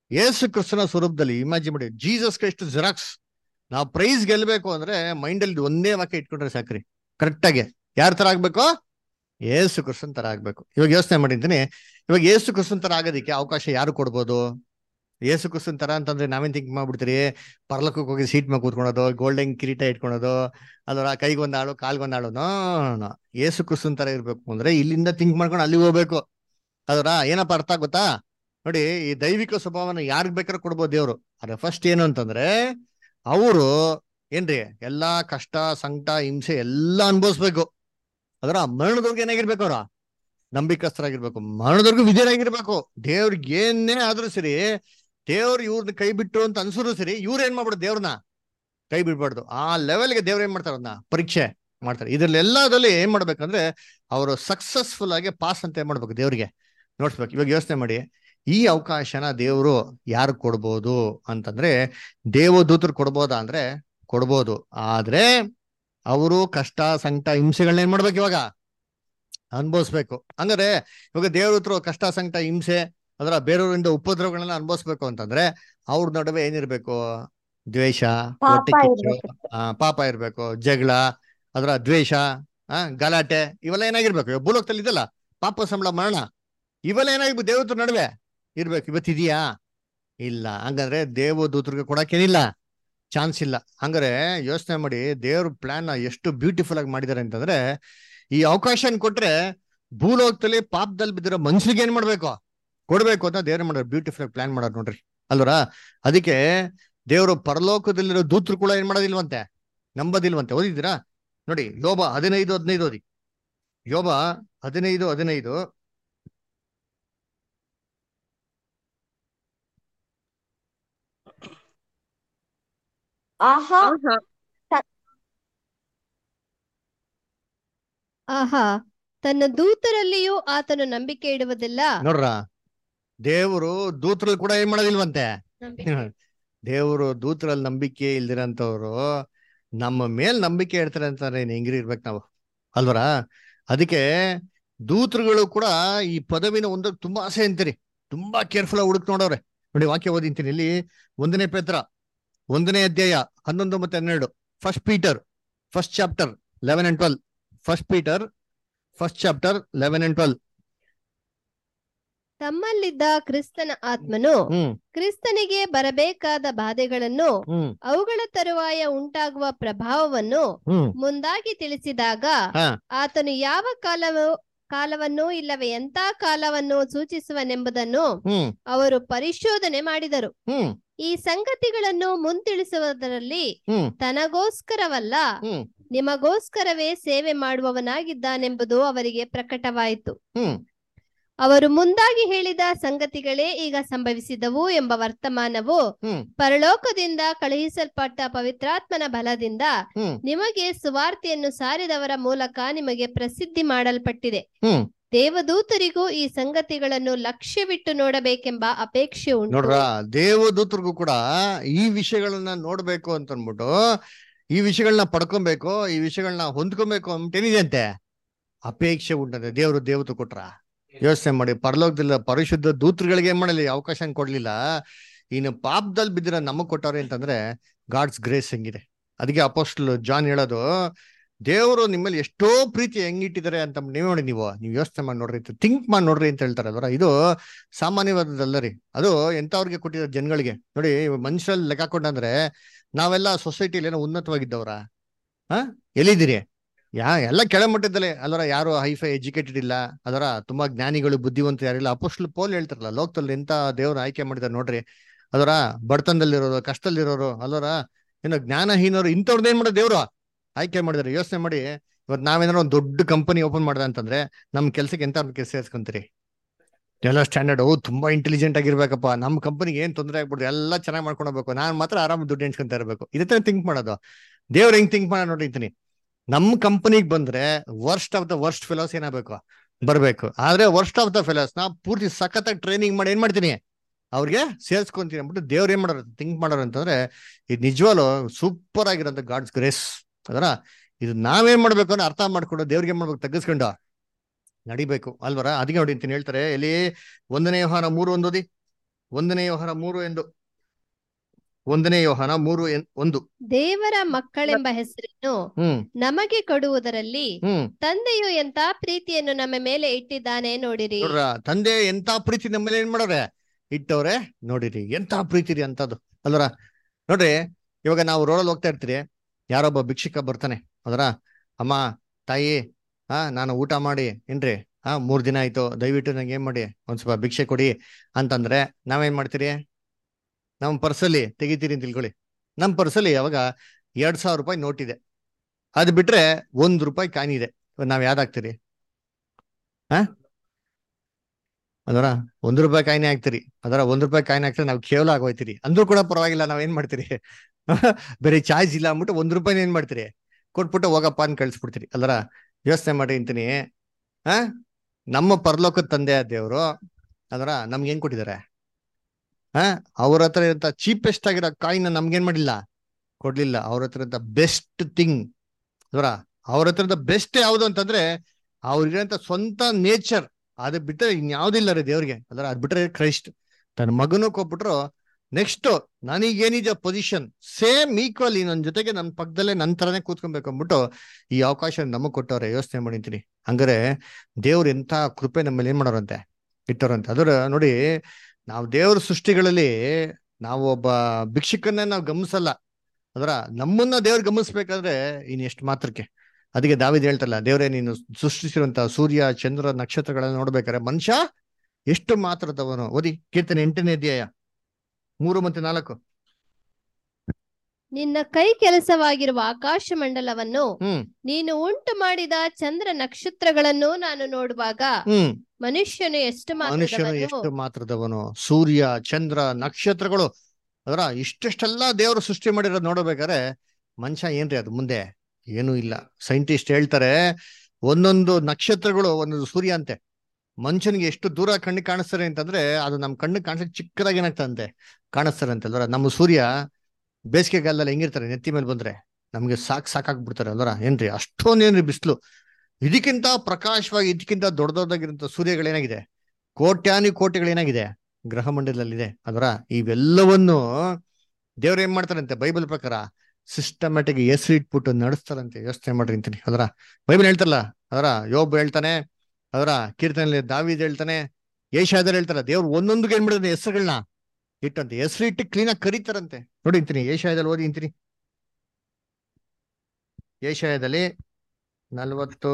ಯೇಸು ಕ್ರಿಸ್ತನ ಸ್ವರೂಪದಲ್ಲಿ ಇಮ್ಯಾಜಿನ್ ಮಾಡಿ ಜೀಸಸ್ ಕ್ರೈಸ್ಟ್ ಜೆರಾಕ್ಸ್ ನಾವು ಪ್ರೈಸ್ ಗೆಲ್ಬೇಕು ಅಂದ್ರೆ ಮೈಂಡ್ ಅಲ್ಲಿ ಒಂದೇ ವಾಕ್ಯ ಇಟ್ಕೊಂಡ್ರೆ ಸಾಕ್ರಿ ಕರೆಕ್ಟ್ ಆಗಿ ಯಾರ ತರ ಆಗ್ಬೇಕು ಏಸು ಕ್ರಿಸ್ತನ್ ತರ ಆಗ್ಬೇಕು ಇವಾಗ ಯೋಚನೆ ಮಾಡಿದ್ದೀನಿ ಇವಾಗ ಏಸು ಕ್ರಿಸ್ತನ್ ತರ ಆಗೋದಿಕ್ಕೆ ಅವಕಾಶ ಯಾರು ಕೊಡ್ಬೋದು ಏಸು ಕ್ರಿಸ್ತನ್ ತರ ಅಂತಂದ್ರೆ ನಾವೇನ್ ಥಿಂಕ್ ಮಾಡ್ಬಿಡ್ತೀರಿ ಪರ್ಲಕ್ಕಕ್ಕೆ ಹೋಗಿ ಸೀಟ್ ಮೇಲೆ ಕೂತ್ಕೊಳೋದು ಗೋಲ್ಡನ್ ಕಿರೀಟ ಇಟ್ಕೊಳೋದು ಅದರ ಕೈಗೊಂದ್ ಆಳು ಕಾಲ್ಗೊಂದ್ ಆಳು ನೋ ನೋ ಏಸು ಕ್ರಿಸ್ತನ್ ತರ ಇರ್ಬೇಕು ಅಂದ್ರೆ ಇಲ್ಲಿಂದ ಥಿಂಕ್ ಮಾಡ್ಕೊಂಡು ಅಲ್ಲಿಗೆ ಹೋಗ್ಬೇಕು ಅದರ ಏನಪ್ಪ ಅರ್ಥ ಗೊತ್ತಾ ನೋಡಿ ಈ ದೈವಿಕ ಸ್ವಭಾವನ ಯಾರಿಗ್ ಬೇಕಾದ್ರೂ ಕೊಡ್ಬೋದು ದೇವ್ರು ಅದ್ರ ಫಸ್ಟ್ ಏನು ಅಂತಂದ್ರೆ ಅವರು ಏನ್ರಿ ಎಲ್ಲಾ ಕಷ್ಟ ಸಂಕಟ ಹಿಂಸೆ ಎಲ್ಲಾ ಅನ್ಭವಿಸ್ಬೇಕು ಅದರ ಮರಣದವ್ರಿಗೆ ಏನಾಗಿರ್ಬೇಕು ಅವ್ರ ನಂಬಿಕಸ್ಥರಾಗಿರ್ಬೇಕು ಮರಣದವ್ರಿಗೂ ವಿಧೇಯರಾಗಿರ್ಬೇಕು ದೇವ್ರಿಗೆ ಏನೇ ಆದ್ರೂ ಸರಿ ದೇವ್ರು ಇವ್ರನ್ನ ಕೈ ಬಿಟ್ರು ಅಂತ ಅನ್ಸಿದ್ರು ಸರಿ ಇವ್ರು ಏನ್ ಮಾಡ್ಬಿಡು ದೇವ್ರನ್ನ ಕೈ ಬಿಡ್ಬಾರ್ದು ಆ ಲೆವೆಲ್ಗೆ ದೇವ್ರು ಏನ್ ಮಾಡ್ತಾರೆ ಅದನ್ನ ಪರೀಕ್ಷೆ ಮಾಡ್ತಾರೆ ಇದ್ರಲ್ಲಿ ಎಲ್ಲದಲ್ಲಿ ಏನ್ ಮಾಡ್ಬೇಕಂದ್ರೆ ಅವರು ಸಕ್ಸಸ್ಫುಲ್ ಆಗಿ ಪಾಸ್ ಅಂತ ಏನ್ ಮಾಡ್ಬೇಕು ದೇವ್ರಿಗೆ ನೋಡ್ಸ್ಬೇಕು ಇವಾಗ ಯೋಚನೆ ಮಾಡಿ ಈ ಅವಕಾಶನ ದೇವರು ಯಾರು ಕೊಡ್ಬೋದು ಅಂತಂದ್ರೆ ದೇವದೂತರು ಕೊಡ್ಬೋದಾ ಅಂದ್ರೆ ಕೊಡ್ಬೋದು ಆದ್ರೆ ಅವರು ಕಷ್ಟ ಸಂಕಟ ಹಿಂಸೆಗಳನ್ನ ಏನ್ ಮಾಡ್ಬೇಕು ಇವಾಗ ಅನ್ಭವಿಸ್ಬೇಕು ಹಂಗಾರೆ ಇವಾಗ ದೇವ್ರ ಕಷ್ಟ ಸಂಕಟ ಹಿಂಸೆ ಅದರ ಬೇರೆಯವರಿಂದ ಉಪದ್ರವಗಳನ್ನ ಅನ್ಭವಿಸ್ಬೇಕು ಅಂತಂದ್ರೆ ಅವ್ರ ನಡುವೆ ಏನಿರ್ಬೇಕು ದ್ವೇಷ ಪಾಪ ಹೊಟ್ಟೆ ಕಿಚ್ಚು ಇರ್ಬೇಕು. ಆ, ಪಾಪ ಇರ್ಬೇಕು ಜಗಳ ಅದರ ದ್ವೇಷ ಆ ಗಲಾಟೆ ಇವೆಲ್ಲ ಏನಾಗಿರ್ಬೇಕು ಇವಾಗ ಭೂಲೋಕದಲ್ಲಿ ಇದಲ್ಲ ಪಾಪ ಸಂಬಳ ಮರಣ ಇವೆಲ್ಲ ಏನಾಗಿರ್ಬೇಕು ದೇವದ್ರ ನಡುವೆ ಇರ್ಬೇಕು ಇವತ್ತಿದೆಯಾ ಇಲ್ಲ ಹಂಗಂದ್ರೆ ದೇವದೂತರಿಗೆ ಕೊಡಕ್ಕೇನಿಲ್ಲ ಚಾನ್ಸ್ ಇಲ್ಲ ಹಂಗಾರೆ ಯೋಚನೆ ಮಾಡಿ ದೇವ್ರ ಪ್ಲಾನ್ ಎಷ್ಟು ಬ್ಯೂಟಿಫುಲ್ ಆಗಿ ಮಾಡಿದ್ದಾರೆ ಅಂತಂದ್ರೆ ಈ ಅವಕಾಶ ಕೊಟ್ರೆ ಭೂಲೋಕದಲ್ಲಿ ಪಾಪದಲ್ಲಿ ಬಿದ್ದಿರೋ ಮನುಷ್ಯರಿಗೆ ಏನ್ ಮಾಡ್ಬೇಕು ಕೊಡ್ಬೇಕು ಅಂತ ದೇವ್ರ ಮಾಡೋರು ಬ್ಯೂಟಿಫುಲ್ ಆಗಿ ಪ್ಲಾನ್ ಮಾಡೋರು ನೋಡ್ರಿ ಅಲ್ವರ ಅದಕ್ಕೆ ದೇವರು ಪರಲೋಕದಲ್ಲಿರೋ ದೂತರು ಕೂಡ ಏನ್ ಮಾಡೋದಿಲ್ವಂತೆ ನಂಬೋದಿಲ್ವಂತೆ ಓದಿದ್ದೀರಾ ನೋಡಿ ಯೋಬ ಹದಿನೈದು ಹದಿನೈದು ಓದಿ ಯೋಬ ಹದಿನೈದು ಹದಿನೈದು ಆಹಾ ಆಹಾ ತನ್ನ ದೂತರಲ್ಲಿಯೂ ಆತನು ನಂಬಿಕೆ ಇಡುವುದಿಲ್ಲ ನೋಡ್ರ ದೇವರು ದೂತರಲ್ಲಿ ಕೂಡ ಏನ್ ಮಾಡೋದಿಲ್ವಂತೆ ದೇವರು ದೂತರಲ್ಲಿ ನಂಬಿಕೆ ಇಲ್ದಿರಂತವ್ರು ನಮ್ಮ ಮೇಲ್ ನಂಬಿಕೆ ಇಡ್ತಾರೆ ಅಂತಾರೆ ಹೆಂಗ್ರಿ ಇರ್ಬೇಕು ನಾವು ಅಲ್ವರ ಅದಕ್ಕೆ ದೂತರುಗಳು ಕೂಡ ಈ ಪದವಿನ ಒಂದು ತುಂಬಾ ಆಸೆ ಅಂತೀರಿ ತುಂಬಾ ಕೇರ್ಫುಲ್ ಆಗಿ ಹುಡುಕ್ ನೋಡವ್ರೆ ನೋಡಿ ವಾಕ್ಯ ಓದಿಂತೀನಿ ಇಲ್ಲಿ ಒಂದನೇ ಪೇತ್ರ ಒಂದನೇ ಅಧ್ಯಾಯ ಹನ್ನೊಂದು ಮತ್ತೆ ಹನ್ನೆರಡು first Peter first chapter eleven and twelve first Peter first chapter eleven and twelve ತಮ್ಮಲ್ಲಿದ್ದ ಕ್ರಿಸ್ತನ ಆತ್ಮನು ಹ್ಮ್ ಕ್ರಿಸ್ತನಿಗೆ ಬರಬೇಕಾದ ಬಾಧೆಗಳನ್ನು ಹ್ಮ್ ಅವುಗಳ ತರುವಾಯ ಉಂಟಾಗುವ ಪ್ರಭಾವವನ್ನು ಹ್ಮ್ ಮುಂದಾಗಿ ತಿಳಿಸಿದಾಗ ಹಾ. ಆತನು ಯಾವ ಕಾಲವು ಕಾಲವನ್ನು ಇಲ್ಲವೇ ಎಂತ ಕಾಲವನ್ನು ಸೂಚಿಸುವನೆಂಬುದನ್ನು ಹ್ಮ್ ಅವರು ಪರಿಶೋಧನೆ ಮಾಡಿದರು ಹ್ಮ್ ಈ ಸಂಗತಿಗಳನ್ನು ಮುಂತಿಳಿಸುವುದರಲ್ಲಿ ಹ್ಮ್ ತನಗೋಸ್ಕರವಲ್ಲ ಹ್ಮ್ ನಿಮಗೋಸ್ಕರವೇ ಸೇವೆ ಮಾಡುವವನಾಗಿದ್ದಾನೆಂಬುದು ಅವರಿಗೆ ಪ್ರಕಟವಾಯಿತು ಹ್ಮ್ ಅವರು ಮುಂದಾಗಿ ಹೇಳಿದ ಸಂಗತಿಗಳೇ ಈಗ ಸಂಭವಿಸಿದವು ಎಂಬ ವರ್ತಮಾನವು ಹ್ಮ್ ಪರಲೋಕದಿಂದ ಕಳುಹಿಸಲ್ಪಟ್ಟ ಪವಿತ್ರಾತ್ಮನ ಬಲದಿಂದ ಹ್ಮ್ ನಿಮಗೆ ಸುವಾರ್ತೆಯನ್ನು ಸಾರಿದವರ ಮೂಲಕ ನಿಮಗೆ ಪ್ರಸಿದ್ಧಿ ಮಾಡಲ್ಪಟ್ಟಿದೆ ಹ್ಮ್ ದೇವದೂತರಿಗೂ ಈ ಸಂಗತಿಗಳನ್ನು ಲಕ್ಷ್ಯವಿಟ್ಟು ನೋಡಬೇಕೆಂಬ ಅಪೇಕ್ಷೆ ನೋಡ್ರ ಉಂಟು ದೇವದೂತರಿಗೂ ಕೂಡ ಈ ವಿಷಯಗಳನ್ನ ನೋಡ್ಬೇಕು ಅಂತ ಅನ್ಬಿಟ್ಟು ಈ ವಿಷಯಗಳನ್ನ ಪಡ್ಕೊಬೇಕು ಈ ವಿಷಯಗಳನ್ನ ಹೊಂದ್ಕೊಬೇಕು ಅಂತ ಏನಿದೆ ಅಂತೆ ಅಪೇಕ್ಷೆ ಉಂಟಂತೆ ದೇವ್ರು ದೇವತು ಕೊಟ್ರ ಯೋಚನೆ ಮಾಡಿ ಪರಲೋಕದಲ್ಲಿ ಪರಿಶುದ್ಧ ದೂತರುಗಳಿಗೆ ಏನ್ ಮಾಡಲಿ ಅವಕಾಶ ಕೊಡ್ಲಿಲ್ಲ ಇನ್ನು ಪಾಪದಲ್ಲಿ ಬಿದ್ದಿರೋ ನಮಗ್ ಕೊಟ್ಟವ್ರೆ ಅಂತಂದ್ರೆ ಗಾಡ್ಸ್ ಗ್ರೇಸ್ ಹೆಂಗಿದೆ ಅದಕ್ಕೆ ಅಪೋಸ್ಟಲ್ ಜಾನ್ ಹೇಳೋದು ದೇವರು ನಿಮ್ಮಲ್ಲಿ ಎಷ್ಟೋ ಪ್ರೀತಿ ಹೆಂಗಿಟ್ಟಿದ್ದಾರೆ ಅಂತ ನೀವ್ ನೋಡಿ ನೀವು ನೀವು ಯೋಚನೆ ಮಾಡಿ ನೋಡ್ರಿ ಥಿಂಕ್ ಮಾಡಿ ನೋಡ್ರಿ ಅಂತ ಹೇಳ್ತಾರೆ ಅದರ ಇದು ಸಾಮಾನ್ಯವಾದದ್ದಲ್ಲ ರೀ ಅದು ಎಂತವ್ರಿಗೆ ಕೊಟ್ಟಿರೋ ಜನಗಳಿಗೆ ನೋಡಿ ಮನುಷ್ಯರಲ್ಲಿ ಲೆಕ್ಕ ಕೊಟ್ಟಂದ್ರೆ ನಾವೆಲ್ಲ ಸೊಸೈಟಿಲಿ ಏನೋ ಉನ್ನತವಾಗಿದ್ದವ್ರ ಹಾ ಎಲ್ಲಿದ್ದೀರಿ ಯಾ ಎಲ್ಲ ಕೆಳಮಟ್ಟದಲ್ಲೇ ಅಲ್ವರ ಯಾರು ಹೈಫೈ ಎಜುಕೇಟೆಡ್ ಇಲ್ಲ ಅದರ ತುಂಬಾ ಜ್ಞಾನಿಗಳು ಬುದ್ಧಿವಂತ ಯಾರಿಲ್ಲ ಅಪೋಸ್ಟಲ್ ಪೋಲ್ ಹೇಳ್ತಾರಲ್ಲ ಲೋಕದಲ್ಲಿ ಎಂತ ದೇವ್ರ ಆಯ್ಕೆ ಮಾಡಿದಾರೆ ನೋಡ್ರಿ ಅದರ ಬಡತನದಲ್ಲಿರೋರು ಕಷ್ಟದಲ್ಲಿರೋರು ಅಲ್ವರ ಏನೋ ಜ್ಞಾನಹೀನರು ಇಂಥವ್ರದ್ದು ಏನ್ ಮಾಡೋದು ದೇವ್ರು ಆಯ್ಕೆ ಮಾಡಿದಾರೆ ಯೋಚನೆ ಮಾಡಿ ಇವತ್ತು ನಾವೇನಾದ್ರು ಒಂದು ದೊಡ್ಡ ಕಂಪನಿ ಓಪನ್ ಮಾಡ್ದೆ ಅಂತಂದ್ರೆ ನಮ್ ಕೆಲ್ಸಕ್ಕೆ ಎಂತ ಕೆಲಸ ಸೇರ್ಸ್ಕೊಂತೀರಿ ಎಲ್ಲ ಸ್ಟ್ಯಾಂಡರ್ಡ್ ಓ ತುಂಬಾ ಇಂಟೆಲಿಜೆಂಟ್ ಆಗಿರ್ಬೇಕಪ್ಪ ನಮ್ಮ ಕಂಪನಿಗೆ ಏನ್ ತೊಂದರೆ ಆಗ್ಬಿಡ್ದು ಎಲ್ಲ ಚೆನ್ನಾಗಿ ಮಾಡ್ಕೊಂಡು ಹೋಗ್ಬೇಕು ನಾನ್ ಮಾತ್ರ ಆರಾಮ್ ದುಡ್ಡು ಎಣ್ಸ್ಕೊಂತ ಇರ್ಬೇಕು ಇದೇ ತರ ಥಿಂಕ್ ಮಾಡೋದು ದೇವ್ರ ಹೆಂಗ್ ಥಿಂಕ್ ಮಾಡೋಣ ನೋಡಿರ್ತೀನಿ ನಮ್ ಕಂಪನಿಗೆ ಬಂದ್ರೆ worst of the worst fellows ಏನಾಗಬೇಕು ಬರ್ಬೇಕು ಆದ್ರೆ ವರ್ಸ್ಟ್ ಆಫ್ ದ ಫೆಲೋಸ್ ನ ಪೂರ್ತಿ ಸಖತ್ತಾಗಿ ಟ್ರೈನಿಂಗ್ ಮಾಡಿ ಏನ್ ಮಾಡ್ತೀನಿ ಅವ್ರಿಗೆ ಸೇರ್ಸ್ಕೊಂತೀನಿ ಅಂದ್ಬಿಟ್ಟು ದೇವ್ರ ಏನ್ ಮಾಡೋರು ಥಿಂಕ್ ಮಾಡೋರು ಅಂತಂದ್ರೆ ಇದು ನಿಜವಾಗ್ಲು ಸೂಪರ್ ಆಗಿರೋಂಥ ಗಾಡ್ಸ್ ಗ್ರೇಸ್ ಅದರ ಇದು ನಾವೇನ್ ಮಾಡ್ಬೇಕು ಅನ್ನೋ ಅರ್ಥ ಮಾಡ್ಕೊಂಡು ದೇವ್ರಿಗೆ ಏನ್ ಮಾಡ್ಬೇಕು ತಗ್ಗಿಸ್ಕೊಂಡು ನಡಿಬೇಕು ಅಲ್ವರ ಅದಕ್ಕೆ ನೋಡಿ ಅಂತೀನಿ ಹೇಳ್ತಾರೆ ಎಲ್ಲಿ ಒಂದನೇ ವ್ಯವಹಾರ ಮೂರು ಒಂದೋದಿ ಒಂದನೇ ಯೋಹನ ಮೂರು ಎಂದು ಒಂದನೇ ಯೋಹನ ಮೂರು ಎನ್- ಒಂದು ದೇವರ ಮಕ್ಕಳೆಂಬ ಹೆಸರನ್ನು ಹ್ಮ್ ನಮಗೆ ಕೊಡುವುದರಲ್ಲಿ ಹ್ಮ್ ತಂದೆಯು ಎಂತ ಪ್ರೀತಿಯನ್ನು ನಮ್ಮ ಮೇಲೆ ಇಟ್ಟಿದ್ದಾನೆ ನೋಡಿರಿ ನೋಡ್ರ ತಂದೆ ಎಂತ ಪ್ರೀತಿ ನಮ್ಮ ಮೇಲೆ ಏನ್ ಮಾಡೋರೆ ಇಟ್ಟವ್ರೆ ನೋಡಿರಿ ಎಂತ ಪ್ರೀತಿ ರೀ ಅಂತದ್ದು ಅಲ್ವರ ನೋಡ್ರಿ ಇವಾಗ ನಾವು ರೋಡಲ್ಲಿ ಹೋಗ್ತಾ ಇರ್ತೀರಿ ಯಾರೊಬ್ಬ ಭಿಕ್ಷುಕ ಬರ್ತಾನೆ ಅದರ ಅಮ್ಮ ತಾಯಿ ಆ ನಾನು ಊಟ ಮಾಡಿ ಏನ್ರಿ ಆ ಮೂರ್ ದಿನ ಆಯ್ತು ದಯವಿಟ್ಟು ನಂಗೆ ಏನ್ ಮಾಡಿ ಒಂದ್ ಸ್ವಲ್ಪ ಭಿಕ್ಷೆ ಕೊಡಿ ಅಂತಂದ್ರೆ ನಾವೇನ್ ಮಾಡ್ತೀರಿ ನಮ್ಮ ಪರ್ಸಲ್ಲಿ ತೆಗಿತೀರಿ ಅಂತ ತಿಳ್ಕೊಳ್ಳಿ ನಮ್ಮ ಪರ್ಸಲ್ಲಿ ಅವಾಗ ಎರಡ್ ಸಾವಿರ ರೂಪಾಯಿ ನೋಟ್ ಇದೆ ಅದ್ ಬಿಟ್ರೆ ಒಂದ್ ರೂಪಾಯಿ ಕಾಯಿನ್ ಇದೆ ನಾವ್ ಯಾವ್ದಾಗ್ತೀರಿ ಹಾ ಅದರ ಒಂದ್ ರೂಪಾಯಿ ಕಾಯಿನೆ ಹಾಕ್ತಿರಿ ಅದರ ಒಂದ್ ರೂಪಾಯಿ ಕಾಯಿನೆ ಹಾಕ್ತಾರೆ ನಾವು ಕೇವಲ ಆಗೋಯ್ತಿರಿ ಅಂದ್ರೂ ಕೂಡ ಪರವಾಗಿಲ್ಲ ನಾವ್ ಏನ್ ಮಾಡ್ತೀರಿ ಬೇರೆ ಚಾರ್ಜ್ ಇಲ್ಲ ಅಂದ್ಬಿಟ್ಟು ಒಂದ್ ರೂಪಾಯಿನ ಏನ್ ಮಾಡ್ತೀರಿ ಕೊಟ್ಬಿಟ್ಟು ಹೋಗಪ್ಪ ಅಂತ ಕಳ್ಸ್ಬಿಡ್ತೀರಿ ಅಲ್ಲರ ಯೋಚನೆ ಮಾಡಿ ಅಂತೀನಿ ಆ ನಮ್ಮ ಪರಲೋಕದ ತಂದೆ ದೇವರು ಅದರ ನಮ್ಗೆ ಏನ್ ಕೊಟ್ಟಿದ್ದಾರೆ ಆ ಅವ್ರ ಹತ್ರ ಇರಂತ ಚೀಪೆಸ್ಟ್ ಆಗಿರೋ ಕಾಯಿನ ನಮ್ಗೇನ್ ಮಾಡಿಲ್ಲ ಕೊಡ್ಲಿಲ್ಲ ಅವ್ರ ಹತ್ರ ಇರಂತ ಬೆಸ್ಟ್ ಥಿಂಗ್ ಅದರ ಅವ್ರ ಹತ್ರದ ಬೆಸ್ಟ್ ಯಾವ್ದು ಅಂತಂದ್ರೆ ಅವ್ರಿಗಿರಂತ ಸ್ವಂತ ನೇಚರ್ ಅದ್ ಬಿಟ್ರೆ ಇನ್ಯಾವ್ದಿಲ್ಲ ರೀ ದೇವ್ರಿಗೆ ಅದರ ಅದ್ ಬಿಟ್ರೆ ಕ್ರೈಸ್ಟ್ ತನ್ನ ಮಗನೂ ಕೊಟ್ಬಿಟ್ರು ನೆಕ್ಸ್ಟ್ ನನಗೇನಿದೆ ಪೊಸಿಷನ್ ಸೇಮ್ ಈಕ್ವಲಿ ನನ್ನ ಜೊತೆಗೆ ನನ್ನ ಪಕ್ಕದಲ್ಲೇ ನನ್ನ ತರನೇ ಕೂತ್ಕೊಬೇಕು ಅಂದ್ಬಿಟ್ಟು ಈ ಅವಕಾಶ ನಮಗ್ ಕೊಟ್ಟವ್ರೆ ಯೋಚನೆ ಮಾಡಿಂತೀನಿ ಹಂಗಾರೆ ದೇವ್ರ ಎಂತ ಕೃಪೆ ನಮ್ಮಲ್ಲಿ ಏನ್ ಮಾಡೋರಂತೆ ಇಟ್ಟವ್ರಂತೆ ಅದ್ರ ನೋಡಿ ನಾವು ದೇವ್ರ ಸೃಷ್ಟಿಗಳಲ್ಲಿ ನಾವು ಒಬ್ಬ ಭಿಕ್ಷುಕನ್ನೇ ನಾವು ಗಮನಿಸಲ್ಲ ಅದರ ನಮ್ಮನ್ನ ದೇವ್ರ ಗಮನಿಸ್ಬೇಕಾದ್ರೆ ಇನ್ ಎಷ್ಟು ಮಾತ್ರಕ್ಕೆ ಅದಕ್ಕೆ ದಾವಿದ್ ಹೇಳ್ತಲ್ಲ ದೇವ್ರೇ ನೀನು ಸೃಷ್ಟಿಸಿರುವಂತ ಸೂರ್ಯ ಚಂದ್ರ ನಕ್ಷತ್ರಗಳನ್ನ ನೋಡ್ಬೇಕಾದ್ರೆ ಮನುಷ್ಯ ಎಷ್ಟು ಮಾತ್ರದವನು ಓದಿ ಕೀರ್ತನೆ ಎಂಟನೇ ಅಧ್ಯಾಯ ಮೂರು ಮತ್ತೆ ನಾಲ್ಕು ನಿನ್ನ ಕೈ ಕೆಲಸವಾಗಿರುವ ಆಕಾಶ ಮಂಡಲವನ್ನು ಹ್ಮ್ ನೀನು ಉಂಟು ಮಾಡಿದ ಚಂದ್ರ ನಕ್ಷತ್ರಗಳನ್ನು ನಾನು ನೋಡುವಾಗ ಹ್ಮ್ ಮನುಷ್ಯನು ಎಷ್ಟು ಮನುಷ್ಯನು ಮಾತ್ರದವನು ಎಷ್ಟು ಮಾತ್ರದವನು ಸೂರ್ಯ ಚಂದ್ರ ನಕ್ಷತ್ರಗಳು ಅದರ ಇಷ್ಟೆಷ್ಟೆಲ್ಲ ದೇವರು ಸೃಷ್ಟಿ ಮಾಡಿರೋದು ನೋಡ್ಬೇಕಾದ್ರೆ ಮನುಷ್ಯ ಏನ್ರಿ ಅದು ಮುಂದೆ ಏನೂ ಇಲ್ಲ ಸೈಂಟಿಸ್ಟ್ ಹೇಳ್ತಾರೆ ಒಂದೊಂದು ನಕ್ಷತ್ರಗಳು ಒಂದೊಂದು ಸೂರ್ಯ ಅಂತೆ ಮನುಷ್ಯನಿಗೆ ಎಷ್ಟು ದೂರ ಕಣ್ಣಿಗೆ ಕಾಣಿಸ್ತಾರೆ ಅಂತಂದ್ರೆ ಅದು ನಮ್ಮ ಕಣ್ಣಿಗೆ ಕಾಣಿಸಕ್ಕೆ ಚಿಕ್ಕದಾಗಿ ಏನಾಗ್ತದಂತೆ ಕಾಣಿಸ್ತಾರೆ ಅಂತ ಅಲ್ವರ ನಮ್ಮ ಸೂರ್ಯ ಬೇಸಿಗೆಗಾಲದಲ್ಲಿ ಹೆಂಗಿರ್ತಾರೆ ನೆತ್ತಿ ಮೇಲೆ ಬಂದ್ರೆ ನಮ್ಗೆ ಸಾಕ್ ಸಾಕಾಗ್ಬಿಡ್ತಾರೆ ಅಲ್ವರ ಏನ್ರಿ ಅಷ್ಟೊಂದೇನ್ರಿ ಬಿಸಿಲು ಇದಕ್ಕಿಂತ ಪ್ರಕಾಶವಾಗಿ ಇದಕ್ಕಿಂತ ದೊಡ್ಡ ದೊಡ್ಡದಾಗಿರೋಂಥ ಸೂರ್ಯಗಳೇನಾಗಿದೆ ಕೋಟ್ಯಾನಿ ಕೋಟಿಗಳೇನಾಗಿದೆ ಗ್ರಹ ಮಂಡಲದಲ್ಲಿದೆ ಅದರ ಇವೆಲ್ಲವನ್ನು ದೇವ್ರು ಏನ್ ಮಾಡ್ತಾರಂತೆ ಬೈಬಲ್ ಪ್ರಕಾರ ಸಿಸ್ಟಮ್ಯಾಟಿಕ್ ಹೆಸರು ಇಟ್ಬಿಟ್ಟು ನಡೆಸ್ತಾರಂತೆ ಯೋಚನೆ ಮಾಡ್ರಿ ಅಂತೀನಿ ಅದರ ಬೈಬಲ್ ಹೇಳ್ತಾರಲ್ಲ ಅದರ ಯೋಬ್ ಹೇಳ್ತಾನೆ ಅದರ ಕೀರ್ತನೆಯಲ್ಲಿ ದಾವಿದ್ ಹೇಳ್ತಾನೆ ಏಷಾದರ್ ಹೇಳ್ತಾರ ದೇವ್ರು ಒಂದೊಂದಿಗೆ ಏನ್ ಮಾಡಿದ್ರೆ ಹೆಸರುಗಳನ್ನ ಇಟ್ಟಂತೆ ಹೆಸರು ಇಟ್ಟು ಕ್ಲೀನಾಗಿ ಕರೀತಾರಂತೆ ನೋಡಿ ಅಂತೀನಿ ಏಷಾಯದಲ್ಲಿ ಓದಿ ಅಂತೀನಿ ಏಷಾಯದಲ್ಲಿ ನಲ್ವತ್ತು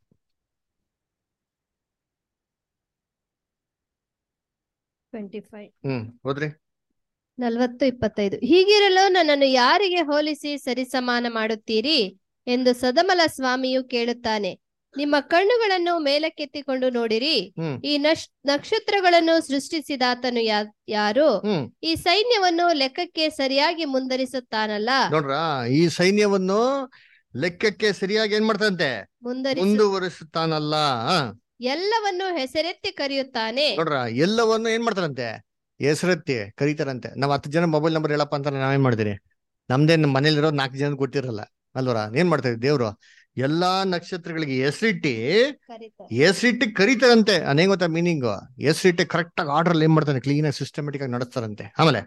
ಟ್ವೆಂಟಿ ಫೈವ್ ಹ್ಮ್ ಹೋದ್ರಿ ನಲವತ್ತು ಇಪ್ಪತ್ತೈದು ಹೀಗಿರಲು ನನ್ನನ್ನು ಯಾರಿಗೆ ಹೋಲಿಸಿ ಸರಿಸಮಾನ ಮಾಡುತ್ತೀರಿ ಎಂದು ಸದಮಲ ಸ್ವಾಮಿಯು ಕೇಳುತ್ತಾನೆ ನಿಮ್ಮ ಕಣ್ಣುಗಳನ್ನು ಮೇಲಕ್ಕೆತ್ತಿಕೊಂಡು ನೋಡಿರಿ ಹ್ಮ್ ಈ ನಶ್ ನಕ್ಷತ್ರಗಳನ್ನು ಸೃಷ್ಟಿಸಿದಾತನು ಯಾ ಯಾರು ಹ್ಮ್ ಈ ಸೈನ್ಯವನ್ನು ಲೆಕ್ಕಕ್ಕೆ ಸರಿಯಾಗಿ ಮುಂದರಿಸುತ್ತಾನಲ್ಲ ನೋಡ್ರ ಈ ಸೈನ್ಯವನ್ನು ಲೆಕ್ಕಕ್ಕೆ ಸರಿಯಾಗಿ ಏನ್ ಮಾಡ್ತಾನಂತೆ ಮುಂದರಿಸು ಮುಂದುವರಿಸುತ್ತಾನಲ್ಲ ಆ, ಎಲ್ಲವನ್ನು ಹೆಸರೆತ್ತಿ ಕರೆಯುತ್ತಾನೆ ನೋಡ್ರ ಎಲ್ಲವನ್ನು ಏನ್ ಮಾಡ್ತಾರಂತೆ ಹೆಸರೆತ್ತಿ ಕರೀತಾರಂತೆ ನಾವ್ ಹತ್ತು ಜನ ಮೊಬೈಲ್ ನಂಬರ್ ಹೇಳಪ್ಪ ಅಂತ ನಾವೇನ್ ಮಾಡಿದಿರಿ ನಮ್ದೇ ನಮ್ಮ ಮನೇಲಿರೋ ನಾಲ್ಕು ಜನ ಕೊಟ್ಟಿರಲ್ಲ ಅಲ್ವರ ಏನ್ ಮಾಡ್ತಾರೆ ದೇವ್ರು ಎಲ್ಲಾ ನಕ್ಷತ್ರಗಳಿಗೆ ಹೆಸರಿಟ್ಟಿ ಕರೀತಾನೆ. ಹೆಸರಿಟ್ಟು ಕರೀತಾರಂತೆ ಅನೇಕ ಗೊತ್ತಾ ಮೀನಿಂಗ್ ಹೆಸರಿಟ್ಟು ಕರೆಕ್ಟ್ ಆಗಿ ಆರ್ಡರ್ ಏನ್ ಮಾಡ್ತಾನೆ ಕ್ಲೀನ್ ಆಗಿ ಸಿಸ್ಟಮೆಟಿಕ್ ಆಗಿ ನಡೆಸ್ತಾರಂತೆ ಆಮೇಲೆ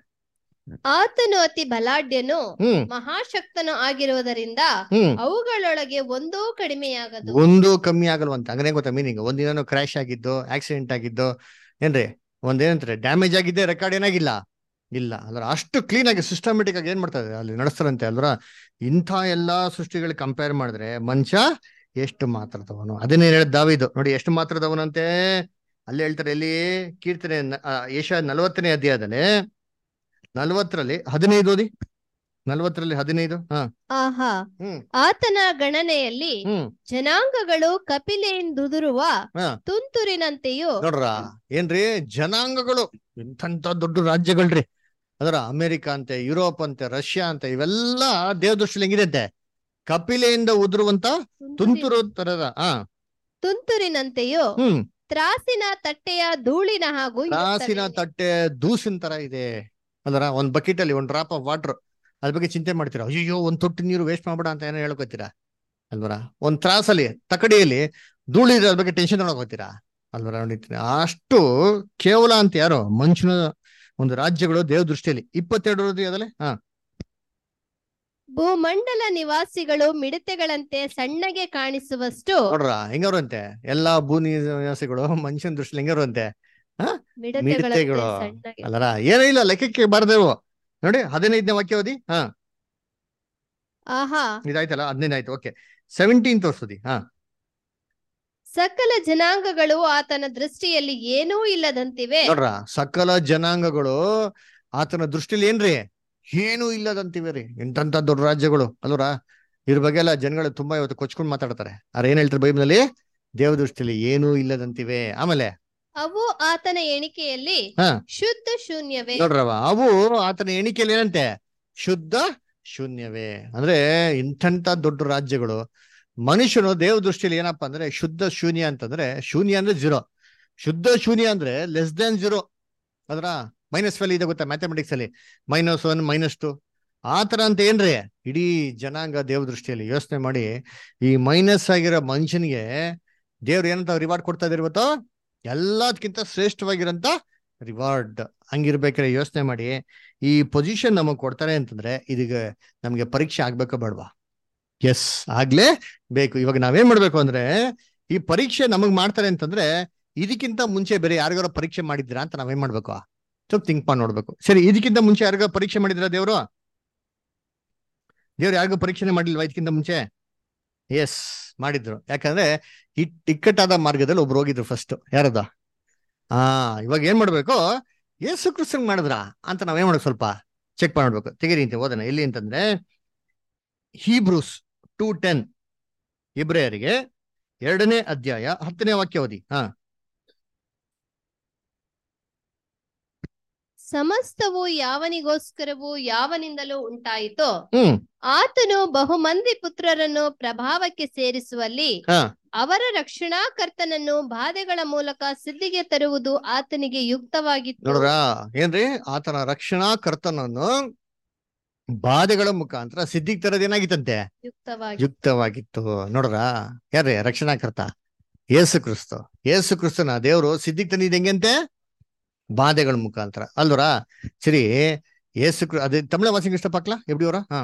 ಆತನು ಅತಿ ಬಲಾಢ್ಯನು ಹ್ಮ್ ಮಹಾಶಕ್ತನು ಆಗಿರುವುದರಿಂದ ಹ್ಮ್ ಅವುಗಳೊಳಗೆ ಒಂದೂ ಕಡಿಮೆಯಾಗದು ಒಂದು ಕಮ್ಮಿ ಆಗಲ್ವಂತ ಹಂಗನೇ ಗೊತ್ತಾ ಮೀನಿಂಗ್ ಒಂದಿನ ಕ್ರಾಶ್ ಆಗಿದ್ದು ಆಕ್ಸಿಡೆಂಟ್ ಆಗಿದ್ದು ಏನ್ರಿ ಒಂದೇನಂತಾರೆ ಡ್ಯಾಮೇಜ್ ಆಗಿದ್ದೆ ರೆಕಾರ್ಡ್ ಏನಾಗಿಲ್ಲ ಇಲ್ಲ ಅಲ್ರ ಅಷ್ಟು ಕ್ಲೀನ್ ಆಗಿ ಸಿಸ್ಟಮೆಟಿಕ್ ಆಗಿ ಏನ್ ಮಾಡ್ತಾರೆ ಅಲ್ಲಿ ನಡೆಸ್ತಾರಂತೆ ಅಲ್ರ ಇಂಥ ಎಲ್ಲಾ ಸೃಷ್ಟಿಗಳಿಗೆ ಕಂಪೇರ್ ಮಾಡಿದ್ರೆ ಮನುಷ್ಯ ಎಷ್ಟು ಮಾತ್ರದವನು ಅದನ್ನೇ ಹೇಳಿದ ದಾವಿದು ನೋಡಿ ಎಷ್ಟು ಮಾತ್ರದವನಂತೆ ಅಲ್ಲಿ ಹೇಳ್ತಾರೆ ಎಲ್ಲಿ ಕೀರ್ತನೆ ನ- ಆ, ಏಷ ನಲವತ್ತನೇ ಅಧ್ಯಾಯದಲ್ಲಿ ನಲ್ವತ್ತರಲ್ಲಿ ಹದಿನೈದು ಓದಿ ನಲ್ವತ್ತರಲ್ಲಿ ಹದಿನೈದು ಹಾ ಆಹಾ ಹ್ಮ್ ಆತನ ಗಣನೆಯಲ್ಲಿ ಹ್ಮ್ ಜನಾಂಗಗಳು ಕಪಿಲೆಯಿಂದುದುರುವ ಹಾ ತುಂತುರಿನಂತೆಯೂ ನೋಡ್ರ ಏನ್ರಿ ಜನಾಂಗಗಳು ಇಂಥಂತ ದೊಡ್ಡ ರಾಜ್ಯಗಳ್ರಿ ಅದರ ಅಮೆರಿಕ ಅಂತೆ ಯುರೋಪ್ ಅಂತೆ ರಷ್ಯಾ ಅಂತೆ ಇವೆಲ್ಲ ದೇವದೃಷ್ಟಿಲಿ ಹೆಂಗಿದೆ ಅಂತೆ ಕಪಿಲೆಯಿಂದ ಉದುರುವಂತ ತುಂತುರು ತರದ ಆ ತುಂತುರಿನಂತೆಯೂ ಹ್ಮ್ ತ್ರಾಸಿನ ತಟ್ಟೆಯ ಧೂಳಿನ ಹಾಗೂ ರಾಸಿನ ಇರುತ್ತವೆ. ತಟ್ಟೆ ದೂಸಿನ ತರ ಇದೆ ಅದರ ಒಂದ್ ಬಕೆಟ್ ಅಲ್ಲಿ ಒಂದ್ ಡ್ರಾಪ್ ಆಫ್ ವಾಟರ್ ಅದ್ರ ಬಗ್ಗೆ ಚಿಂತೆ ಮಾಡ್ತೀರಾ ಅಯ್ಯೋ ಒಂದ್ ತೊಟ್ಟು ನೀರು ವೇಸ್ಟ್ ಮಾಡ್ಬೇಡ ಅಂತ ಏನೋ ಹೇಳ್ಕೊತೀರಾ ಅಲ್ವರ ಒಂದ್ ತ್ರಾಸಲ್ಲಿ ತಕಡಿಯಲ್ಲಿ ಧೂಳಿ ಇರೋ ಅದ್ರ ಬಗ್ಗೆ ಟೆನ್ಷನ್ ಹೋಗ್ತೀರಾ ಅಲ್ವರ ನೋಡಿರ್ತೀನಿ ಅಷ್ಟು ಕೇವಲ ಅಂತ ಯಾರು ಮನುಷ್ಯನ ಒಂದು ರಾಜ್ಯಗಳು ದೇವ್ ದೃಷ್ಟಿಯಲ್ಲಿ ಇಪ್ಪತ್ತೆರಡು ಅದಲ್ಲೇ ಹಾ ಭೂಮಂಡಲ ನಿವಾಸಿಗಳು ಮಿಡತೆಗಳಂತೆ ಸಣ್ಣಗೆ ಕಾಣಿಸುವಷ್ಟು ನೋಡ್ರ ಹೆಂಗವ್ರಂತೆ ಎಲ್ಲಾ ಭೂ ನಿವಾಸಿಗಳು ಮನುಷ್ಯನ ದೃಷ್ಟಿಲಿ ಹೆಂಗವ್ರಂತೆ ಮಿಡತೆಗಳಂತೆ ಮಿಡತೆಗಳು. ಸಣ್ಣಗೆ ಅಲ್ಲರ ಏನೂ ಇಲ್ಲ ಲೆಕ್ಕಕ್ಕೆ ಬಾರ್ದೇವು ನೋಡಿ ಹದಿನೈದನೇ ವಾಕ್ಯ ಓದಿ ಹಾ ಆಹಾ ಇದಾಯ್ತಲ್ಲ ಹದಿನೈದು ಆಯ್ತು ಓಕೆ ಸೆವೆಂಟೀನ್ ತೋರ್ಸುದಿ ಹಾ ಸಕಲ ಜನಾಂಗಗಳು ಆತನ ದೃಷ್ಟಿಯಲ್ಲಿ ಏನೂ ಇಲ್ಲದಂತಿವೆ ನೋಡ್ರ ಸಕಲ ಜನಾಂಗಗಳು ಆತನ ದೃಷ್ಟಿಲಿ ಏನ್ರಿ ಏನೂ ಇಲ್ಲದಂತಿವೆ ರೀ ಎಂಟಂತ ದೊಡ್ಡ ರಾಜ್ಯಗಳು ಅಲ್ವರ ಇದ್ರ ಬಗ್ಗೆ ಎಲ್ಲ ಜನಗಳು ತುಂಬಾ ಇವತ್ತು ಕೊಚ್ಕೊಂಡ್ ಮಾತಾಡ್ತಾರೆ ಅವ್ರ ಏನ್ ಹೇಳ್ತಾರೆ ಬೈಬಲ್ನಲ್ಲಿ ದೇವ ದೃಷ್ಟಿಲಿ ಏನೂ ಇಲ್ಲದಂತಿವೆ ಆಮೇಲೆ ಅವು ಆತನ ಎಣಿಕೆಯಲ್ಲಿ ಹಾ. ಶುದ್ಧ ಶೂನ್ಯವೇ ನೋಡ್ರವ ಅವು ಆತನ ಎಣಿಕೆಯಲ್ಲಿ ಏನಂತೆ ಶುದ್ಧ ಶೂನ್ಯವೇ ಅಂದ್ರೆ ಇಂಥಂತ ದೊಡ್ಡ ರಾಜ್ಯಗಳು ಮನುಷ್ಯನು ದೇವ ದೃಷ್ಟಿಯಲ್ಲಿ ಏನಪ್ಪಾ ಅಂದ್ರೆ ಶುದ್ಧ ಶೂನ್ಯ ಅಂತಂದ್ರೆ ಶೂನ್ಯ ಅಂದ್ರೆ ಜೀರೋ ಶುದ್ಧ ಶೂನ್ಯ ಅಂದ್ರೆ ಲೆಸ್ ದನ್ ಜೀರೋ ಅದ್ರ ಮೈನಸ್ ವ್ಯಾಲಿ ಇದೆ ಗೊತ್ತಾ ಮ್ಯಾಥಮೆಟಿಕ್ಸ್ ಅಲ್ಲಿ ಮೈನಸ್ ಒನ್ ಮೈನಸ್ ಟು ಆ ತರ ಅಂತ ಏನ್ರಿ ಇಡೀ ಜನಾಂಗ ದೇವ ದೃಷ್ಟಿಯಲ್ಲಿ ಯೋಚನೆ ಮಾಡಿ ಈ ಮೈನಸ್ ಆಗಿರೋ ಮನುಷ್ಯನಿಗೆ ದೇವ್ರು ಏನಂತ ರಿವಾರ್ಡ್ ಕೊಡ್ತಾ ಇದಾರೆ ಇವತ್ತು ಎಲ್ಲದಕ್ಕಿಂತ ಶ್ರೇಷ್ಠವಾಗಿರಂತ ರಿವಾರ್ಡ್ ಹಂಗಿರ್ಬೇಕಾದ್ರೆ ಯೋಚನೆ ಮಾಡಿ ಈ ಪೊಸಿಷನ್ ನಮಗ್ ಕೊಡ್ತಾರೆ ಅಂತಂದ್ರೆ ಇದೀಗ ನಮ್ಗೆ ಪರೀಕ್ಷೆ ಆಗ್ಬೇಕೋ ಬೇಡವಾ ಎಸ್ ಆಗ್ಲೇ ಬೇಕು ಇವಾಗ ನಾವೇನ್ ಮಾಡ್ಬೇಕು ಅಂದ್ರೆ ಈ ಪರೀಕ್ಷೆ ನಮಗ್ ಮಾಡ್ತಾರೆ ಅಂತಂದ್ರೆ ಇದಕ್ಕಿಂತ ಮುಂಚೆ ಬೇರೆ ಯಾರಿಗಾರ ಪರೀಕ್ಷೆ ಮಾಡಿದ್ರಾ ಅಂತ ನಾವೇನ್ ಮಾಡ್ಬೇಕು ಸ್ವಲ್ಪ ಥಿಂಕ್ ಮಾಡಿ ನೋಡ್ಬೇಕು ಸರಿ ಇದಕ್ಕಿಂತ ಮುಂಚೆ ಯಾರಿಗ ಪರೀಕ್ಷೆ ಮಾಡಿದ್ರ ದೇವ್ರು ದೇವ್ರು ಯಾರಿಗೂ ಪರೀಕ್ಷೆನೆ ಮಾಡಿಲ್ವಾ ಇದಕ್ಕಿಂತ ಮುಂಚೆ ಎಸ್ ಮಾಡಿದ್ರು ಯಾಕಂದ್ರೆ ಇಟ್ ಇಕ್ಕಟ್ಟಾದ ಮಾರ್ಗದಲ್ಲಿ ಒಬ್ರು ಹೋಗಿದ್ರು ಫಸ್ಟ್ ಯಾರದ ಆ ಇವಾಗ ಏನ್ ಮಾಡ್ಬೇಕು ಯೇಸು ಕ್ರಿಸ್ತನ್ ಮಾಡಿದ್ರ ಅಂತ ನಾವೇನ್ ಮಾಡ್ಬೇಕು ಸ್ವಲ್ಪ ಚೆಕ್ ಮಾಡ್ಬೇಕು ತೆಗೀರಿ ಅಂತ ಓದೋಣ ಎಲ್ಲಿ ಅಂತಂದ್ರೆ ಹೀಬ್ರೂಸ್ ಟೂ ಟೆನ್ ಇಬ್ರಿಯರಿಗೆ ಎರಡನೇ ಅಧ್ಯಾಯ ಹತ್ತನೇ ವಾಕ್ಯ ಓದಿ ಹಾ ಸಮಸ್ತವು ಯಾವನಿಗೋಸ್ಕರವೂ ಯಾವನಿಂದಲೂ ಉಂಟಾಯಿತೋ ಹ್ಮ್ ಆತನು ಬಹುಮಂದಿ ಪುತ್ರರನ್ನು ಪ್ರಭಾವಕ್ಕೆ ಸೇರಿಸುವಲ್ಲಿ ಹಾ ಅವರ ರಕ್ಷಣಾಕರ್ತನನ್ನು ಬಾಧೆಗಳ ಮೂಲಕ ಸಿದ್ಧಿಗೆ ತರುವುದು ಆತನಿಗೆ ಯುಕ್ತವಾಗಿತ್ತು ನೋಡ್ರ ಏನ್ರಿ ಆತನ ರಕ್ಷಣಾ ಕರ್ತನನ್ನು ಬಾಧೆಗಳ ಮುಖಾಂತರ ಸಿದ್ಧಿಗ್ ತರದ್ ಏನಾಗಿತ್ತಂತೆ ಯುಕ್ತವಾಗಿ ಯುಕ್ತವಾಗಿತ್ತು ನೋಡ್ರ ಯಾರ್ರಿ ರಕ್ಷಣಾಕರ್ತ ಯೇಸು ಕ್ರಿಸ್ತು ಯೇಸು ಕ್ರಿಸ್ತನ ದೇವರು ಸಿದ್ಧಿಗ್ ತಂದಿದ್ ಹೆಂಗಂತೆ ಬಾಧೆಗಳ ಮುಖಾಂತರ ಅಲ್ವರ ಸರಿ ಯೇಸು ಕ್ರಿ அது தமிழ வாசிங்க இஷ்டப்பாக்கலா எப்படி வரும் ஆ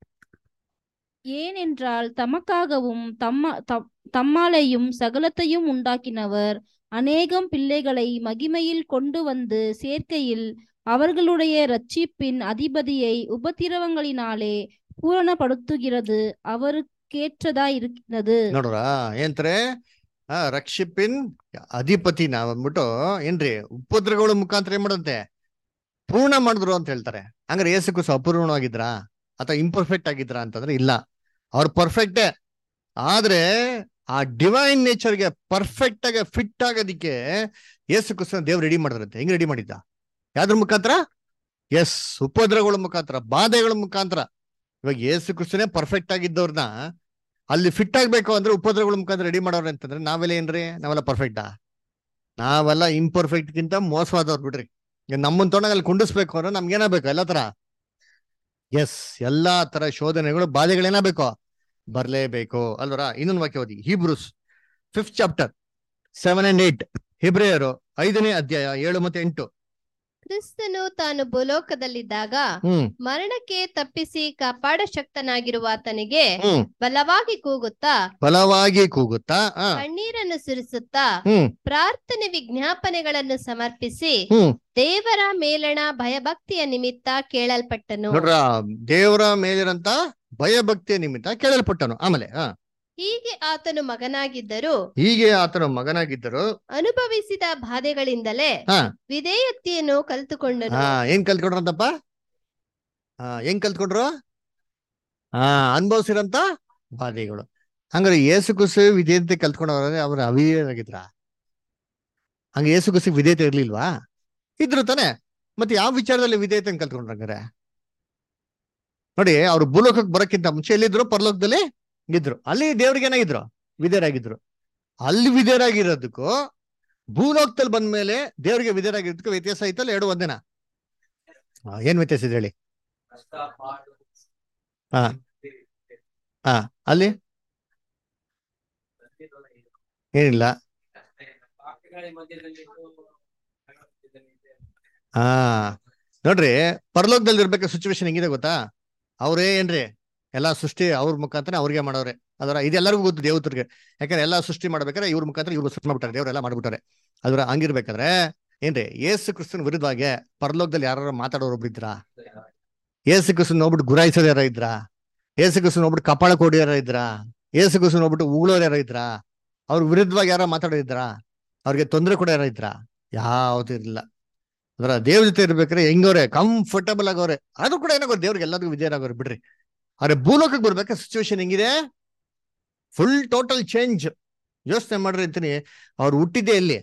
ஏனென்றால் தமக்காகவும் தம்ம தம்- தம்மாலேயும் சகலத்தையும் உண்டாக்கினவர் அநேகம் பிள்ளைகளை மகிமையில் கொண்டு வந்து சேர்க்கையில் அவர்களுடைய ரட்சிப்பின் அதிபதியை உபத்திரவங்களினாலே பூரணப்படுத்துகிறது அவருக்கேற்றதா இருக்கிறது ನೋಡ್ರ ಏನ್ತಾರೆ ಆ ರಕ್ಷಿಪಿನ್ ಅಧಿಪತಿ ನಾವ್ ಅಂದ್ಬಿಟ್ಟು ಏನ್ರಿ ಉಪದ್ರಗಳ ಮುಖಾಂತರ ಏನ್ ಮಾಡಂತೆ ಪೂರ್ಣ ಮಾಡಿದ್ರು ಅಂತ ಹೇಳ್ತಾರೆ ಹಂಗಾರೆ ಯೇಸು ಕ್ರಿಸ್ತು ಅಪೂರ್ಣವಾಗಿದ್ರಾ ಅಥವಾ ಇಂಪರ್ಫೆಕ್ಟ್ ಆಗಿದ್ರಾ ಅಂತಂದ್ರೆ ಇಲ್ಲ ಅವ್ರು ಪರ್ಫೆಕ್ಟೇ ಆದ್ರೆ ಆ ಡಿವೈನ್ ನೇಚರ್ಗೆ ಪರ್ಫೆಕ್ಟ್ ಆಗಿ ಫಿಟ್ ಆಗೋದಿಕ್ಕೆ ಯೇಸು ಕ್ರಿಸ್ತನ ದೇವ್ರು ರೆಡಿ ಮಾಡಿದ್ರಂತೆ ಹೆಂಗ್ ರೆಡಿ ಮಾಡಿದ್ದ ಯಾವ್ದ್ರ ಮುಖಾಂತರ ಎಸ್ ಉಪದ್ರವಗಳ ಮುಖಾಂತರ ಬಾಧೆಗಳ ಮುಖಾಂತರ ಇವಾಗ ಯೇಸು ಕ್ರಿಸ್ತನೇ ಪರ್ಫೆಕ್ಟ್ ಆಗಿದ್ದವ್ರನ್ನ ಅಲ್ಲಿ ಫಿಟ್ ಆಗ್ಬೇಕು ಅಂದ್ರೆ ಉಪದ್ರವಗಳ ಮುಖಾಂತರ ರೆಡಿ ಮಾಡೋರು ಅಂತಂದ್ರೆ ನಾವೆಲ್ಲ ಏನ್ರಿ ನಾವೆಲ್ಲ ಪರ್ಫೆಕ್ಟಾ ನಾವೆಲ್ಲ ಇಂಪರ್ಫೆಕ್ಟ್ ಗಿಂತ ಮೋಸವಾದವ್ರು ಬಿಡ್ರಿ ಈಗ ನಮ್ಮನ್ ತೊಗೊಂಡಾಗ ಅಲ್ಲಿ ಕುಂಡಿಸ್ಬೇಕು ಅಂದ್ರೆ ನಮ್ಗೆ ಏನಾಗಬೇಕು ಎಲ್ಲ ತರ ಎಸ್ ಎಲ್ಲಾ ತರ ಶೋಧನೆಗಳು ಬಾಧೆಗಳೇನಾಗಬೇಕು ಬರ್ಲೇಬೇಕು ಅಲ್ವರ ಇನ್ನೊಂದು ವಾಕ್ಯ ಓದಿ Hebrews fifth chapter seven and eight ಹಿಬ್ರೇಯರು ಐದನೇ ಅಧ್ಯಾಯ ಏಳು ಮತ್ತೆ ಎಂಟು ಕ್ರಿಸ್ತನು ತಾನು ಭೂಲೋಕದಲ್ಲಿದ್ದಾಗ ಹ್ಮ್ ಮರಣಕ್ಕೆ ತಪ್ಪಿಸಿ ಕಾಪಾಡ ಶಕ್ತನಾಗಿರುವ ಆತನಿಗೆ ಹ್ಮ್ ಬಲವಾಗಿ ಕೂಗುತ್ತಾ ಬಲವಾಗಿ ಕೂಗುತ್ತಾ ಆ ಕಣ್ಣೀರನ್ನು ಸುರಿಸುತ್ತಾ ಹ್ಮ್ ಪ್ರಾರ್ಥನೆ ವಿಜ್ಞಾಪನೆಗಳನ್ನು ಸಮರ್ಪಿಸಿ ಹ್ಮ್ ದೇವರ ಮೇಲಣ ಭಯಭಕ್ತಿಯ ನಿಮಿತ್ತ ಕೇಳಲ್ಪಟ್ಟನು ನೋಡ್ರ ದೇವರ ಮೇಲಿರಂತ ಭಯಭಕ್ತಿಯ ನಿಮಿತ್ತ ಕೇಳಲ್ಪಟ್ಟನು ಆಮೇಲೆ ಆ ಹೀಗೆ ಆತನು ಮಗನಾಗಿದ್ದರೂ ಹೀಗೆ ಆತನ ಮಗನಾಗಿದ್ದರು ಅನುಭವಿಸಿದ ಬಾಧೆಗಳಿಂದಲೇ ಹಾ ವಿಧೇಯತೆಯನ್ನು ಕಲಿತುಕೊಂಡನು ಹಾ ಏನ್ ಕಲ್ತ್ಕೊಂಡ್ರಂತಪ್ಪ ಹಾ ಹೆಂಗ್ ಕಲ್ತ್ಕೊಂಡ್ರು ಹಾ ಅನುಭವಿಸಿರಂತ ಬಾಧೆಗಳು ಹಂಗಾರೆ ಏಸು ಕುಸು ವಿಧೇಯತೆ ಕಲ್ತ್ಕೊಂಡವ್ರೆ ಅವ್ರ ಅವಿಧೇಯರಾಗಿದ್ರ ಹಂಗ ಏಸು ಕುಸು ವಿಧೇಯತೆ ಇರ್ಲಿಲ್ವಾ ಇದ್ರು ತಾನೆ ಮತ್ತೆ ಯಾವ ವಿಚಾರದಲ್ಲಿ ವಿಧೇಯತೆ ಕಲ್ತ್ಕೊಂಡ್ರ ಹಂಗಾರೆ ನೋಡಿ ಅವ್ರು ಭೂಲೋಕಕ್ಕೆ ಬರಕ್ಕಿಂತ ಮುಂಚೆ ಎಲ್ಲಿದ್ರು ಪರಲೋಕದಲ್ಲಿ ಇದ್ರು ಅಲ್ಲಿ ದೇವ್ರಿಗೆ ಏನಾಗಿದ್ರು ವಿಧೇಯರಾಗಿದ್ರು ಅಲ್ಲಿ ವಿಧೇಯರಾಗಿರೋದಕ್ಕೂ ಭೂಲೋಕದಲ್ಲಿ ಬಂದ್ಮೇಲೆ ದೇವ್ರಿಗೆ ವಿಧೇಯರಾಗಿರೋದಕ್ಕೂ ವ್ಯತ್ಯಾಸ ಐತಲ್ಲ ಎರಡು ಒಂದೇನಾ ಆ, ಏನ್ ವ್ಯತ್ಯಾಸ ಇದೆ ಹೇಳಿ ಹಾ ಹಾ ಅಲ್ಲಿ ಏನಿಲ್ಲ ಹಾ ನೋಡ್ರಿ ಪರಲೋಕದಲ್ಲಿ ಇರ್ಬೇಕಾದ ಸಿಚುವೇಶನ್ ಹೆಂಗಿದೆ ಗೊತ್ತಾ ಅವರೇ ಏನ್ರಿ ಎಲ್ಲಾ ಸೃಷ್ಟಿ ಅವ್ರ ಮುಖಾಂತರ ಅವ್ರಿಗೆ ಮಾಡೋರೆ ಅದರ ಇದೆಲ್ಲರಿಗೂ ಗೊತ್ತು ದೇವತರಿಗೆ ಯಾಕಂದ್ರೆ ಎಲ್ಲಾ ಸೃಷ್ಟಿ ಮಾಡ್ಬೇಕಾದ್ರೆ ಇವ್ರ ಮುಖಾಂತರ ಇವ್ರು ಸೃಷ್ಟಿ ಮಾಡ್ಬಿಟ್ಟಾರೆ ದೇವರೆಲ್ಲ ಮಾಡ್ಬಿಟ್ಟಾರೆ ಅದರ ಹಂಗಿರ್ಬೇಕಾದ್ರೆ ಏನ್ರಿ ಏಸು ಕ್ರಿಸ್ತನ್ ವಿರುದ್ಧವಾಗಿ ಪರಲೋಕದಲ್ಲಿ ಯಾರು ಮಾತಾಡೋರು ಒಬ್ರು ಇದ್ರಾ ಏಸು ಕ್ರಿಸ್ತನ್ ನೋಡ್ಬಿಟ್ಟು ಗುರಾಯಿಸೋರು ಯಾರ ಇದ್ರಾ ಏಸು ಕ್ರಿಸ್ತನ್ ನೋಡ್ಬಿಟ್ಟು ಕಪಾಳ ಕೊಡಿ ಯಾರ ಇದ್ರಾ ಏಸು ಕ್ರಿಸ್ತನ್ ನೋಡ್ಬಿಟ್ಟು ಉಗುಳೋರು ಯಾರ ಇದ್ರಾ ಅವ್ರ ವಿರುದ್ಧವಾಗಿ ಯಾರೋ ಮಾತಾಡೋದಿದ್ರಾ ಅವ್ರಿಗೆ ತೊಂದರೆ ಕೂಡ ಯಾರ ಇದ್ರಾ ಯಾವ್ದು ಇರಲಿಲ್ಲ ಅದರ ದೇವ್ರ ಜೊತೆ ಇರ್ಬೇಕಾದ್ರೆ ಹೆಂಗವ್ರೆ ಕಂಫರ್ಟಬಲ್ ಆಗವ್ರೆ ಅದು ಕೂಡ ಏನಾಗೋ ದೇವ್ರಿಗೆ ಎಲ್ಲರಿಗೂ ವಿಧೇಯರಾಗೋರು ಬಿಡ್ರಿ ಆದ್ರೆ ಭೂಲೋಕಕ್ಕೆ ಬರ್ಬೇಕಾ ಸಿಚುವೇಶನ್ ಹೆಂಗಿದೆ ಫುಲ್ ಟೋಟಲ್ ಚೇಂಜ್ ಯೋಚನೆ ಮಾಡ್ರಿ ಅಂತೀನಿ ಅವ್ರು ಹುಟ್ಟಿದ್ದೆ ಎಲ್ಲಿ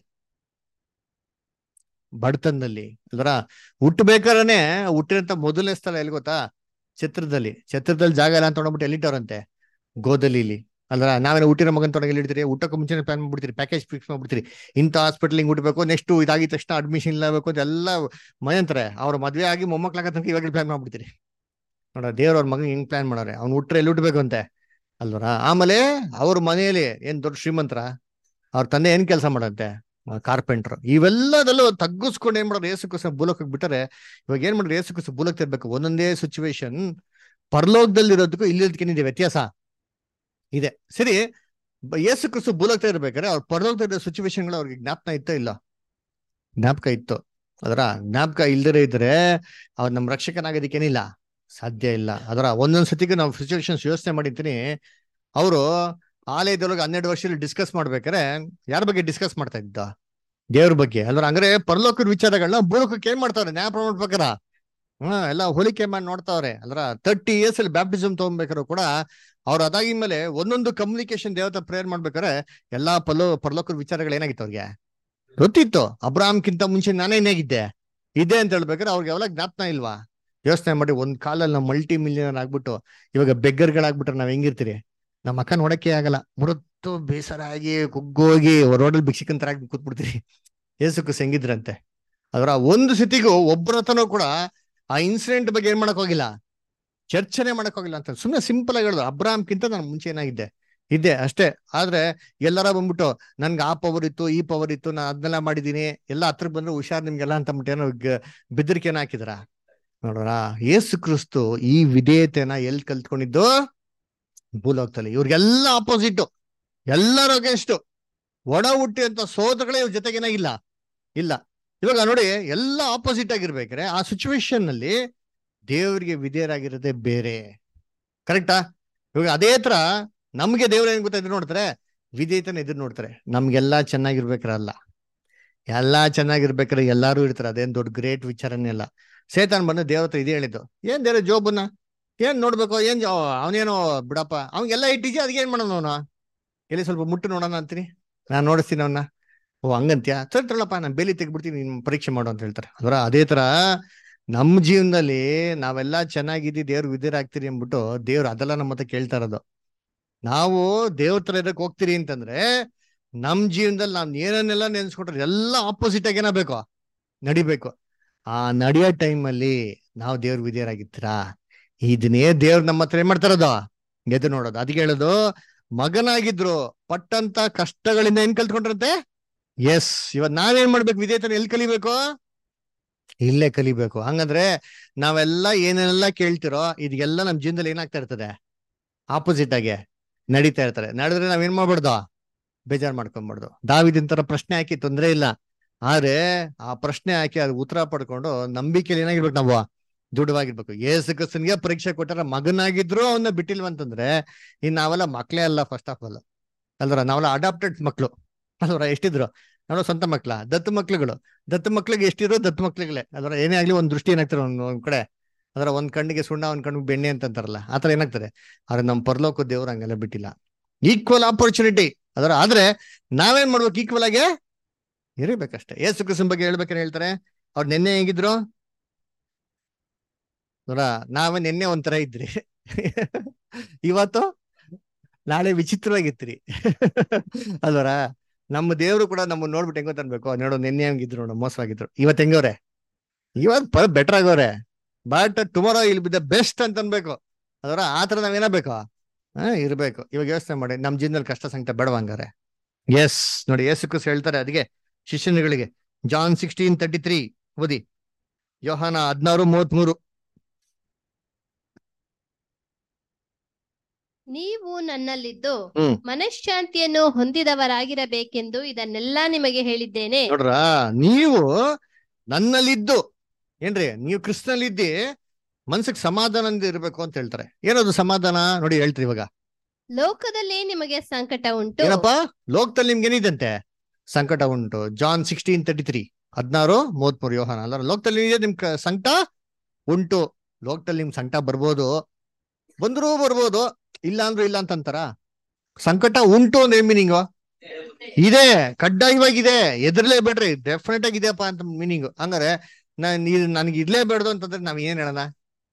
ಬಡತನದಲ್ಲಿ ಅಲ್ದ್ರ ಹುಟ್ಟಬೇಕಾದ್ರೆ ಹುಟ್ಟಿರಂತ ಮೊದಲನೇ ಸ್ಥಳ ಎಲ್ಲಿ ಗೊತ್ತಾ ಛತ್ರದಲ್ಲಿ ಛತ್ರದಲ್ಲಿ ಜಾಗ ಇಲ್ಲ ಅಂತ ತೊಗೊಂಡ್ಬಿಟ್ಟು ಎಲ್ಲಿಟ್ಟವ್ರಂತೆ ಗೋದಲಿಲಿ ಅಲ್ರ ನಾವೇನು ಹುಟ್ಟಿರೋ ಮಗನ್ ತೊಗೊಂಡು ಎಲ್ಲಿಡ್ತೀರಿ ಊಟಕ್ಕೆ ಮುಂಚೆನೆ ಪ್ಲಾನ್ ಮಾಡ್ಬಿಡ್ತೀರಿ ಪ್ಯಾಕೇಜ್ ಫಿಕ್ಸ್ ಮಾಡ್ಬಿಡ್ತೀರಿ ಇಂಥ ಹಾಸ್ಪಿಟಲ್ ಹಿಂಗ್ ಹುಟ್ಟಬೇಕು ನೆಕ್ಸ್ಟ್ ಇದಾಗಿದ ತಕ್ಷಣ ಅಡ್ಮಿಷನ್ ಇಲ್ಲಬೇಕು ಅಂತ ಎಲ್ಲ ಮನೆ ಅಂತಾರೆ ಅವ್ರ ಮದ್ವೆ ಆಗಿ ಮೊಮ್ಮಕ್ಳಾಗ ತನಕ ಇವಾಗ ಪ್ಲಾನ್ ಮಾಡ್ಬಿಡ್ತೀರಿ ನೋಡ ದೇವ್ರ ಅವ್ರ ಮಗನ್ ಹೆಂಗ್ ಪ್ಲಾನ್ ಮಾಡೋರೆ ಅವ್ನು ಹುಟ್ರೆ ಎಲ್ಲಿ ಹುಟ್ಟಬೇಕು ಅಂತೆ ಅಲ್ವರ ಆಮೇಲೆ ಅವ್ರ ಮನೆಯಲ್ಲಿ ಏನ್ ದೊಡ್ಡ ಶ್ರೀಮಂತರ ಅವ್ರ ತಂದೆ ಏನ್ ಕೆಲಸ ಮಾಡಂತೆ ಕಾರ್ಪೆಂಟರ್ ಇವೆಲ್ಲದಲ್ಲೂ ತಗ್ಗಿಸ್ಕೊಂಡು ಏನ್ ಮಾಡೋರು ಏಸು ಕುಸ ಭೂಲೋಕಕ್ಕೆ ಬಿಟ್ಟರೆ ಇವಾಗ ಏನ್ ಮಾಡೋರು ಏಸು ಕುಸ ಭೂಲೋಕ ಇರ್ಬೇಕು ಒಂದೊಂದೇ ಸಿಚುವೇಶನ್ ಪರಲೋಕದಲ್ಲಿ ಇರೋದಕ್ಕೂ ಇಲ್ಲಿರೋದಕ್ಕೇನಿದೆ ವ್ಯತ್ಯಾಸ ಇದೆ ಸರಿ ಬ- ಯೇಸು ಕ್ರಿಸ್ತು ಭೂಲೋಕ ಇರ್ಬೇಕಾದ್ರೆ ಅವ್ರ ಪರಲೋಕದ ಸಿಚುವೇಶನ್ಗಳು ಅವ್ರಿಗೆ ಜ್ಞಾಪಕ ಇತ್ತೋ ಇಲ್ಲ ಜ್ಞಾಪಕ ಇತ್ತು ಅದರ ಜ್ಞಾಪಕ ಇಲ್ದಿರೇ ಇದ್ರೆ ಅವ್ರು ನಮ್ಮ ರಕ್ಷಕನಾಗೋದಕ್ಕೇನಿಲ್ಲ ಸಾಧ್ಯ ಇಲ್ಲ ಅದರ ಒಂದೊಂದ್ ಸತಿಗೆ ನಾವು ಸಿಚುವೇಶನ್ಸ್ ಯೋಚನೆ ಮಾಡಿರ್ತೀನಿ ಅವರು ಆಲಯದೊಳಗೆ ಹನ್ನೆರಡು ವರ್ಷದಲ್ಲಿ ಡಿಸ್ಕಸ್ ಮಾಡ್ಬೇಕಾದ್ರೆ ಯಾರ ಬಗ್ಗೆ ಡಿಸ್ಕಸ್ ಮಾಡ್ತಾ ಇದ್ದ ದೇವ್ರ ಬಗ್ಗೆ ಅಲ್ರ ಹಂಗಾರೆ ಪರಲೋಕದ ವಿಚಾರಗಳನ್ನ ಭೂಲೋಕಕ್ಕೆ ಏನ್ ಮಾಡ್ತಾವ್ರೆ ನ್ಯಾಯ ಪ್ರಮಾಣ ಪ್ರಕಾರ ಹಾ ಎಲ್ಲ ಹೋಲಿಕೆ ಮಾಡಿ ನೋಡ್ತಾವ್ರೆ ಅಲ್ರ ತರ್ಟಿ ಇಯರ್ಸ್ ಅಲ್ಲಿ ಬ್ಯಾಪ್ಟಿಸಮ್ ತಗೊಂಡ್ಬೇಕಾದ್ರು ಕೂಡ ಅವ್ರು ಅದಾಗಿದ್ಮೇಲೆ ಒಂದೊಂದು ಕಮ್ಯುನಿಕೇಶನ್ ದೇವತ ಪ್ರೇಯರ್ ಮಾಡ್ಬೇಕಾದ್ರೆ ಎಲ್ಲಾ ಪಲೋ ಪರಲೋಕದ ವಿಚಾರಗಳು ಏನಾಗಿತ್ತು ಅವ್ರಿಗೆ ಗೊತ್ತಿತ್ತು ಅಬ್ರಾಮ್ಕಿಂತ ಮುಂಚೆ ನಾನೇ ಏನಾಗಿದ್ದೆ ಇದೆ ಅಂತ ಹೇಳ್ಬೇಕಾದ್ರೆ ಅವ್ರಿಗೆ ಅವೆಲ್ಲ ಜ್ಞಾಪನ ಇಲ್ವಾ ಯೋಚನೆ ಮಾಡಿ ಒಂದ್ ಕಾಲಲ್ಲಿ ನಾವು ಮಲ್ಟಿ ಮಿಲಿಯನರ್ ಆಗ್ಬಿಟ್ಟು ಇವಾಗ ಬೆಗ್ಗರ್ಗಳಾಗ್ಬಿಟ್ರೆ ನಾವ್ ಹೆಂಗಿರ್ತೀರಿ ನಮ್ಮ ಅಕ್ಕ ನೋಡಕ್ಕೆ ಆಗಲ್ಲ ಮುರತ್ತು ಬೇಸರ ಆಗಿ ಕುಗ್ಗೋಗಿ ರೋಡಲ್ಲಿ ಭಿಕ್ಷಿಕಂತರಾಗಿ ಕೂತ್ಬಿಡ್ತೀರಿ ಏಸುಕು ಹೆಂಗಿದ್ರಂತೆ ಅದರ ಒಂದು ಸತಿಗೂ ಒಬ್ಬರ ಹತ್ರನೂ ಕೂಡ ಆ ಇನ್ಸಿಡೆಂಟ್ ಬಗ್ಗೆ ಏನ್ ಮಾಡಕ್ ಹೋಗಿಲ್ಲ ಚರ್ಚನೆ ಮಾಡಕ್ ಹೋಗಿಲ್ಲ ಅಂತ ಸುಮ್ಮನೆ ಸಿಂಪಲ್ ಆಗಿ ಹೇಳುದು ಅಬ್ರಾಮ್ಕಿಂತ ನಾನು ಮುಂಚೆ ಏನಾಗಿದ್ದೆ ಇದ್ದೆ ಅಷ್ಟೇ ಆದ್ರೆ ಎಲ್ಲಾರ ಬಂದ್ಬಿಟ್ಟು ನನ್ಗೆ ಆ ಪವರ್ ಇತ್ತು ಈ ಪವರ್ ಇತ್ತು ನಾನು ಅದನ್ನೆಲ್ಲ ಮಾಡಿದೀನಿ ಎಲ್ಲ ಹತ್ರಕ್ಕೆ ಬಂದ್ರೆ ಹುಷಾರ್ ನಿಮ್ಗೆಲ್ಲ ಅಂತ ಅಂದ್ಬಿಟ್ಟು ಏನೋ ಗ- ಬೆದರಿಕೆನ ಹಾಕಿದ್ರ ನೋಡೋಣ ಏಸು ಕ್ರಿಸ್ತು ಈ ವಿಧೇಯತೆನ ಎಲ್ಲಿ ಕಲ್ತ್ಕೊಂಡಿದ್ದು ಭೂಲೋಕದಲ್ಲಿ ಇವ್ರಿಗೆಲ್ಲ ಆಪೋಸಿಟ್ ಎಲ್ಲರೂ ಅಗೇನ್ಸ್ಟ್ ಒಡ ಹುಟ್ಟಿ ಅಂತ ಸೋದರಗಳೇ ಇವ್ರ ಜೊತೆಗೆ ಏನಾಗಿಲ್ಲ ಇಲ್ಲ ಇವಾಗ ನೋಡಿ ಎಲ್ಲ ಆಪೋಸಿಟ್ ಆಗಿರ್ಬೇಕಾರೆ ಆ ಸಿಚುವೇಶನ್ ನಲ್ಲಿ ದೇವರಿಗೆ ವಿಧೇಯರಾಗಿರೋದೇ ಬೇರೆ ಕರೆಕ್ಟಾ ಇವಾಗ ಅದೇ ತರ ನಮ್ಗೆ ದೇವ್ರ ಏನ್ ಗೊತ್ತಾ ಎದುರು ನೋಡ್ತಾರೆ ವಿಧೇಯತನ ಎದುರು ನೋಡ್ತಾರೆ ನಮ್ಗೆಲ್ಲಾ ಚೆನ್ನಾಗಿರ್ಬೇಕ್ರ ಅಲ್ಲ ಎಲ್ಲಾ ಚೆನ್ನಾಗಿರ್ಬೇಕಾದ್ರೆ ಎಲ್ಲಾರು ಇರ್ತಾರೆ ಅದೇನ್ ದೊಡ್ಡ ಗ್ರೇಟ್ ವಿಚಾರನೇ ಅಲ್ಲ ಸೇತಾನ್ ಬಂದು ದೇವ್ರ ಹತ್ರ ಇದೇ ಹೇಳಿದ್ದು ಏನ್ ದೇವ್ರ ಜೋಬನ್ನ ಏನ್ ನೋಡ್ಬೇಕು ಏನ್ ಜೋ- ಅವನೇನೋ ಬಿಡಪ್ಪ ಅವ್ನಿಗೆಲ್ಲ ಇಟ್ಟಿದ್ಯಾ ಅದಕ್ಕೆ ಏನ್ ಮಾಡೋಣ ಅವನು ಎಲ್ಲಿ ಸ್ವಲ್ಪ ಮುಟ್ಟು ನೋಡೋಣ ಅಂತೀನಿ ನಾನ್ ನೋಡಿಸ್ತೀನಿ ಅವನ್ನ ಓ ಹಂಗಂತ್ಯಾ ಸರಿ ತಗೊಳಪ್ಪ ನಾನು ಬೇಲಿ ತೆಗ್ಬಿಡ್ತೀನಿ ನಿಮ್ ಪರೀಕ್ಷೆ ಮಾಡು ಅಂತ ಹೇಳ್ತಾರೆ ಅದರ ಅದೇ ತರ ನಮ್ಮ ಜೀವನದಲ್ಲಿ ನಾವೆಲ್ಲ ಚೆನ್ನಾಗಿದ್ದಿ ದೇವ್ರ ವಿದ್ಯರಾಗ್ತೀರಿ ಅಂದ್ಬಿಟ್ಟು ದೇವ್ರು ಅದೆಲ್ಲ ನಮ್ಮ ಹತ್ರ ಕೇಳ್ತಾ ಇರೋದು ನಾವು ದೇವ್ರ ತರ ಇರಕ್ ಹೋಗ್ತೀರಿ ಅಂತಂದ್ರೆ ನಮ್ ಜೀವನದಲ್ಲಿ ನಾವ್ ಏನನ್ನೆಲ್ಲ ನೆನ್ಸ್ಕೊಟ್ರೆ ಎಲ್ಲ ಆಪೋಸಿಟ್ ಆಗಿ ಏನಾಗಬೇಕು ನಡಿಬೇಕು ಆ ನಡೆಯೋ ಟೈಮ್ ಅಲ್ಲಿ ನಾವು ದೇವ್ರ ವಿದ್ಯರಾಗಿರ್ತೀರಾ ಇದನ್ನೇ ದೇವ್ರು ನಮ್ಮ ಹತ್ರ ಏನ್ ಮಾಡ್ತಾರದು ಎದು ನೋಡೋದು ಅದಕ್ಕೆ ಹೇಳೋದು ಮಗನಾಗಿದ್ರು ಪಟ್ಟಂತ ಕಷ್ಟಗಳಿಂದ ಏನ್ ಕಲ್ತ್ಕೊಂಡ್ರಂತೆ ಎಸ್ ಇವತ್ ನಾವೇನ್ ಮಾಡ್ಬೇಕು ವಿಧೇಯತನ ಎಲ್ಲಿ ಕಲಿಬೇಕು ಇಲ್ಲೇ ಕಲಿಬೇಕು ಹಂಗಂದ್ರೆ ನಾವೆಲ್ಲ ಏನೆಲ್ಲ ಕೇಳ್ತಿರೋ ಇದೆಲ್ಲ ನಮ್ ಜೀವನದಲ್ಲಿ ಏನಾಗ್ತಾ ಇರ್ತದೆ ಆಪೋಸಿಟ್ ಆಗಿ ನಡೀತಾ ಇರ್ತಾರೆ ನಡೆದ್ರೆ ನಾವೇನ್ ಮಾಡ್ಬಾರ್ದು ಬೇಜಾರ್ ಮಾಡ್ಕೊಂಬಾರ್ದು ದಾವಿದಿನ ತರ ಪ್ರಶ್ನೆ ಹಾಕಿ ತೊಂದ್ರೆ ಇಲ್ಲ ಆದ್ರೆ ಆ ಪ್ರಶ್ನೆ ಹಾಕಿ ಅದು ಉತ್ತರ ಪಡ್ಕೊಂಡು ನಂಬಿಕೆಯಲ್ಲಿ ಏನಾಗಿರ್ಬೇಕು ನಾವು ದೃಢವಾಗಿರ್ಬೇಕು ಏಸು ಕ್ರಿಸ್ತನ್ಗೆ ಪರೀಕ್ಷೆ ಕೊಟ್ಟಾರ ಮಗನಾಗಿದ್ರು ಅವನ್ನ ಬಿಟ್ಟಿಲ್ವಂತಂದ್ರೆ ಇನ್ ನಾವೆಲ್ಲ ಮಕ್ಳೇ ಅಲ್ಲ ಫಸ್ಟ್ ಆಫ್ ಆಲ್ ಅಲ್ವರ ನಾವೆಲ್ಲ ಅಡಾಪ್ಟೆಡ್ ಮಕ್ಳು ಅಲ್ವರ ಎಷ್ಟಿದ್ರು ನಾವು ಸ್ವಂತ ಮಕ್ಳ ದತ್ತು ಮಕ್ಳುಗಳು ದತ್ತು ಮಕ್ಳಿಗೆ ಎಷ್ಟಿರೋ ದತ್ತು ಮಕ್ಳುಗಳೇ ಅದರ ಏನೇ ಆಗ್ಲಿ ಒಂದ್ ದೃಷ್ಟಿ ಏನಾಗ್ತಾರೆ ಒಂದ್ ಒಂದ್ ಕಡೆ ಅದರ ಒಂದ್ ಕಣ್ಣಿಗೆ ಸುಣ್ಣ ಒಂದ್ ಕಣ್ಣಿಗೆ ಬೆಣ್ಣೆ ಅಂತ ಅಂತಾರಲ್ಲ ಆತರ ಏನಾಗ್ತದೆ ಆದ್ರೆ ನಮ್ ಪರಲೋಕ ದೇವ್ರು ಹಂಗೆಲ್ಲ ಬಿಟ್ಟಿಲ್ಲ ಈಕ್ವಲ್ ಆಪರ್ಚುನಿಟಿ ಅದರ ಆದ್ರೆ ನಾವೇನ್ ಮಾಡ್ಬೇಕು ಈಕ್ವಲ್ ಆಗಿ ಇರಬೇಕಷ್ಟೇ ಏಸು ಕ್ರಿಸ್ತನ್ ಬಗ್ಗೆ ಹೇಳ್ಬೇಕಾರೆ ಹೇಳ್ತಾರೆ ಅವ್ರು ನಿನ್ನೆ ಹೇಗಿದ್ರು ನೋಡ ನಾವೇ ನಿನ್ನೆ ಒಂಥರ ಇದ್ರಿ ಇವತ್ತು ನಾಳೆ ವಿಚಿತ್ರವಾಗಿರ್ತೀರಿ ಅಲ್ವರ ನಮ್ಮ ದೇವ್ರು ಕೂಡ ನಮ್ಮನ್ನ ನೋಡ್ಬಿಟ್ಟು ಹೆಂಗೋ ಅನ್ಬೇಕು ನೋಡು ನಿನ್ನೆ ಹಂಗಿದ್ರು ನೋಡು ಮೋಸವಾಗಿದ್ರು ಇವತ್ ಹೆಂಗವ್ರೆ ಇವತ್ ಬೆಟರ್ ಆಗವ್ರೆ ಬಟ್ ಟುಮಾರೋ ಇಲ್ಲಿ ಬಿದ್ದ ಬೆಸ್ಟ್ ಅಂತ ಅನ್ಬೇಕು ಅದರ ಆತರ ನಾವೇನಾಗಬೇಕು ಹಾ ಇರ್ಬೇಕು ಇವಾಗ ಯೋಚನೆ ಮಾಡಿ ನಮ್ ಜೀವನದಲ್ಲಿ ಕಷ್ಟ ಸಂಕಟ ಬೇಡವ ಹಂಗಾರೆ ಎಸ್ ನೋಡಿ ಯೇಸು ಕ್ರಿಸ್ತ ಹೇಳ್ತಾರೆ ಅದಕ್ಕೆ ಶಿಷ್ಯನುಗಳಿಗೆ ಜಾನ್ ಸಿಕ್ಸ್ಟೀನ್ ತರ್ಟಿ ತ್ರೀ ಓದಿ ಯೋಹಾನ ಹದಿನಾರು ಮೂವತ್ಮೂರು ನೀವು ನನ್ನಲ್ಲಿದ್ದು ಹ್ಮ್. ಮನಃಶಾಂತಿಯನ್ನು ಹೊಂದಿದವರಾಗಿರಬೇಕೆಂದು ಇದನ್ನೆಲ್ಲ ನಿಮಗೆ ಹೇಳಿದ್ದೇನೆ ನೋಡ್ರ ನೀವು ನನ್ನಲ್ಲಿದ್ದು ಏನ್ರಿ ನೀವು ಕ್ರಿಸ್ತನಲ್ಲಿದ್ದಿ ಮನ್ಸಿಗೆ ಸಮಾಧಾನದಿಂದ ಇರ್ಬೇಕು ಅಂತ ಹೇಳ್ತಾರೆ ಏನದು ಸಮಾಧಾನ ನೋಡಿ ಹೇಳ್ತೀರಿ ಇವಾಗ ಲೋಕದಲ್ಲಿ ನಿಮಗೆ ಸಂಕಟ ಉಂಟು ಏನಪ್ಪಾ ಲೋಕದಲ್ಲಿ ನಿಮ್ಗೆ ಏನಿದಂತೆ ಸಂಕಟ ಉಂಟು ಜಾನ್ ಸಿಕ್ಸ್ಟೀನ್ ತರ್ಟಿ ತ್ರೀ ಹದಿನಾರು ಮೂವತ್ಮೂರು ಯೋಹಾನ ಅಲ್ಲ ಲೋಕದಲ್ಲಿ ಏನಿದೆ ನಿಮ್ ಕ- ಸಂಕಟ ಉಂಟು ಲೋಕದಲ್ಲಿ ನಿಮ್ ಸಂಕಟ ಬರ್ಬೋದು ಬಂದ್ರೂ ಬರ್ಬೋದು ಇಲ್ಲ ಅಂದ್ರೂ ಇಲ್ಲ ಅಂತ ಅಂತಾರ ಸಂಕಟ ಉಂಟು ಅಂದ್ರೆ ಏನ್ ಮೀನಿಂಗು ಇದೆ ಕಡ್ಡಾಯವಾಗಿದೆ ಎದುರ್ಲೇಬೇಡ್ರಿ ಡೆಫಿನೆಟ್ ಆಗಿ ಇದೆಯಪ್ಪ ಅಂತ ಮೀನಿಂಗ್ ಹಂಗಾರೆ ನಾನ್ ಇದು ನನಗೆ ಇರ್ಲೇಬೇಡ್ದು ಅಂತಂದ್ರೆ ನಾವ್ ಏನ್ ಹೇಳೋಣ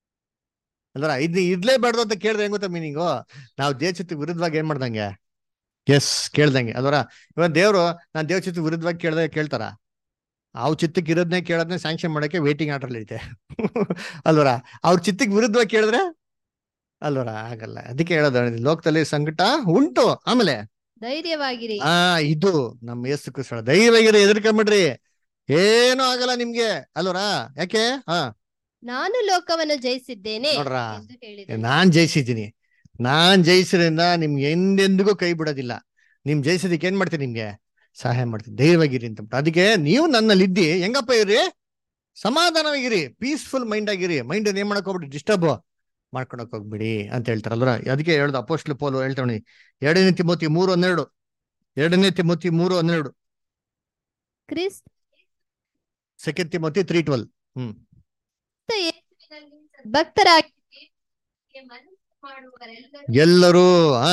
ಅಲ್ರ ಇದ್ ಇರ್ಲೇಬೇಡ್ದು ಅಂತ ಕೇಳಿದ್ರೆ ಹೆಂಗ್ ಗೊತ್ತಾ ಮೀನಿಂಗು ನಾವು ದೇಶಕ್ಕೆ ವಿರುದ್ಧವಾಗಿ ಏನ್ ಮಾಡ್ದಂಗೆ ಎಸ್ ಕೇಳ್ದಂಗೆ ಅಲ್ವರ ಇವಾಗ ದೇವ್ರು ನಾನ್ ದೇವ್ ಚಿತ್ತ ವಿರುದ್ಧವಾಗಿ ಕೇಳ್ದೆ ಕೇಳ್ತಾರ ಅವ್ ಚಿತ್ತಕ್ಕೆ ಇರೋದನ್ನೇ ಕೇಳೋದನ್ನೇ ಸ್ಯಾಂಕ್ಷನ್ ಮಾಡಕ್ಕೆ ವೇಟಿಂಗ್ ಆರ್ಡರ್ ಐತೆ ಅಲ್ವರ ಅವ್ರ ಚಿತ್ತಕ್ಕೆ ವಿರುದ್ಧವಾಗಿ ಕೇಳಿದ್ರೆ ಅಲ್ವರ ಆಗಲ್ಲ ಅದಕ್ಕೆ ಹೇಳೋದು ಲೋಕದಲ್ಲಿ ಸಂಕಟ ಉಂಟು ಆಮೇಲೆ ಧೈರ್ಯವಾಗಿರಿ ಆ ಇದು ನಮ್ಮ ಯೇಸು ಕ್ರಿಸ್ತ ಧೈರ್ಯವಾಗಿರಿ ಎದುರ್ಕೊಂಬಿಡ್ರಿ ಏನೂ ಆಗಲ್ಲ ನಿಮ್ಗೆ ಅಲ್ವರ ಯಾಕೆ ಹಾ ನಾನು ಲೋಕವನ್ನು ಜಯಿಸಿದ್ದೇನೆ ನೋಡ್ರಾ? ಎಂದು ಹೇಳಿದನು. ನಾನ್ ಜಯಿಸಿದ್ದೀನಿ ನಾನ್ ಜಯಿಸಿದ್ರಿಂದ ನಿಮ್ಗೆ ಎಂದೆಂದಿಗೂ ಕೈ ಬಿಡೋದಿಲ್ಲ ನಿಮ್ ಜಯಿಸೋದಕ್ಕೆ ಏನ್ ಮಾಡ್ತೀನಿ ನಿಮ್ಗೆ ಸಹಾಯ ಮಾಡ್ತೀನಿ ಧೈರ್ಯವಾಗಿರಿ ಅಂತ ಬಿಟ್ಟು. ಅದಕ್ಕೆ ನೀವು ನನ್ನಲ್ಲಿದ್ದಿ ಹೆಂಗಪ್ಪ ಇರ್ರಿ ಸಮಾಧಾನವಾಗಿರಿ ಪೀಸ್ಫುಲ್ ಮೈಂಡ್ ಆಗಿರಿ ಮೈಂಡ್ ಏನ್ ಮಾಡಕ್ ಹೋಗ್ಬಿಡಿ ಡಿಸ್ಟರ್ಬ್ ಮಾಡ್ಕೊಳಕ್ ಹೋಗ್ಬಿಡಿ ಅಂತ ಹೇಳ್ತಾರಲ್ವ ಅದಕ್ಕೆ ಹೇಳ್ದು ಅಪೋಸ್ಟ್ಲು ಪೋಲು ಹೇಳ್ತಾನೆ ಎರಡನೇ ತಿಮೋತಿ ಮೂರು ಹನ್ನೆರಡು ಎರಡನೇ ತಿಮೋತಿ ಮೂರು ಹನ್ನೆರಡು ಕ್ರಿಸ್ತ second Timothy three twelve hmm ಯೇಸುವಿನಲ್ಲಿ ಭಕ್ತರಾಗಿ ಮನಸ್ಸು ಮಾಡುವವರೆಲ್ಲರೂ ಎಲ್ಲರೂ ಆ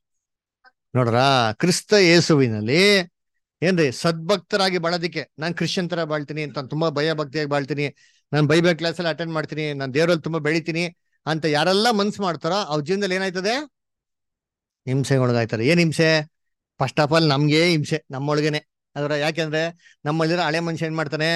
ನೋಡ್ರ ಕ್ರಿಸ್ತ ಯೇಸುವಿನಲ್ಲಿ ಏನ್ರಿ ಸದ್ಭಕ್ತರಾಗಿ ಬಾಳೋದಿಕ್ಕೆ ನಾನ್ ಕ್ರಿಶ್ಚಿಯನ್ ತರ ಬಾಳ್ತೀನಿ ಅಂತ ತುಂಬಾ ಭಯ ಭಕ್ತಿಯಾಗಿ ಬಾಳ್ತೀನಿ ನಾನು ಬೈಬಲ್ ಕ್ಲಾಸ್ ಅಲ್ಲಿ ಅಟೆಂಡ್ ಮಾಡ್ತೀನಿ ನಾನು ದೇವರಲ್ಲಿ ತುಂಬಾ ಬೆಳಿತೀನಿ ಅಂತ ಯಾರೆಲ್ಲ ಮನ್ಸು ಮಾಡ್ತಾರೋ ಅವ್ರ ಜೀವನದಲ್ಲಿ ಏನಾಯ್ತದೆ ಹಿಂಸೆಗೊಳಗಾಯ್ತಾರೆ ಏನ್ ಹಿಂಸೆ ಫಸ್ಟ್ ಆಫ್ ಆಲ್ ನಮ್ಗೆ ಹಿಂಸೆ ನಮ್ಮೊಳಗೇನೆ ಅದರ ಯಾಕೆಂದ್ರೆ ನಮ್ಮಲ್ಲಿರೋ ಹಳೆ ಮನುಷ್ಯ ಏನ್ ಮಾಡ್ತಾನೆ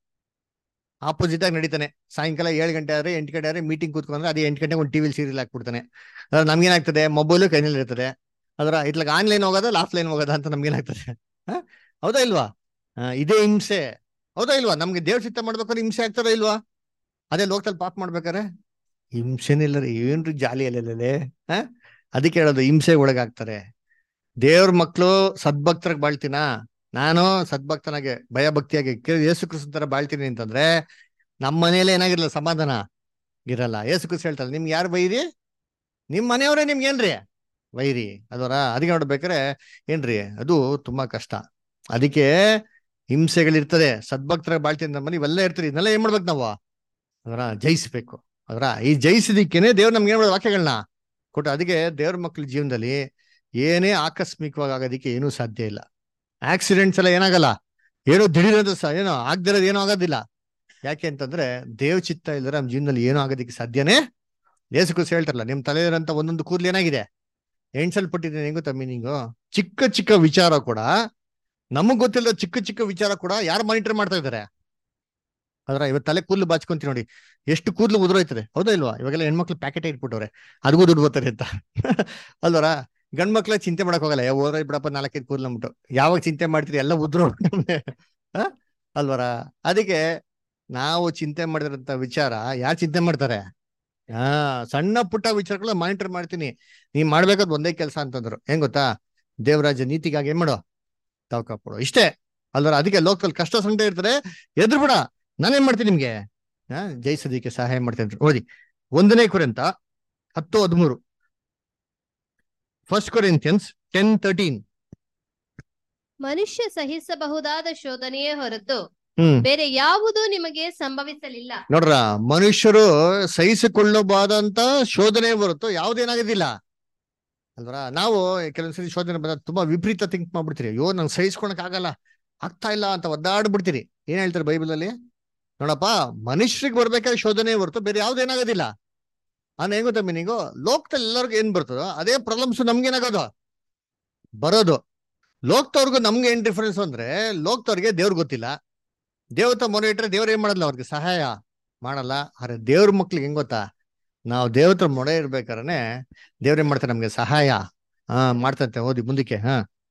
ಆಪೋಸಿಟ್ ಆಗಿ ನಡೀತಾನೆ ಸಾಯಂಕಾಲ ಏಳು ಗಂಟೆ ಆದ್ರೆ ಎಂಟು ಗಂಟೆ ಆದ್ರೆ ಮೀಟಿಂಗ್ ಕೂತ್ಕೊಂಡ್ರೆ ಅದೇ ಎಂಟು ಗಂಟೆಗೆ ಒಂದು ಟಿವಿಲಿ ಸೀರಿಯಲ್ ಹಾಕ್ಬಿಡ್ತಾನೆ ಅದ್ರ ನಮ್ಗೇನಾಗ್ತದೆ ಮೊಬೈಲು ಕೈನಲ್ಲಿ ಇರ್ತದೆ ಅದರ ಇತ್ಲಾಗ ಆನ್ಲೈನ್ ಹೋಗೋದ ಆಫ್ಲೈನ್ ಹೋಗೋದ ಅಂತ ನಮ್ಗೇನಾಗ್ತದೆ ಹ? ಹೌದಾ ಇಲ್ವಾ ಆ, ಇದೇ ಹಿಂಸೆ ಹೌದಾ ಇಲ್ವಾ ನಮ್ಗೆ ದೇವ್ರ ಚಿತ್ತ ಮಾಡ್ಬೇಕಾದ್ರೆ ಹಿಂಸೆ ಆಗ್ತಾರ ಇಲ್ವಾ ಅದೇ ಲೋಕದಲ್ಲಿ ಪಾಪ ಮಾಡ್ಬೇಕಾರೆ ಹಿಂಸೆನಿಲ್ಲ ರೀ ಏನ್ರಿ ಜಾಲಿ ಅಲ್ಲೇ ಹ ಅದಕ್ಕೆ ಹೇಳೋದು ಹಿಂಸೆ ಒಳಗಾಗ್ತಾರೆ ದೇವ್ರ ಮಕ್ಳು ಸದ್ಭಕ್ತರಾಗಿ ಬಾಳ್ತೀನಾ ನಾನು ಸದ್ಭಕ್ತನಾಗೆ ಭಯ ಭಕ್ತಿಯಾಗಿ ಕೆ- ಯೇಸು ಕ್ರಿಸ್ತನ್ ತರ ಬಾಳ್ತೀನಿ ಅಂತಂದ್ರೆ ನಮ್ಮ ಮನೇಲಿ ಏನಾಗಿರಲ್ಲ ಸಮಾಧಾನ ಇರಲ್ಲ ಯೇಸು ಕ್ರಿಸ್ತ ಹೇಳ್ತಾರೆ ನಿಮ್ಗೆ ಯಾರು ಬೈರಿ ನಿಮ್ ಮನೆಯವರೇ ನಿಮ್ಗೆ ಏನ್ರಿ ವೈರಿ ಅದರ ಅದಕ್ಕೆ ನೋಡ್ಬೇಕಾರೆ ಏನ್ರಿ ಅದು ತುಂಬಾ ಕಷ್ಟ ಅದಕ್ಕೆ ಹಿಂಸೆಗಳಿರ್ತದೆ ಸದ್ಭಕ್ತರಾಗಿ ಬಾಳ್ತೀನಿ ನಮ್ಮಲ್ಲಿ ಇವೆಲ್ಲ ಇರ್ತೀರಿ ಇದನ್ನೆಲ್ಲ ಏನ್ ಮಾಡ್ಬೇಕು ನಾವು ಅದರ ಜಯಿಸ್ಬೇಕು ಅದರ ಈ ಜಯಿಸಿದಿಕ್ಕೇನೆ ದೇವ್ರು ನಮ್ಗೆ ಏನ್ ಮಾಡೋದು ವಾಕ್ಯಗಳನ್ನ ಕೊಟ್ಟು ಅದಕ್ಕೆ ದೇವ್ರ ಮಕ್ಳ ಜೀವನದಲ್ಲಿ ಏನೇ ಆಕಸ್ಮಿಕವಾಗಿ ಆಗೋದಿಕ್ಕೆ ಏನೂ ಸಾಧ್ಯ ಇಲ್ಲ ಆಕ್ಸಿಡೆಂಟ್ಸ್ ಎಲ್ಲ ಏನಾಗಲ್ಲ ಏನೋ ದಿಢೀರಂತ ಸ ಏನೋ ಆಗ್ದಿರೋದು ಏನೂ ಆಗೋದಿಲ್ಲ ಯಾಕೆ ಅಂತಂದ್ರೆ ದೇವ್ ಚಿತ್ತ ಇಲ್ಲದ್ರೆ ನಮ್ಮ ಜೀವನದಲ್ಲಿ ಏನೂ ಆಗೋದಿಕ್ಕೆ ಸಾಧ್ಯನೇ ಯೇಸು ಕ್ರಿಸ್ತ ಹೇಳ್ತಾರಲ್ಲ ನಿಮ್ ತಲೆ ಇರೋಂಥ ಒಂದೊಂದು ಕೂದಲು ಏನಾಗಿದೆ ಎಣ್ಸಲ್ಪಟ್ಟಿದೆ ಹೆಂಗ್ ಗೊತ್ತಾ ಮೀನಿಂಗು ಚಿಕ್ಕ ಚಿಕ್ಕ ವಿಚಾರ ಕೂಡ ನಮಗ್ ಗೊತ್ತಿಲ್ಲದ ಚಿಕ್ಕ ಚಿಕ್ಕ ವಿಚಾರ ಕೂಡ ಯಾರು ಮಾನಿಟರ್ ಮಾಡ್ತಾ ಇದಾರೆ ಅದ್ರ ಇವತ್ತು ತಲೆ ಕೂದಲು ಬಾಚ್ಕೊಂತೀವಿ ನೋಡಿ ಎಷ್ಟು ಕೂದಲು ಉದುರೋಯ್ತದೆ ಹೌದಾ ಇಲ್ವಾ ಇವಾಗೆಲ್ಲ ಹೆಣ್ಮಕ್ಳು ಪ್ಯಾಕೆಟ್ ಇಟ್ಬಿಟ್ಟವ್ರೆ ಅದಕ್ಕೂ ದುಡ್ಡು ಬರ್ತಾರೆ ಅಂತ ಅಲ್ವರ ಗಂಡ್ ಮಕ್ಳ ಚಿಂತೆ ಮಾಡಕ್ ಹೋಗಲ್ಲ ಯಾವ ಹೋದ್ರೆ ಬಿಡಪ್ಪ ನಾಲ್ಕೈದು ಕೂದಲು ಅಂದ್ಬಿಟ್ಟು ಯಾವಾಗ ಚಿಂತೆ ಮಾಡ್ತೀರಿ ಎಲ್ಲ ಉದ್ರು ಅಲ್ವರ ಅದಕ್ಕೆ ನಾವು ಚಿಂತೆ ಮಾಡಿರಂತ ವಿಚಾರ ಯಾರು ಚಿಂತೆ ಮಾಡ್ತಾರೆ ಹಾ ಸಣ್ಣ ಪುಟ್ಟ ವಿಚಾರಗಳ ಮಾನಿಟರ್ ಮಾಡ್ತೀನಿ ನೀವ್ ಮಾಡ್ಬೇಕಾದ್ ಒಂದೇ ಕೆಲಸ ಅಂತಂದ್ರು ಹೆಂಗ್ ಗೊತ್ತಾ ದೇವರಾಜ ನೀತಿಗಾಗಿ ಏನ್ ಮಾಡೋ ತಾವು ಕಾಪಾಡು ಇಷ್ಟೇ ಅಲ್ವರ ಅದಕ್ಕೆ ಲೋಕದಲ್ಲಿ ಕಷ್ಟ ಸಂಕಟ ಇರ್ತಾರೆ ಎದ್ರು ಬಿಡ ನಾನೇನ್ ಮಾಡ್ತೀನಿ ನಿಮ್ಗೆ ಹಾ ಜಯಿಸೋದಿಕ್ಕೆ ಸಹಾಯ ಮಾಡ್ತೇನೆ ಓದಿ ಒಂದನೇ ಕುರಿತ ಹತ್ತು ಹದಿಮೂರು ಫಸ್ಟ್ ಕೊರಿಂಥಿಯನ್ಸ್ ಟೆನ್ ತರ್ಟೀನ್ ಮನುಷ್ಯ ಸಹಿಸಬಹುದಾದ ಶೋಧನೆಯೇ ಹೊರತು ಹ್ಮ್ ಬೇರೆ ಯಾವುದೂ ನಿಮಗೆ ಸಂಭವಿಸಲಿಲ್ಲ ನೋಡ್ರ ಮನುಷ್ಯರು ಸಹಿಸಿಕೊಳ್ಳಬಾದಂತ ಶೋಧನೆ ಹೊರತು ಯಾವುದೇನಾಗೋದಿಲ್ಲ ಅಲ್ವರ ನಾವು ಕೆಲವೊಂದ್ಸರಿ ಶೋಧನೆ ಬಂದ ತುಂಬಾ ವಿಪರೀತ ಥಿಂಕ್ ಮಾಡ್ಬಿಡ್ತೀರಿ ಅಯ್ಯೋ ನಂಗೆ ಸಹಿಸ್ಕೊಳಕ್ ಆಗಲ್ಲ ಆಗ್ತಾ ಇಲ್ಲ ಅಂತ ಒದ್ದಾಡ್ಬಿಡ್ತೀರಿ ಏನ್ ಹೇಳ್ತಾರೆ ಬೈಬಲ್ ಅಲ್ಲಿ ನೋಡಪ್ಪ ಮನುಷ್ಯರಿಗೆ ಬರ್ಬೇಕಾದ್ರೆ ಶೋಧನೆ ಹೊರತು ಬೇರೆ ಯಾವ್ದೇನಾಗೋದಿಲ್ಲ ನಾನು ಹೆಂಗ್ ಗೊತ್ತಾ ಮೀನಿಂಗು ಲೋಕದಲ್ಲಿ ಎಲ್ಲರಿಗೂ ಏನ್ ಬರ್ತದೋ ಅದೇ ಪ್ರಾಬ್ಲಮ್ಸ್ ನಮ್ಗೇನಾಗೋದು ಬರೋದು ಲೋಕದವ್ರಿಗೂ ನಮ್ಗೆ ಏನ್ ಡಿಫ್ರೆನ್ಸ್ ಅಂದ್ರೆ ಲೋಕದವ್ರಿಗೆ ದೇವ್ರ ಗೊತ್ತಿಲ್ಲ ದೇವತ ಮೊರೆ ಇಟ್ರೆ ದೇವ್ರ ಏನ್ ಮಾಡಲ್ಲ ಅವ್ರಿಗೆ ಸಹಾಯ ಮಾಡಲ್ಲ ಆದ್ರೆ ದೇವ್ರ ಮಕ್ಳಿಗೆ ಹೆಂಗ್ ಗೊತ್ತಾ ನಾವು ದೇವತರ ಮೊರೆ ಇರ್ಬೇಕಾದ್ರೆ ದೇವ್ರ ಏನ್ ಮಾಡ್ತಾರೆ ನಮ್ಗೆ ಸಹಾಯ ಹಾ ಮಾಡ್ತಂತೆ ಓದಿ ಮುಂದಕ್ಕೆ ಹಾ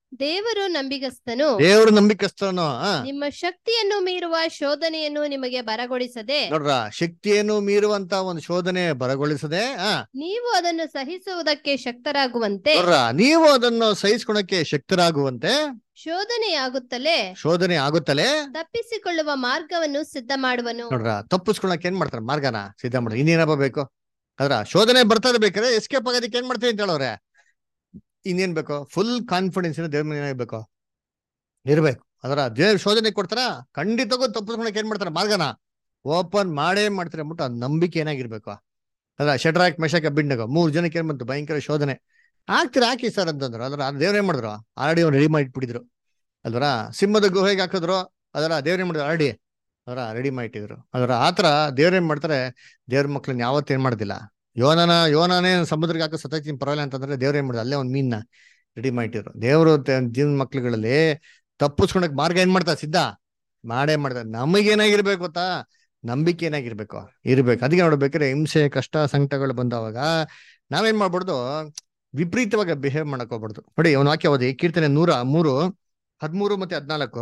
ದೇವರು ನಂಬಿಗಸ್ತನು ದೇವ್ರ ನಂಬಿಕಸ್ತನು ಹಾ ನಿಮ್ಮ ಶಕ್ತಿಯನ್ನು ಮೀರುವ ಶೋಧನೆಯನ್ನು ನಿಮಗೆ ಬರಗೊಳಿಸದೆ ನೋಡ್ರ ಶಕ್ತಿಯನ್ನು ಮೀರುವಂತ ಒಂದು ಶೋಧನೆ ಬರಗೊಳಿಸದೆ ಹಾ ನೀವು ಅದನ್ನು ಸಹಿಸುವುದಕ್ಕೆ ಶಕ್ತರಾಗುವಂತೆ ನೋಡ್ರ ನೀವು ಅದನ್ನು ಸಹಿಸ್ಕೊಳಕ್ಕೆ ಶಕ್ತರಾಗುವಂತೆ ಶೋಧನೆಯಾಗುತ್ತಲೇ ಶೋಧನೆ ಆಗುತ್ತಲೇ ತಪ್ಪಿಸಿಕೊಳ್ಳುವ ಮಾರ್ಗವನ್ನು ಸಿದ್ಧ ಮಾಡುವನು ನೋಡ್ರ ತಪ್ಪಿಸ್ಕೊಳಕ್ ಏನ್ ಮಾಡ್ತಾರೆ ಮಾರ್ಗನ ಸಿದ್ಧ ಮಾಡ್ತಾರೆ ಇನ್ನೇನಪ್ಪ ಬೇಕು ಅದ್ರ ಶೋಧನೆ ಬರ್ತಾ ಇರ್ಬೇಕಾದ್ರೆ ಎಸ್ಕೇಪ್ ಆಗೋದಕ್ಕೆ ಏನ್ ಮಾಡ್ತೀವಿ ಅಂತ ಹೇಳೋರೆ ಇನ್ನೇನ್ ಬೇಕು ಫುಲ್ ಕಾನ್ಫಿಡೆನ್ಸ್ ದೇವ್ರ ಮೇಲೆ ಏನಾಗ್ಬೇಕು ಇರ್ಬೇಕು ಅದರ ದೇವ್ರ ಶೋಧನೆ ಕೊಡ್ತಾರ ಖಂಡಿತಗೂ ತಪ್ಪಿಸ್ಕೊಳಕ್ ಏನ್ ಮಾಡ್ತಾರೆ ಮಾರ್ಗನ ಓಪನ್ ಮಾಡೇ ಮಾಡ್ತಾರೆ ಅಂದ್ಬಿಟ್ಟು ಆ ನಂಬಿಕೆ ಏನಾಗಿರ್ಬೇಕು ಅದ್ರ ಶಟ್ರಾಕ್ ಮೆಶಕ್ ಬಿಂಡಗ ಮೂರ್ ಜನಕ್ಕೆ ಏನ್ ಬಂತು ಭಯಂಕರ ಶೋಧನೆ ಆಗ್ತೀರಾ ಹಾಕಿ ಸರ್ ಅಂತಂದ್ರು ಅದ್ರ ದೇವ್ರ ಏನ್ ಮಾಡಿದ್ರು ಆಲ್ರೆಡಿ ಅವ್ನು ರೆಡಿ ಮಾಡಿ ಇಟ್ಬಿಟ್ಟಿದ್ರು ಅಲ್ವರ ಸಿಂಹದ ಗುಹೆಗೆ ಹಾಕಿದ್ರು ಅದರ ದೇವ್ರ ಏನ್ ಮಾಡಿದ್ರು ಆಲ್ರೆಡಿ ಅದರ ರೆಡಿ ಮಾಡಿಟ್ಟಿದ್ರು ಅದರ ಆತರ ದೇವ್ರೇನ್ ಮಾಡ್ತಾರೆ ದೇವ್ರ ಮಕ್ಳನ್ನ ಯಾವತ್ತೂ ಏನ್ ಮಾಡೋದಿಲ್ಲ ಯೋನನ ಯೋನನೇ ಸಮುದ್ರಕ್ಕೆ ಹಾಕೋ ಸತ್ತೈತಿನ ಪರವಾಗಿಲ್ಲ ಅಂತಂದ್ರೆ ದೇವ್ರ ಏನ್ ಮಾಡಿದ್ರು ಅಲ್ಲೇ ಒಂದ್ ಮೀನ್ನ ರೆಡಿ ಮಾಡಿಟ್ಟಿದ್ರು ದೇವ್ರು ಜೀವನ ಮಕ್ಳುಗಳಲ್ಲಿ ತಪ್ಪಿಸ್ಕೊಳಕ್ ಮಾರ್ಗ ಏನ್ ಮಾಡ್ತಾರೆ ಸಿದ್ಧ ಮಾಡೇ ಮಾಡ್ತಾರೆ ನಮಗೇನಾಗಿರ್ಬೇಕು ಗೊತ್ತಾ ನಂಬಿಕೆ ಏನಾಗಿರ್ಬೇಕು ಇರ್ಬೇಕು ಅದಕ್ಕೆ ನೋಡ್ಬೇಕಾದ್ರೆ ಹಿಂಸೆ ಕಷ್ಟ ಸಂಕಟಗಳು ಬಂದವಾಗ ನಾವೇನ್ ಮಾಡ್ಬಾರ್ದು ವಿಪರೀತವಾಗಿ ಬಿಹೇವ್ ಮಾಡಕ್ ಹೋಗ್ಬಾರ್ದು ನೋಡಿ ಒಂದು ವಾಕ್ಯ ಓದಿ ಕೀರ್ತನೆ ನೂರ ಮೂರು ಹದ್ಮೂರು ಮತ್ತೆ ಹದ್ನಾಲ್ಕು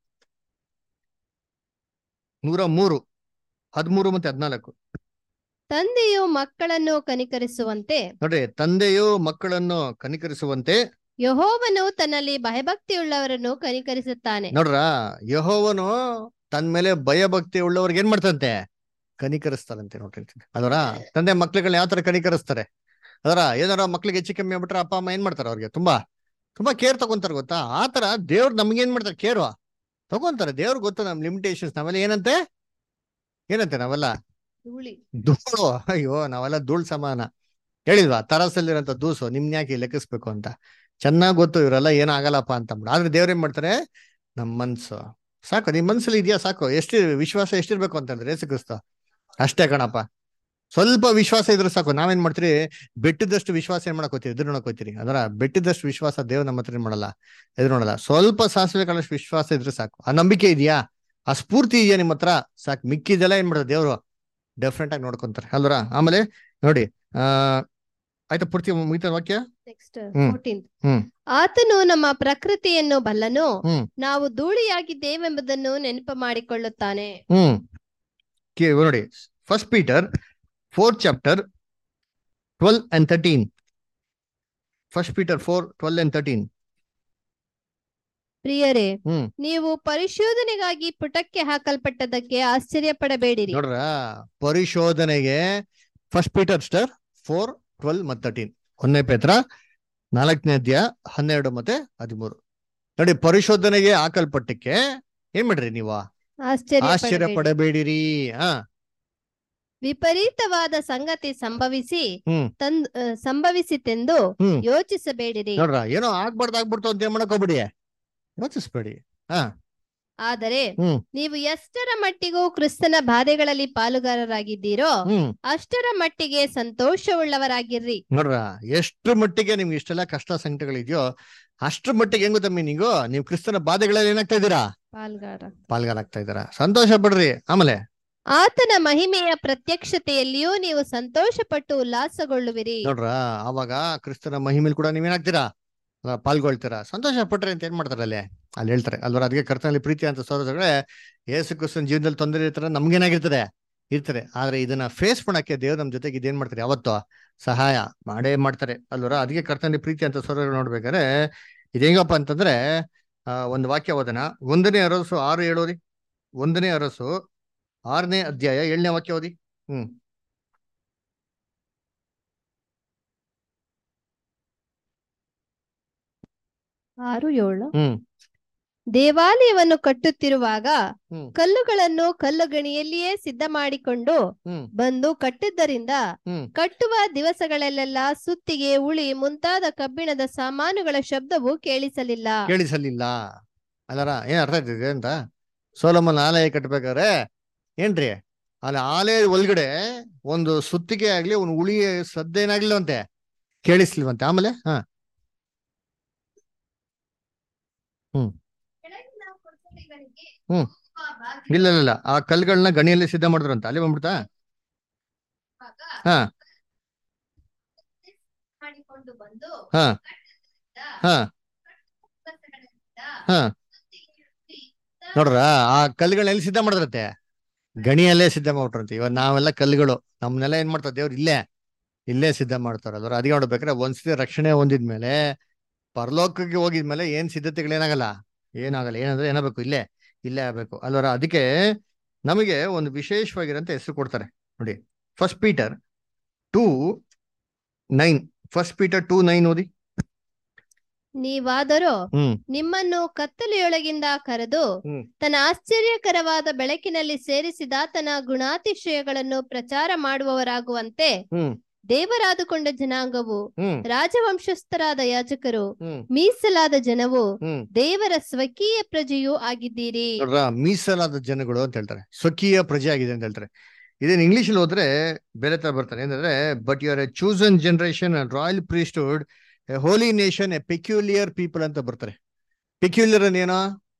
ನೂರ ಮೂರು ಹದ್ಮೂರು ಮತ್ತೆ ಹದ್ನಾಲ್ಕು ತಂದೆಯು ಮಕ್ಕಳನ್ನು ಕನಿಕರಿಸುವಂತೆ ನೋಡ್ರಿ ತಂದೆಯು ಮಕ್ಕಳನ್ನು ಕನಿಕರಿಸುವಂತೆ ಯಹೋವನು ತನ್ನಲ್ಲಿ ಭಯಭಕ್ತಿಯುಳ್ಳವರನ್ನು ಕನಿಕರಿಸುತ್ತಾನೆ ನೋಡ್ರ ಯಹೋವನು ತನ್ ಮೇಲೆ ಭಯ ಭಕ್ತಿ ಉಳ್ಳವ್ರಿಗೆ ಏನ್ ಮಾಡ್ತಂತೆ ಕನಿಕರಿಸ್ತಾರಂತೆ ನೋಡ್ರಿ ಅದರ ತಂದೆ ಮಕ್ಳುಗಳನ್ನ ಯಾವ ತರ ಕನಿಕರಿಸ್ತಾರೆ ಅದರ ಏನಾರ ಮಕ್ಳಿಗೆ ಹೆಚ್ಚು ಕಮ್ಮಿ ಆಗ್ಬಿಟ್ರೆ ಅಪ್ಪ ಅಮ್ಮ ಏನ್ ಮಾಡ್ತಾರೆ ಅವ್ರಿಗೆ ತುಂಬಾ ತುಂಬಾ ಕೇರ್ ತಗೊಂತಾರೆ ಗೊತ್ತಾ ಆತರ ದೇವ್ರು ನಮ್ಗೆ ಏನ್ ಮಾಡ್ತಾರೆ ಕೇರು ತಗೊಂತಾರೆ ದೇವ್ರಿಗೆ ಗೊತ್ತು ನಮ್ ಲಿಮಿಟೇಷನ್ಸ್ ನಾವೆಲ್ಲ ಏನಂತೆ ಏನಂತೆ ನಾವೆಲ್ಲ ಧೂಳಿ ಧೂಳು ಅಯ್ಯೋ ನಾವೆಲ್ಲ ಧೂಳ್ ಸಮಾನ ಹೇಳಿಲ್ವಾ ತರಸಲ್ಲಿರೋಂಥ ದೂಸು ನಿಮ್ನ ಯಾಕೆ ಲೆಕ್ಕಿಸ್ಬೇಕು ಅಂತ ಚೆನ್ನಾಗ್ ಗೊತ್ತು ಇವರೆಲ್ಲ ಏನಾಗಲ್ಲಪ್ಪ ಅಂತ ಅಂದ್ಬಿಟ್ಟು ಆದ್ರೆ ದೇವ್ರ ಏನ್ ಮಾಡ್ತಾರೆ ನಮ್ ಮನ್ಸು ಸಾಕು ನಿಮ್ ಮನ್ಸಲ್ಲಿ ಇದೆಯಾ ಸಾಕು ಎಷ್ಟು ವಿಶ್ವಾಸ ಎಷ್ಟಿರ್ಬೇಕು ಅಂತಂದ್ರೆ ಏಸು ಕ್ರಿಸ್ತ ಅಷ್ಟೇ ಕಣಪ್ಪ ಸ್ವಲ್ಪ ವಿಶ್ವಾಸ ಇದ್ರೆ ಸಾಕು ನಾವೇನ್ ಮಾಡ್ತೀರಿ ಬೆಟ್ಟದಷ್ಟು ವಿಶ್ವಾಸ ಏನ್ ಮಾಡಕ್ ಹೋಗ್ತೀರಿ ಎದುರು ನೋಡಕ್ ಹೋಗ್ತೀರಿ ಅದರ ಬೆಟ್ಟದಷ್ಟು ವಿಶ್ವಾಸ ದೇವ್ ನಮ್ಮ ಹತ್ರ ಏನ್ ಮಾಡಲ್ಲ ಎದುರು ನೋಡಲ್ಲ ಸ್ವಲ್ಪ ಸಾಸಿವೆ ಕಾಳಷ್ಟು ವಿಶ್ವಾಸ ಇದ್ರೆ ಸಾಕು ಆ ನಂಬಿಕೆ ಇದೆಯಾ ಆ ಸ್ಫೂರ್ತಿ ಇದೆಯಾ ನಿಮ್ಮ ಹತ್ರ ಸಾಕು ಮಿಕ್ಕಿದೆಲ್ಲ ಏನ್ ಮಾಡೋದು ದೇವ್ರು ಡೆಫ್ರೆಂಟ್ ಆಗಿ ನೋಡ್ಕೊಂತಾರೆ ಅಲ್ವರ ಆಮೇಲೆ ನೋಡಿ ಆ ಆಯ್ತಾ ಪೂರ್ತಿ ಮುಗಿತ ವಾಕ್ಯ ನೆಕ್ಸ್ಟ್ ಹ್ಮ್. ಫೋರ್ಟೀನ್ ಹ್ಮ್. ಆತನು ನಮ್ಮ ಪ್ರಕೃತಿಯನ್ನು ಬಲ್ಲನು ಹ್ಮ್. ನಾವು ಧೂಳಿಯಾಗಿದ್ದೇವೆಂಬುದನ್ನು ನೆನಪು ಮಾಡಿಕೊಳ್ಳುತ್ತಾನೆ ಹ್ಮ್ ಕೇ- ನೋಡಿ first Peter fourth chapter twelve and thirteen first Peter four twelve and thirteen ಪ್ರಿಯರೇ ಹ್ಮ್. ನೀವು ಪರಿಶೋಧನೆಗಾಗಿ ಪುಟಕ್ಕೆ ಹಾಕಲ್ಪಟ್ಟದಕ್ಕೆ ಆಶ್ಚರ್ಯ ಪಡಬೇಡಿರಿ ನೋಡ್ರ ಪರಿಶೋಧನೆಗೆ ಫಸ್ಟ್ ಪೀಟರ್ ಸ್ಟರ್ ಫೋರ್ ಟ್ವೆಲ್ ಮತ್ತು ತರ್ಟೀನ್ ಒಂದನೇ ಪೇತ್ರ ನಾಲ್ಕನೇ ಅಧ್ಯಾಯ ಹನ್ನೆರಡು ಮತ್ತೆ ಹದಿಮೂರು ನೋಡಿ ಪರಿಶೋಧನೆಗೆ ಹಾಕಲ್ಪಟ್ಟಕ್ಕೆ ಏನ್ ಮಾಡ್ರಿ ನೀವು ಆಶ್ಚರ್ಯ ಆಶ್ಚರ್ಯ ಪಡಬೇಡಿ. ಪಡಬೇಡಿರಿ ಹಾ ವಿಪರೀತವಾದ ಸಂಗತಿ ಸಂಭವಿಸಿ ಹ್ಮ್. ತಂದ್ ಆ, ಸಂಭವಿಸಿತೆಂದು ಹ್ಮ್ ಯೋಚಿಸಬೇಡಿರಿ ನೋಡ್ರ ಏನೋ ಆಗ್ಬಾರ್ದು ಆಗ್ಬಿಡ್ತು ಅಂತ ಏನ್ ಮಾಡಕ್ ಹೋಗ್ಬಿಡಿ ಯೋಚಿಸ್ಬೇಡಿ ಆದರೆ ಹ್ಮ್. ನೀವು ಎಷ್ಟರ ಮಟ್ಟಿಗೂ ಕ್ರಿಸ್ತನ ಬಾಧೆಗಳಲ್ಲಿ ಪಾಲುಗಾರರಾಗಿದ್ದೀರೋ ಹ್ಮ್ ಅಷ್ಟರ ಮಟ್ಟಿಗೆ ಸಂತೋಷವುಳ್ಳವರಾಗಿರ್ರಿ ನೋಡ್ರ ಎಷ್ಟು ಮಟ್ಟಿಗೆ ನಿಮ್ಗೆ ಇಷ್ಟೆಲ್ಲ ಕಷ್ಟ ಸಂಕಟಗಳಿದೆಯೋ ಅಷ್ಟ್ರ ಮಟ್ಟಿಗೆ ಹೆಂಗ್ ಗೊತ್ತಾ ನೀವು ನೀವು ಕ್ರಿಸ್ತನ ಬಾಧೆಗಳಲ್ಲಿ ಏನಾಗ್ತಾ ಇದ್ದೀರಾ ಪಾಲ್ಗಾರ ಪಾಲ್ಗಾರಾಗ್ತಾ ಇದ್ದೀರಾ ಸಂತೋಷ ಪಡ್ರಿ ಆಮೇಲೆ ಆತನ ಮಹಿಮೆಯ ಪ್ರತ್ಯಕ್ಷತೆಯಲ್ಲಿಯೂ ನೀವು ಸಂತೋಷಪಟ್ಟು ಉಲ್ಲಾಸಗೊಳ್ಳುವಿರಿ ನೋಡ್ರ ಅವಾಗ ಕ್ರಿಸ್ತನ ಮಹಿಮೇಲ್ ಕೂಡ ನೀವೇನಾಗ್ತೀರಾ ಅಲ್ಲ, ಪಾಲ್ಗೊಳ್ತೀರಾ ಸಂತೋಷ ಪಟ್ರಿ ಅಂತ ಏನ್ ಮಾಡ್ತಾರೆ ಅಲ್ಲಿ ಅಲ್ಲಿ ಹೇಳ್ತಾರೆ ಅಲ್ವರ ಅದಕ್ಕೆ ಕರ್ತನಲ್ಲಿ ಪ್ರೀತಿ ಅಂತ ಸೋದರಗಳೇ ಯೇಸು ಕ್ರಿಸ್ತನ ಜೀವನದಲ್ಲಿ ತೊಂದರೆ ಇರ್ತಾರೆ ನಮ್ಗೇನಾಗಿರ್ತದೆ ಇರ್ತಾರೆ ಆದ್ರೆ ಇದನ್ನ ಫೇಸ್ ಮಾಡಕ್ಕೆ ದೇವ್ರು ನಮ್ ಜೊತೆಗೆ ಇದೇನ್ ಮಾಡ್ತಾರೆ ಯಾವತ್ತೋ ಸಹಾಯ ಮಾಡೇ ಮಾಡ್ತಾರೆ ಅಲ್ವರ ಅದಕ್ಕೆ ಕರ್ತನಲ್ಲಿ ಪ್ರೀತಿ ಅಂತ ಸೋದರಗಳು ನೋಡ್ಬೇಕಾದ್ರೆ ಇದು ಹೆಂಗಪ್ಪ ಅಂತಂದ್ರೆ ಆ ಒಂದು ವಾಕ್ಯ ಓದನ ಒಂದನೇ ಅರಸು ಆರು ಏಳೋದಿ ಒಂದನೇ ಅರಸು ಆರನೇ ಅಧ್ಯಾಯ ಏಳನೇ ವಾಕ್ಯ ಓದಿ ಹ್ಮ್ ಆರು ಏಳು ಹ್ಮ್ ದೇವಾಲಯವನ್ನು ಕಟ್ಟುತ್ತಿರುವಾಗ ಹ್ಮ್ ಕಲ್ಲುಗಳನ್ನು ಕಲ್ಲುಗಣಿಯಲ್ಲಿಯೇ ಸಿದ್ಧ ಮಾಡಿಕೊಂಡು ಹ್ಮ್ ಬಂದು ಕಟ್ಟಿದ್ದರಿಂದ ಹ್ಮ್ ಕಟ್ಟುವ ದಿವಸಗಳಲ್ಲೆಲ್ಲ ಸುತ್ತಿಗೆ ಉಳಿ ಮುಂತಾದ ಕಬ್ಬಿಣದ ಸಾಮಾನುಗಳ ಶಬ್ದವು ಕೇಳಿಸಲಿಲ್ಲ ಕೇಳಿಸಲಿಲ್ಲ ಅಲ್ಲರ ಏನ್ ಅರ್ಥ ಆಯ್ತಿದೆ ಅಂತ ಸೋಲಮ್ಮನ ಆಲಯ ಕಟ್ಬೇಕಾದ್ರೆ ಏನ್ರಿ ಅಲ್ಲಿ ಆಲಯ ಒಳಗಡೆ ಒಂದು ಸುತ್ತಿಗೆ ಆಗ್ಲಿ ಒಂದು ಉಳಿ ಸದ್ದ ಏನಾಗ್ಲಿಲ್ವಂತೆ ಕೇಳಿಸ್ಲಿಲ್ವಂತೆ ಆಮೇಲೆ ಹಾ ಹ್ಮ್. ಇಲ್ಲ ಇಲ್ಲ ಇಲ್ಲ ಆ ಕಲ್ಗಳನ್ನ ಗಣಿಯಲ್ಲಿ ಸಿದ್ಧ ಮಾಡಿದ್ರಂತ ಅಲ್ಲಿ ಬಂದ್ಬಿಡ್ತಾ ಹಾ ಮಾಡಿಕೊಂಡು ಬಂದು ಹಾ ಹಾ ಹಾ ನೋಡ್ರ ಆ ಕಲ್ಲುಗಳನ್ನ ಎಲ್ಲಿ ಸಿದ್ಧ ಮಾಡಿದ್ರತ್ತೆ ಗಣಿಯಲ್ಲೇ ಸಿದ್ಧ ಮಾಡ್ಬಿಟ್ರಂತೆ ಇವಾಗ ನಾವೆಲ್ಲ ಕಲ್ಲುಗಳು ನಮ್ನೆಲ್ಲ ಏನ್ ಮಾಡ್ತಾರೆ ದೇವ್ರು ಇಲ್ಲೇ ಇಲ್ಲೇ ಸಿದ್ಧ ಮಾಡ್ತಾರೆ ಅದ್ರ ಅದಕ್ಕೆ ನೋಡ್ಬೇಕಾದ್ರೆ ಒಂದ್ಸತಿ ರಕ್ಷಣೆ ಹೊಂದಿದ್ಮೇಲೆ ಪರಲೋಕಕ್ಕೆ ಹೋಗಿದ್ಮೇಲೆ ಏನ್ ಸಿದ್ಧತೆಗಳೇನಾಗಲ್ಲ ಏನಾಗಲ್ಲ ಏನಂದ್ರೆ ಏನಾಗಬೇಕು ಇಲ್ಲೇ ಇಲ್ಲೇ ಆಗ್ಬೇಕು ಅಲ್ವರ ಅದಕ್ಕೆ ನಮಗೆ ಒಂದು ವಿಶೇಷವಾಗಿರಂತ ಹೆಸರು ಕೊಡ್ತಾರೆ ನೋಡಿ first Peter two nine first Peter two nine ಓದಿ ನೀವಾದರೂ ಹ್ಮ್ ನಿಮ್ಮನ್ನು ಕತ್ತಲೆಯೊಳಗಿಂದ ಕರೆದು ಹ್ಮ್. ತನ್ನ ಆಶ್ಚರ್ಯಕರವಾದ ಬೆಳಕಿನಲ್ಲಿ ಸೇರಿಸಿದ ತನ್ನ ಗುಣಾತಿಶಯಗಳನ್ನು ಪ್ರಚಾರ ಮಾಡುವವರಾಗುವಂತೆ ಹ್ಮ್ ದೇವರಾದುಕೊಂಡ ಜನಾಂಗವು ಹ್ಮ್ ರಾಜವಂಶಸ್ಥರಾದ ಯಾಜಕರು ಹ್ಮ್ ಮೀಸಲಾದ ಜನವು ಹ್ಮ್ ದೇವರ ಸ್ವಕೀಯ ಪ್ರಜೆಯೂ ಆಗಿದ್ದೀರಿ ನೋಡ್ರ ಮೀಸಲಾದ ಜನಗಳು ಅಂತ ಹೇಳ್ತಾರೆ ಸ್ವಕೀಯ ಪ್ರಜೆ ಆಗಿದೆ ಅಂತ ಹೇಳ್ತಾರೆ ಇದೇನು ಇಂಗ್ಲಿಷ್ ಅಲ್ಲಿ ಹೋದ್ರೆ ಬೇರೆ ತರ ಬರ್ತಾರೆ ಏನಂದ್ರೆ but you are a chosen generation royal priesthood a holy nation a peculiar people ಅಂತ ಬರ್ತಾರೆ ಪೆಕ್ಯುಲಿಯರ್ ಏನೋ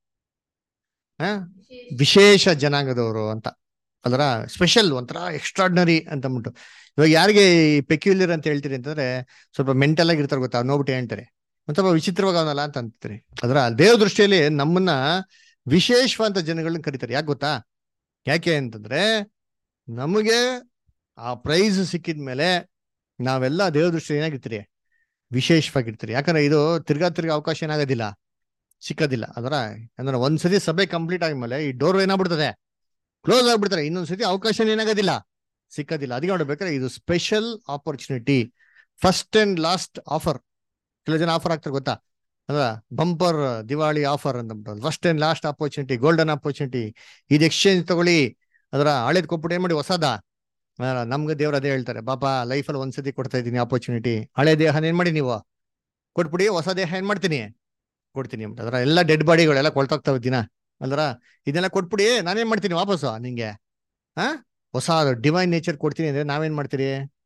ಹ ವಿಶೇಷ ಜನಾಂಗದವರು ಅಂತ ಅದರ ಸ್ಪೆಷಲ್ ಒಂಥರ ಎಕ್ಸ್ಟ್ರಾರ್ಡಿನರಿ ಅಂತ ಅಂದ್ಬಿಟ್ಟು ಇವಾಗ ಯಾರಿಗೆ ಪೆಕ್ಯುಲಿಯರ್ ಅಂತ ಹೇಳ್ತೀರಿ ಅಂತಂದ್ರೆ ಸ್ವಲ್ಪ ಮೆಂಟಲ್ ಆಗಿ ಇರ್ತಾರೆ ಗೊತ್ತಾ ನೋಡ್ಬಿಟ್ಟು ಹೇಳ್ತಾರೆ ಒಂದ್ ಸ್ವಲ್ಪ ವಿಚಿತ್ರವಾಗಿ ಅವನಲ್ಲ ಅಂತ ಅಂತೀರಿ ಅದರ ದೇವ ದೃಷ್ಟಿಯಲ್ಲಿ ನಮ್ಮನ್ನ ವಿಶೇಷವಾದ ಜನಗಳನ್ನ ಕರೀತಾರೆ ಯಾಕೆ ಗೊತ್ತಾ ಯಾಕೆ ಅಂತಂದ್ರೆ ನಮಗೆ ಆ ಪ್ರೈಸ್ ಸಿಕ್ಕಿದ್ಮೇಲೆ ನಾವೆಲ್ಲ ದೇವ ದೃಷ್ಟಿ ಏನಾಗಿರ್ತೀರಿ ವಿಶೇಷವಾಗಿರ್ತೀರಿ ಯಾಕಂದ್ರೆ ಇದು ತಿರ್ಗಾ ತಿರ್ಗಾ ಅವಕಾಶ ಏನಾಗೋದಿಲ್ಲ ಸಿಕ್ಕೋದಿಲ್ಲ ಅದರ ಅಂದ್ರೆ ಒಂದ್ಸತಿ ಸಭೆ ಕಂಪ್ಲೀಟ್ ಆದ್ಮೇಲೆ ಈ ಡೋರ್ ಏನಾಗ್ಬಿಡ್ತದೆ ಕ್ಲೋಸ್ ಆಗ್ಬಿಡ್ತಾರೆ ಇನ್ನೊಂದ್ಸತಿ ಅವಕಾಶ ಏನಾಗೋದಿಲ್ಲ ಸಿಕ್ಕೋದಿಲ್ಲ ಅದಕ್ಕೆ ನೋಡ್ಬೇಕಾದ್ರೆ ಇದು special opportunity first and last offer ಕೆಲವು ಜನ ಆಫರ್ ಆಗ್ತಾರೆ ಗೊತ್ತಾ ಅಲ್ವಾ ಬಂಪರ್ ದಿವಾಳಿ ಆಫರ್ ಅಂತ first and last opportunity golden opportunity ಇದು ಎಕ್ಸ್ಚೇಂಜ್ ತಗೊಳ್ಳಿ ಅದರ ಹಳೇದ್ ಕೊಟ್ಬಿಟ್ಟು ಏನ್ ಮಾಡಿ ಹೊಸದ ನಮ್ಗೆ ದೇವ್ರ ಅದೇ ಹೇಳ್ತಾರೆ ಪಾಪ ಲೈಫಲ್ಲಿ ಒಂದ್ಸತಿ ಕೊಡ್ತಾ ಇದ್ದೀನಿ ಆಪರ್ಚುನಿಟಿ ಹಳೆ ದೇಹನ ಏನ್ ಮಾಡಿ ನೀವು ಕೊಟ್ಬಿಡಿ ಹೊಸ ದೇಹ ಏನ್ ಮಾಡ್ತೀನಿ ಕೊಡ್ತೀನಿ ಅಂತ ಅದರ ಎಲ್ಲ ಡೆಡ್ ಬಾಡಿಗಳೆಲ್ಲ ಕೊಳ್ತೋಗ್ತಾವೆ ದಿನ ಅಲ್ರ ಇದೆಲ್ಲ ಕೊಟ್ಬಿಡಿ ನಾನೇನ್ ಮಾಡ್ತೀನಿ ವಾಪಸ್ಸು ನಿಂಗೆ ಹಾ ಹೊಸ ಡಿವೈನ್ ನೇಚರ್ ಕೊಡ್ತೀನಿ ಅಂದ್ರೆ ನಾವೇನ್ ಮಾಡ್ತೀರಿ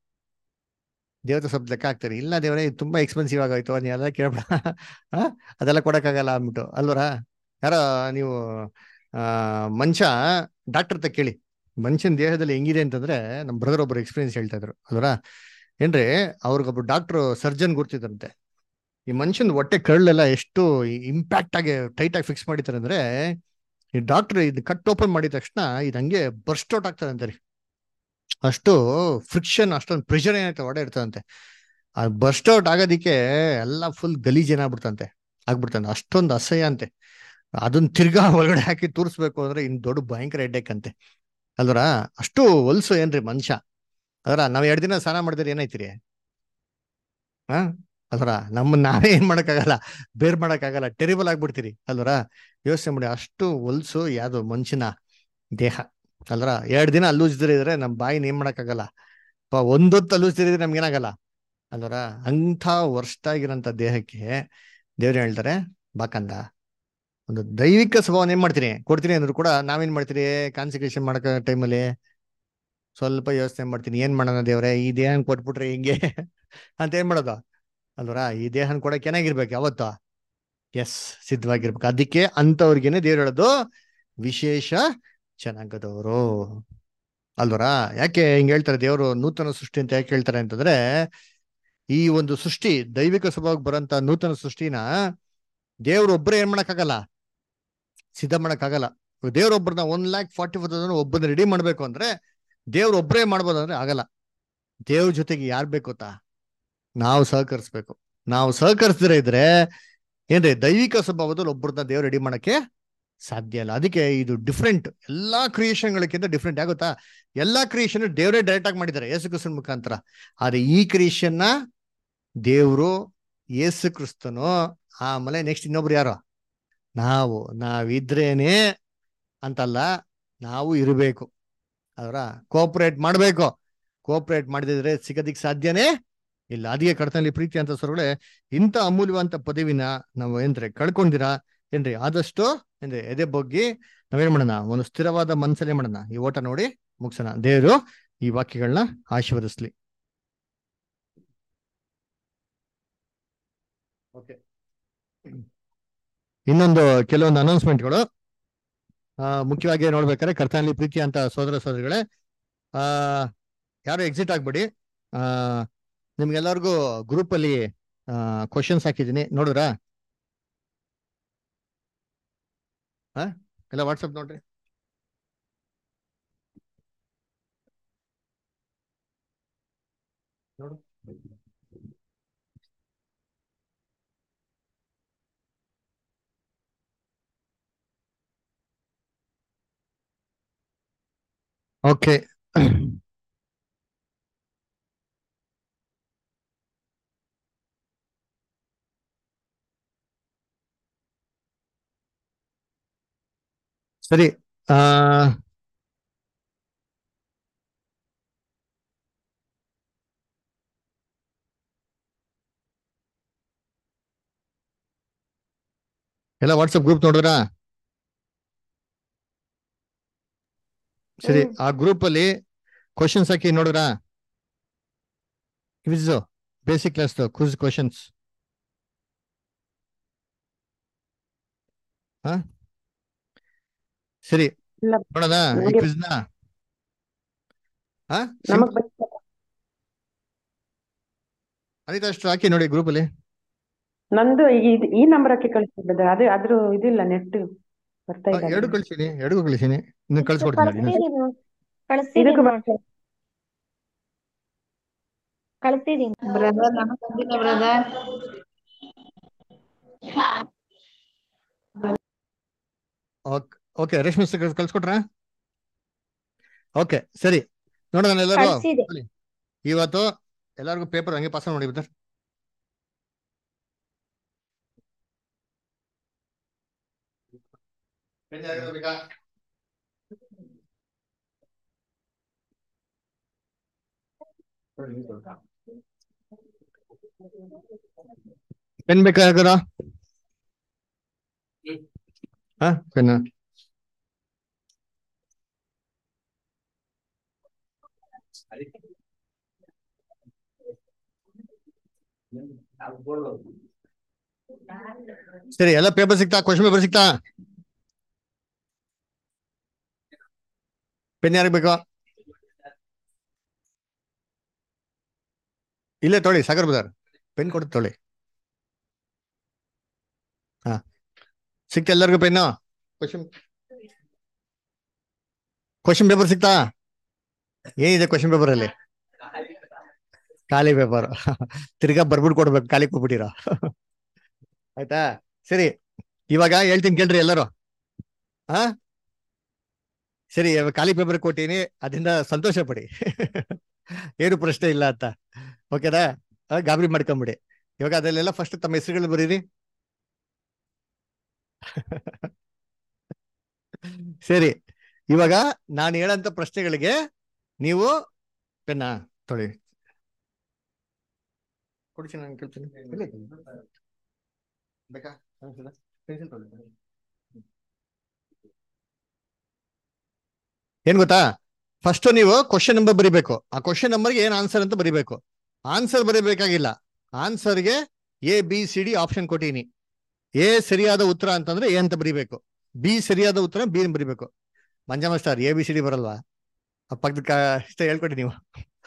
ದೇವತೆ ಸ್ವಲ್ಪ ಲೆಕ್ಕ ಹಾಕ್ತಾರೆ ಇಲ್ಲ ದೇವರೇ ಇದು ತುಂಬಾ ಎಕ್ಸ್ಪೆನ್ಸಿವ್ ಆಗೋಯ್ತು ನೀ ಎಲ್ಲ ಕೇಳ್ಬೇಡ ಆ? ಅದೆಲ್ಲ ಕೊಡಕ್ಕಾಗಲ್ಲ ಅಂದ್ಬಿಟ್ಟು ಅಲ್ವರ ಯಾರೋ ನೀವು ಆ ಮನುಷ್ಯ ಡಾಕ್ಟರ್ ಹತ್ರ ಕೇಳಿ ಮನುಷ್ಯನ ದೇಹದಲ್ಲಿ ಹೆಂಗಿದೆ ಅಂತಂದ್ರೆ ನಮ್ಮ ಬ್ರದರ್ ಒಬ್ರು ಎಕ್ಸ್ಪೀರಿಯನ್ಸ್ ಹೇಳ್ತಾ ಇದ್ರು ಅಲ್ವರ ಏನ್ರಿ ಅವ್ರಿಗೊಬ್ರು ಡಾಕ್ಟರ್ ಸರ್ಜನ್ ಗುರ್ತಿದ್ರಂತೆ ಈ ಮನುಷ್ಯನ ಹೊಟ್ಟೆ ಕರಳೆಲ್ಲ ಎಷ್ಟು ಇಂಪ್ಯಾಕ್ಟ್ ಆಗಿ ಟೈಟ್ ಆಗಿ ಫಿಕ್ಸ್ ಮಾಡಿದ್ದಾರೆ ಅಂದ್ರೆ ಈ ಡಾಕ್ಟರ್ ಇದು ಕಟ್ ಓಪನ್ ಮಾಡಿದ ತಕ್ಷಣ ಇದು ಹಂಗೆ ಬರ್ಸ್ಟ್ ಔಟ್ ಆಗ್ತದೆ ಅಂತಾರೆ ಅಷ್ಟು ಫ್ರಿಕ್ಷನ್ ಅಷ್ಟೊಂದು ಪ್ರೆಷರ್ ಏನಾಯ್ತು ಒಡೆ ಇರ್ತದಂತೆ ಆ ಬರ್ಸ್ಟ್ ಔಟ್ ಆಗೋದಿಕ್ಕೆ ಎಲ್ಲ ಫುಲ್ ಗಲೀಜ್ ಏನಾಗ್ಬಿಡ್ತಂತೆ ಆಗ್ಬಿಡ್ತಂತೆ ಅಷ್ಟೊಂದು ಅಸಹ್ಯ ಅಂತೆ ಅದನ್ನ ತಿರ್ಗಾ ಒಳಗಡೆ ಹಾಕಿ ತೂರಿಸ್ಬೇಕು ಅಂದ್ರೆ ಇನ್ ದೊಡ್ಡ ಭಯಂಕರ ಹೆಡ್ಡೇಕ್ ಅಂತೆ ಅಲ್ವರ ಅಷ್ಟು ಹೊಲ್ಸು ಏನ್ರಿ ಮನುಷ್ಯ ಅದರ ನಾವ್ ಎರಡ್ ದಿನ ಸ್ನಾನ ಮಾಡಿದ್ರೆ ಏನಾಯ್ತಿರಿ ಹಾ ಅಲ್ವರ ನಮ್ಮನ್ನ ನಾವೇ ಏನ್ ಮಾಡಕ್ಕಾಗಲ್ಲ ಬೇರ್ ಮಾಡಕ್ಕಾಗಲ್ಲ ಟೆರಿಬಲ್ ಆಗ್ಬಿಡ್ತೀರಿ ಅಲ್ವರ ಯೋಚನೆ ಮಾಡಿ ಅಷ್ಟು ಹೊಲ್ಸು ಯಾವ್ದು ಮನುಷ್ಯನ ದೇಹ ಅಲ್ರ ಎರಡ್ ದಿನ ಅಲ್ಲೂಜ್ದಿರಿದ್ರೆ ನಮ್ ಬಾಯಿನ ಏನ್ ಮಾಡಕ್ಕಾಗಲ್ಲ ಪ ಒಂದೊತ್ತು ಅಲ್ಲೂಜ್ದಿರಿದ್ರೆ ನಮ್ಗೆ ಏನಾಗಲ್ಲ ಅಲ್ವರ ಅಂಥ ವರ್ಷಾಗಿರೋಂಥ ದೇಹಕ್ಕೆ ದೇವ್ರು ಹೇಳ್ತಾರೆ ಬಾಕಂದ ಒಂದು ದೈವಿಕ ಸ್ವಭಾವನ ಏನ್ ಮಾಡ್ತೀನಿ ಕೊಡ್ತೀನಿ ಅಂದ್ರು ಕೂಡ ನಾವೇನ್ ಮಾಡ್ತೀರಿ ಕಾನ್ಸಂಟ್ರೇಷನ್ ಮಾಡಕ ಟೈಮಲ್ಲಿ ಸ್ವಲ್ಪ ಯೋಚನೆ ಮಾಡ್ತೀನಿ ಏನ್ ಮಾಡೋಣ ದೇವ್ರೆ ಈ ದೇಹನ ಕೊಟ್ಬಿಟ್ರೆ ಹಿಂಗೆ ಅಂತ ಏನ್ ಮಾಡೋದು ಅಲ್ವರ ಈ ದೇಹನ ಕೊಡಕ್ ಏನಾಗಿರ್ಬೇಕು ಯಾವತ್ತು ಎಸ್ ಸಿದ್ಧವಾಗಿರ್ಬೇಕು ಅದಕ್ಕೆ ಅಂತವ್ರಿಗೇನೆ ದೇವ್ರು ಹೇಳೋದು ವಿಶೇಷ ಜನಾಂಗದವರು ಅಲ್ವರ ಯಾಕೆ ಹಿಂಗ್ ಹೇಳ್ತಾರೆ ದೇವರು ನೂತನ ಸೃಷ್ಟಿ ಅಂತ ಯಾಕೆ ಹೇಳ್ತಾರೆ ಅಂತಂದ್ರೆ ಈ ಒಂದು ಸೃಷ್ಟಿ ದೈವಿಕ ಸ್ವಭಾವಕ್ಕೆ ಬರೋಂತ ನೂತನ ಸೃಷ್ಟಿನ ದೇವ್ರೊಬ್ಬರೇ ಏನ್ ಮಾಡಕ್ಕಾಗಲ್ಲ ಸಿದ್ಧ ಮಾಡಕ್ಕಾಗಲ್ಲ ದೇವ್ರೊಬ್ಬರನ್ನ one lakh forty four thousand ಒಬ್ಬನ ರೆಡಿ ಮಾಡ್ಬೇಕು ಅಂದ್ರೆ ದೇವ್ರೊಬ್ಬರೇ ಮಾಡ್ಬೋದು ಅಂದ್ರೆ ಆಗಲ್ಲ ದೇವ್ರ ಜೊತೆಗೆ ಯಾರ್ ಬೇಕು ಗೊತ್ತಾ ನಾವು ಸಹಕರಿಸ್ಬೇಕು ನಾವು ಸಹಕರಿಸದಿರ ಇದ್ರೆ ಏನ್ರಿ ದೈವಿಕ ಸ್ವಭಾವದಲ್ಲಿ ಒಬ್ಬರನ್ನ ದೇವ್ರು ರೆಡಿ ಮಾಡಕ್ಕೆ ಸಾಧ್ಯ ಇಲ್ಲ ಅದಕ್ಕೆ ಇದು ಡಿಫ್ರೆಂಟ್ ಎಲ್ಲಾ ಕ್ರಿಯೇಷನ್ಗಳಕ್ಕಿಂತ ಡಿಫ್ರೆಂಟ್ ಆಗುತ್ತಾ ಎಲ್ಲಾ ಕ್ರಿಯೇಷನ್ ದೇವರೇ ಡೈರೆಕ್ಟ್ ಆಗಿ ಮಾಡಿದ್ದಾರೆ ಯೇಸು ಕ್ರಿಸ್ತನ ಮುಖಾಂತರ ಆದ್ರೆ ಈ ಕ್ರಿಯೇಷನ್ ನ ದೇವ್ರು ಯೇಸು ಕ್ರಿಸ್ತನು ಆಮೇಲೆ ನೆಕ್ಸ್ಟ್ ಇನ್ನೊಬ್ರು ಯಾರು ನಾವು ನಾವಿದ್ರೇನೆ ಅಂತಲ್ಲ ನಾವು ಇರಬೇಕು ಅದರ ಕೋಪರೇಟ್ ಮಾಡ್ಬೇಕು ಕೋಪರೇಟ್ ಮಾಡದಿದ್ರೆ ಸಿಗೋದಿಕ್ ಸಾಧ್ಯನೇ ಇಲ್ಲ ಅದಕ್ಕೆ ಕರ್ತನಲ್ಲಿ ಪ್ರೀತಿ ಅಂತ ಸ್ವರ್ಗಳೇ ಇಂಥ ಅಮೂಲ್ಯವಂತ ಪದವಿನ ನಾವು ಏನ್ರಿ ಕಳ್ಕೊಂಡಿರಾ ಏನ್ರಿ ಆದಷ್ಟು ಏನ್ರಿ ಎದೆ ಬಗ್ಗಿ ನಾವೇನ್ ಮಾಡೋಣ ಒಂದು ಸ್ಥಿರವಾದ ಮನ್ಸಲ್ಲೇ ಮಾಡೋಣ ಈ ಓಟ ನೋಡಿ ಮುಗಿಸೋಣ ದೇವರು ಈ ವಾಕ್ಯಗಳನ್ನ ಆಶೀರ್ವದಿಸ್ಲಿ ಓಕೆ ಇನ್ನೊಂದು ಕೆಲವೊಂದು ಅನೌನ್ಸ್ಮೆಂಟ್ಗಳು ಆ ಮುಖ್ಯವಾಗಿ ನೋಡ್ಬೇಕಾದ್ರೆ ಕರ್ತನಲ್ಲಿ ಪ್ರೀತಿ ಅಂತ ಸೋದರ ಸೋದರಿಗಳೇ ಆ ಯಾರು ಎಕ್ಸಿಟ್ ಆಗ್ಬೇಡಿ ಆ ನಿಮ್ಗೆಲ್ಲರಿಗೂ ಗ್ರೂಪ್ ಅಲ್ಲಿ ಕ್ವಶನ್ಸ್ ಹಾಕಿದ್ದೀನಿ ನೋಡಿದ್ರಾ ಹಾ ಎಲ್ಲ ವಾಟ್ಸಪ್ ನೋಡ್ರಿ ನೋಡು ಓಕೆ ಸರಿ ಆ ಎಲ್ಲ ವಾಟ್ಸಪ್ ಗ್ರೂಪ್ ನೋಡಿದ್ರಾ ಸರಿ ಹ್ಮ್. ಆ ಗ್ರೂಪ್ ಅಲ್ಲಿ ಕ್ವಶನ್ಸ್ ಹಾಕಿ ನೋಡಿದ್ರಾ quiz basic class quiz questions ಹಾ ಸರಿ ಇಲ್ಲ. ನೋಡೋಣ ಈ ನಮ್ಗೆ- ಕ್ವಿಜ್ ನ ಹಾ ನಮಗ್ ಬಂದಿಲ್ಲ. ಅನಿತಾ ಅಷ್ಟು ಹಾಕಿ ನೋಡಿ ಗ್ರೂಪ್ ಅಲ್ಲಿ ನಂದು ಈ- ಈ ನಂಬರ್ ಹಾಕಿ ಕಳಿಸಿದ್ರೆ ಅದು ಅದ್ರ ಇದಿಲ್ಲ ನೆಟ್ ಬರ್ತಾ ಆ, ಇಲ್ಲ ಎರಡು ಕಳ್ಸೀನಿ ಎರಡು ಕಳ್ಸೀನಿ ಇನ್ನು ಕಳ್ಸ್ಕೊಡ್ತೀನಿ ನೋಡಿ ಇನ್ನೊಂದ್ ಕಳ್ಸಿದೀನಿ ಕಳ್ಸಿದೀನಿ ಇದಕ್ಕೆ ನೋಡ್ರಿ ಕಳ್ಸಿದೀನಿ ಬ್ರದರ್ ನನಗ್ ಬಂದಿಲ್ಲ ಬ್ರದರ್ ಓಕೆ ರೇಷ್ಮೆ ಸಿಕ್ಕ- ಕಳ್ಸ್ಕೊಟ್ರಾ ಓಕೆ ಸರಿ ನೋಡೋಣ ಎಲ್ಲರೂ ಕಳ್ಸಿದೆ ಇವತ್ತು ಎಲ್ಲರಿಗೂ ಪೇಪರ್ ಹಂಗೆ ಪಾಸ್ ನೋಡಿ ಬಿದ್ದರ್ ಪೆನ್ ಬೇಕಾಗದ ಹಾ ಪೆನ್ ಸರಿ ಎಲ್ಲ ಪೇಪರ್ ಸಿಗ್ತಾ ಕ್ವಶನ್ ಪೇಪರ್ ಸಿಗ್ತಾ ಪೆನ್ ಯಾರಿಗೆ ಬೇಕು ಇಲ್ಲೇ ತೊಳಿ ಸಾಗರ್ ಬದಾರ್ ಪೆನ್ ಕೊಡು ತೊಳಿ ಹಾ ಸಿಕ್ತಾ ಎಲ್ಲರಿಗೂ ಪೆನ್ನು ಕ್ವಶನ್ ಕ್ವಶನ್ ಪೇಪರ್ ಸಿಗ್ತಾ ಏನಿದೆ ಕ್ವಶನ್ ಪೇಪರ್ ಅಲ್ಲಿ ಖಾಲಿ ಪೇಪರ್ ತಿರ್ಗಾ ಬರ್ಬಿಟ್ಟು ಕೊಡ್ಬೇಕು ಖಾಲಿ ಕೊಟ್ಬಿಟ್ಟಿರ ಆಯ್ತಾ ಸರಿ ಇವಾಗ ಹೇಳ್ತೀನಿ ಕೇಳ್ರಿ ಎಲ್ಲರೂ ಹಾ ಸರಿ ಇವಾಗ ಖಾಲಿ ಪೇಪರ್ ಕೊಟ್ಟಿನಿ ಅದರಿಂದ ಸಂತೋಷ ಪಡಿ ಏನು ಪ್ರಶ್ನೆ ಇಲ್ಲ ಅಂತ ಓಕೆನಾ ಆ, ಗಾಬರಿ ಮಾಡ್ಕೊಂಬಿಡಿ ಇವಾಗ ಅದಲ್ಲೆಲ್ಲ ಫಸ್ಟ್ ತಮ್ಮ ಹೆಸರುಗಳು ಬರೀರಿ ಸರಿ ಇವಾಗ ನಾನು ಹೇಳಂತ ಪ್ರಶ್ನೆಗಳಿಗೆ ನೀವು ಪೆನ್ನ ತೊಳಿ ಕೊಡಿಸಿ ನಾನು ಕೇಳ್ತೀನಿ ಎಲ್ಲಿ ಐತೆ? ಬೇಕಾ ಪೆನ್ಸಿಲ್ ತೊಳಿ ಏನ್ ಗೊತ್ತಾ ಫಸ್ಟ್ ನೀವು ಕ್ವಶನ್ ನಂಬರ್ ಬರಿಬೇಕು ಆ ಕ್ವಶನ್ ನಂಬರ್ಗೆ ಏನ್ ಆನ್ಸರ್ ಅಂತ ಬರಿಬೇಕು ಆನ್ಸರ್ ಬರೀಬೇಕಾಗಿಲ್ಲ ಆನ್ಸರ್ಗೆ A B C D option ಕೊಟ್ಟೀನಿ ಎ ಸರಿಯಾದ ಉತ್ತರ ಅಂತಂದ್ರೆ ಎ ಅಂತ ಬರಿಬೇಕು ಬಿ ಸರಿಯಾದ ಉತ್ತರ ಬಿ ಅಂತ ಬರಿಬೇಕು ಮಂಜಮ್ಮ ಸ್ಟಾರ್ ಎ ಬಿ ಸಿ ಡಿ ಬರಲ್ವಾ ಆ ಪಕ್ಕದ ಕ- ಇಷ್ಟ ಹೇಳ್ಕೊಡಿ ನೀವು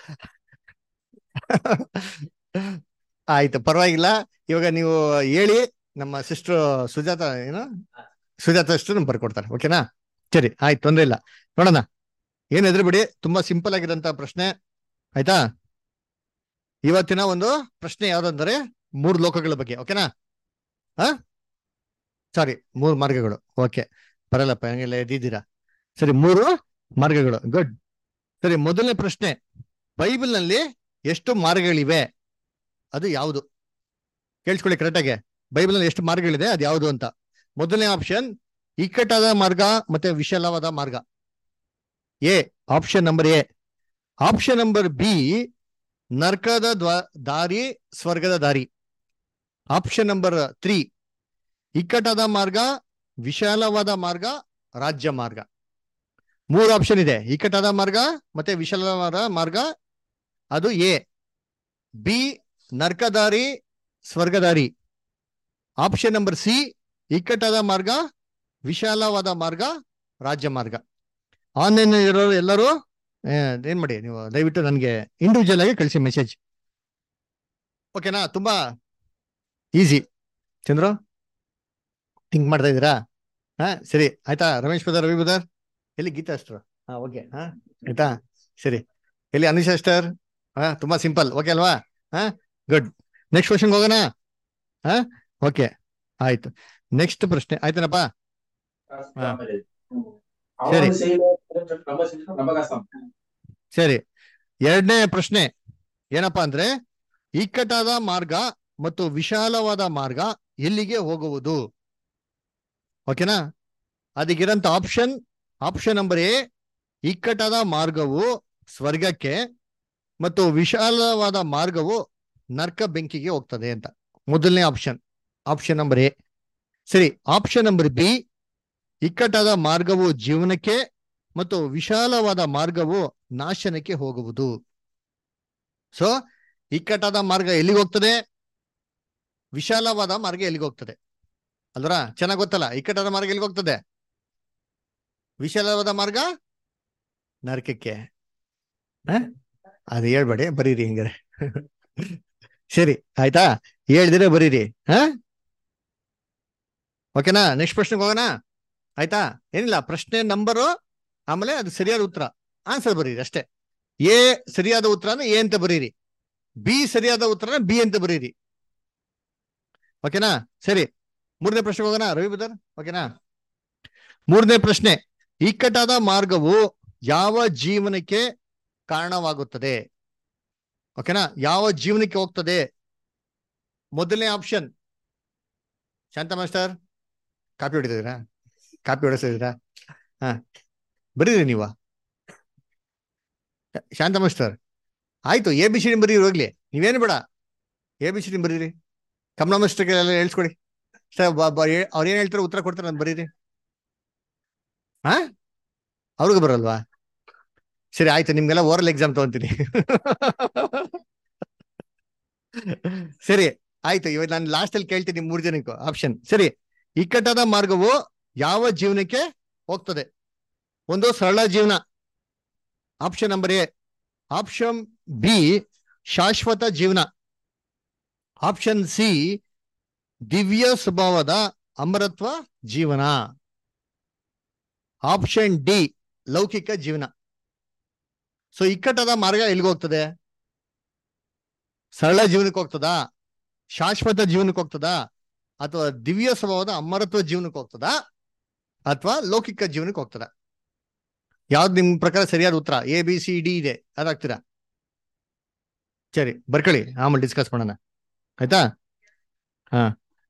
ಆಯ್ತು ಪರವಾಗಿಲ್ಲ ಇವಾಗ ನೀವು ಹೇಳಿ ನಮ್ಮ ಸಿಸ್ಟರ್ ಸುಜಾತ ಏನು ಸುಜಾತ ಸಿಸ್ಟರ್ ಬರ್ಕೊಡ್ತಾರೆ ಓಕೆನಾ ಸರಿ ಆಯ್ತು ತೊಂದ್ರೆ ಇಲ್ಲ ನೋಡೋಣ ಏನ್ ಎದುರು ಬಿಡಿ ತುಂಬಾ ಸಿಂಪಲ್ ಆಗಿರೋಂತ ಪ್ರಶ್ನೆ ಆಯ್ತಾ ಇವತ್ತಿನ ಒಂದು ಪ್ರಶ್ನೆ ಯಾವ್ದಂದ್ರೆ ಮೂರು ಲೋಕಗಳ ಬಗ್ಗೆ ಓಕೆನಾ ಹಾ ಸಾರಿ ಮೂರು ಮಾರ್ಗಗಳು ಓಕೆ ಬರಲ್ಲಪ್ಪ ಹಂಗೆಲ್ಲ ಎದ್ದಿದ್ದೀರಾ ಸರಿ ಮೂರು ಮಾರ್ಗಗಳು ಗುಡ್ ಸರಿ ಮೊದಲನೇ ಪ್ರಶ್ನೆ ಬೈಬಲ್ ನಲ್ಲಿ ಎಷ್ಟು ಮಾರ್ಗಗಳಿವೆ ಅದು ಯಾವುದು ಕೇಳಿಸ್ಕೊಳ್ಳಿ ಕರೆಕ್ಟಾಗಿ ಬೈಬಲ್ ನಲ್ಲಿ ಎಷ್ಟು ಮಾರ್ಗಗಳಿದೆ ಅದು ಯಾವುದು ಅಂತ ಮೊದಲನೇ ಆಪ್ಷನ್ ಇಕ್ಕಟ್ಟಾದ ಮಾರ್ಗ ಮತ್ತೆ ವಿಶಾಲವಾದ ಮಾರ್ಗ A option number A option number B ನರ್ಕದ ದ್ವ ದಾರಿ ಸ್ವರ್ಗದ ದಾರಿ ಆಪ್ಷನ್ ನಂಬರ್ ತ್ರೀ ಇಕ್ಕಟ್ಟಾದ ಮಾರ್ಗ ವಿಶಾಲವಾದ ಮಾರ್ಗ ರಾಜ್ಯ ಮಾರ್ಗ ಮೂರು ಆಪ್ಷನ್ ಇದೆ ಇಕ್ಕಟ್ಟಾದ ಮಾರ್ಗ ಮತ್ತೆ ವಿಶಾಲವಾದ ಮಾರ್ಗ ಅದು ಎ ಬಿ ನರ್ಕದಾರಿ ಸ್ವರ್ಗದಾರಿ ಆಪ್ಷನ್ ನಂಬರ್ ಸಿ ಇಕ್ಕಟ್ಟಾದ ಮಾರ್ಗ ವಿಶಾಲವಾದ ಮಾರ್ಗ ರಾಜ್ಯ ಮಾರ್ಗ ಆನ್ಲೈನ್ ಇರೋರು ಎಲ್ಲರೂ ಆ, ಏನ್ ಮಾಡಿ ನೀವು ದಯವಿಟ್ಟು ನನಗೆ ಇಂಡಿವಿಜುವಲ್ ಆಗಿ ಕಳಿಸಿ ಮೆಸೇಜ್ ಓಕೆನಾ ತುಂಬಾ ಈಸಿ ಚಂದ್ರ ಥಿಂಕ್ ಮಾಡ್ತಾ ಇದ್ದೀರಾ ಹಾ ಸರಿ ಆಯ್ತಾ ರಮೇಶ್ ಬದರ್ ರವಿ ಬದರ್ ಎಲ್ಲಿ ಗೀತಾ ಅಷ್ಟರು ಹಾ ಓಕೆ ಹಾ ಆಯ್ತಾ ಸರಿ ಎಲ್ಲಿ ಅನಿಶಾ ಅಷ್ಟರ್ ಹಾ ತುಂಬಾ ಸಿಂಪಲ್ ಓಕೆ ಅಲ್ವಾ ಹಾ ಗುಡ್ ನೆಕ್ಸ್ಟ್ ಕ್ವಶನ್ ಹೋಗೋಣ ಹಾ ಓಕೆ ಆಯ್ತು ನೆಕ್ಸ್ಟ್ ಪ್ರಶ್ನೆ ಆಯ್ತೇನಪ್ಪ ಹಾ. ಸರಿ. ಸರಿ ಎರಡನೇ ಪ್ರಶ್ನೆ ಏನಪ್ಪಾ ಅಂದ್ರೆ ಇಕ್ಕಟ್ಟಾದ ಮಾರ್ಗ ಮತ್ತು ವಿಶಾಲವಾದ ಮಾರ್ಗ ಎಲ್ಲಿಗೆ ಹೋಗುವುದು ಓಕೆನಾ ಅದಕ್ಕಿರಂತ ಆಪ್ಷನ್ ಆಪ್ಷನ್ ನಂಬರ್ ಎ ಇಕ್ಕಟ್ಟಾದ ಮಾರ್ಗವು ಸ್ವರ್ಗಕ್ಕೆ ಮತ್ತು ವಿಶಾಲವಾದ ಮಾರ್ಗವು ನರ್ಕ ಬೆಂಕಿಗೆ ಹೋಗ್ತದೆ ಅಂತ ಮೊದಲನೇ ಆಪ್ಷನ್ ಆಪ್ಷನ್ ನಂಬರ್ ಎ ಸರಿ ಆಪ್ಷನ್ ನಂಬರ್ ಬಿ ಇಕ್ಕಟ್ಟಾದ ಮಾರ್ಗವು ಜೀವನಕ್ಕೆ ಮತ್ತು ವಿಶಾಲವಾದ ಮಾರ್ಗವು ನಾಶನಕ್ಕೆ ಹೋಗುವುದು ಸೊ ಇಕ್ಕಟ್ಟಾದ ಮಾರ್ಗ ಎಲ್ಲಿಗೆ ಹೋಗ್ತದೆ ವಿಶಾಲವಾದ ಮಾರ್ಗ ಎಲ್ಲಿಗೆ ಹೋಗ್ತದೆ ಅಲ್ವರ ಚೆನ್ನಾಗ್ ಗೊತ್ತಲ್ಲ ಇಕ್ಕಟ್ಟಾದ ಮಾರ್ಗ ಎಲ್ಲಿಗೆ ಹೋಗ್ತದೆ ವಿಶಾಲವಾದ ಮಾರ್ಗ ನರಕಕ್ಕೆ ಹ? ಅದು ಹೇಳ್ಬೇಡಿ ಬರೀರಿ ಹಿಂಗಾರೆ ಸರಿ ಆಯ್ತಾ ಹೇಳ್ದಿರ ಬರೀರಿ ಹಾ ಓಕೆನಾ ನೆಕ್ಸ್ಟ್ ಪ್ರಶ್ನೆಗೆ ಹೋಗೋಣ ಆಯ್ತಾ ಏನಿಲ್ಲ ಪ್ರಶ್ನೆ ನಂಬರು ಆಮೇಲೆ ಅದು ಸರಿಯಾದ ಉತ್ತರ ಆನ್ಸರ್ ಬರೀರಿ ಅಷ್ಟೇ ಎ ಸರಿಯಾದ ಉತ್ತರನ ಎ ಅಂತ ಬರೀರಿ ಬಿ ಸರಿಯಾದ ಉತ್ತರನ ಬಿ ಅಂತ ಬರೀರಿ ಓಕೆನಾ ಸರಿ ಮೂರನೇ ಪ್ರಶ್ನೆಗೆ ಹೋಗೋಣ ರವಿ ಬದರ್ ಓಕೆನಾ ಮೂರನೇ ಪ್ರಶ್ನೆ ಇಕ್ಕಟ್ಟಾದ ಮಾರ್ಗವು ಯಾವ ಜೀವನಕ್ಕೆ ಕಾರಣವಾಗುತ್ತದೆ ಓಕೆನಾ ಯಾವ ಜೀವನಕ್ಕೆ ಹೋಗ್ತದೆ ಮೊದಲನೇ ಆಪ್ಷನ್ ಶಾಂತ ಮಾಸ್ಟರ್ ಕಾಪಿ ಹೊಡಿತಿದ್ದೀರಾ ಕಾಪಿ ಹೊಡಿಸ್ತಿದ್ದೀರಾ ಹಾ ಬರೀರಿ ನೀವ ಶಾಂತ ಮಾಸ್ಟರ್ ಆಯ್ತು ಎ ಬಿ ಸಿ ಡಿ ಬರೀರಿ ಹೋಗ್ಲಿ ನೀವೇನು ಬೇಡ ಎ ಬಿ ಸಿ ಡಿ ಬರೀರಿ ಕಮಲ ಮಾಸ್ಟರ್ಗೆ ಎಲ್ಲ ಹೇಳ್ಸ್ಕೊಡಿ ಸರ್ ಅವ್ರು ಏನ್ ಹೇಳ್ತಾರೆ ಉತ್ತರ ಕೊಡ್ತಾರೆ ಅಂತ ಬರೀರಿ ಹಾ ಅವ್ರಿಗೂ ಬರಲ್ವಾ ಸರಿ ಆಯ್ತು ನಿಮ್ಗೆಲ್ಲ ಓರಲ್ ಎಕ್ಸಾಮ್ ತಗೊಂತೀನಿ ಸರಿ ಆಯ್ತು ಇವಾಗ ನಾನು ಲಾಸ್ಟ್ ಅಲ್ಲಿ ಕೇಳ್ತೀನಿ ಮೂರ್ ಜನಕ್ಕೂ ಆಪ್ಷನ್ ಸರಿ ಇಕ್ಕಟ್ಟಾದ ಮಾರ್ಗವು ಯಾವ ಜೀವನಕ್ಕೆ ಹೋಗ್ತದೆ ಒಂದು ಸರಳ ಜೀವನ option number A option B ಶಾಶ್ವತ ಜೀವನ ಆಪ್ಷನ್ ಸಿ ದಿವ್ಯ ಸ್ವಭಾವದ ಅಮರತ್ವ ಜೀವನ ಆಪ್ಷನ್ ಡಿ ಲೌಕಿಕ ಜೀವನ ಸೊ ಇಕ್ಕಟ್ಟಾದ ಮಾರ್ಗ ಎಲ್ಲಿಗೆ ಹೋಗ್ತದೆ ಸರಳ ಜೀವನಕ್ಕೆ ಹೋಗ್ತದಾ ಶಾಶ್ವತ ಜೀವನಕ್ಕೆ ಹೋಗ್ತದಾ ಅಥವಾ ದಿವ್ಯ ಸ್ವಭಾವದ ಅಮರತ್ವ ಜೀವನಕ್ಕೆ ಹೋಗ್ತದಾ ಅಥವಾ ಲೌಕಿಕ ಜೀವನಕ್ಕೆ ಹೋಗ್ತದ ಯಾವ್ದು ನಿಮ್ ಪ್ರಕಾರ ಸರಿಯಾದ ಉತ್ತರ ಎ ಬಿ ಸಿ ಡಿ ಇದೆ ಅದಾಗ್ತೀರಾ ಸರಿ ಬರ್ಕೊಳ್ಳಿ ಆಮೇಲೆ ಡಿಸ್ಕಸ್ ಮಾಡೋಣ ಆಯ್ತಾ ಹಾ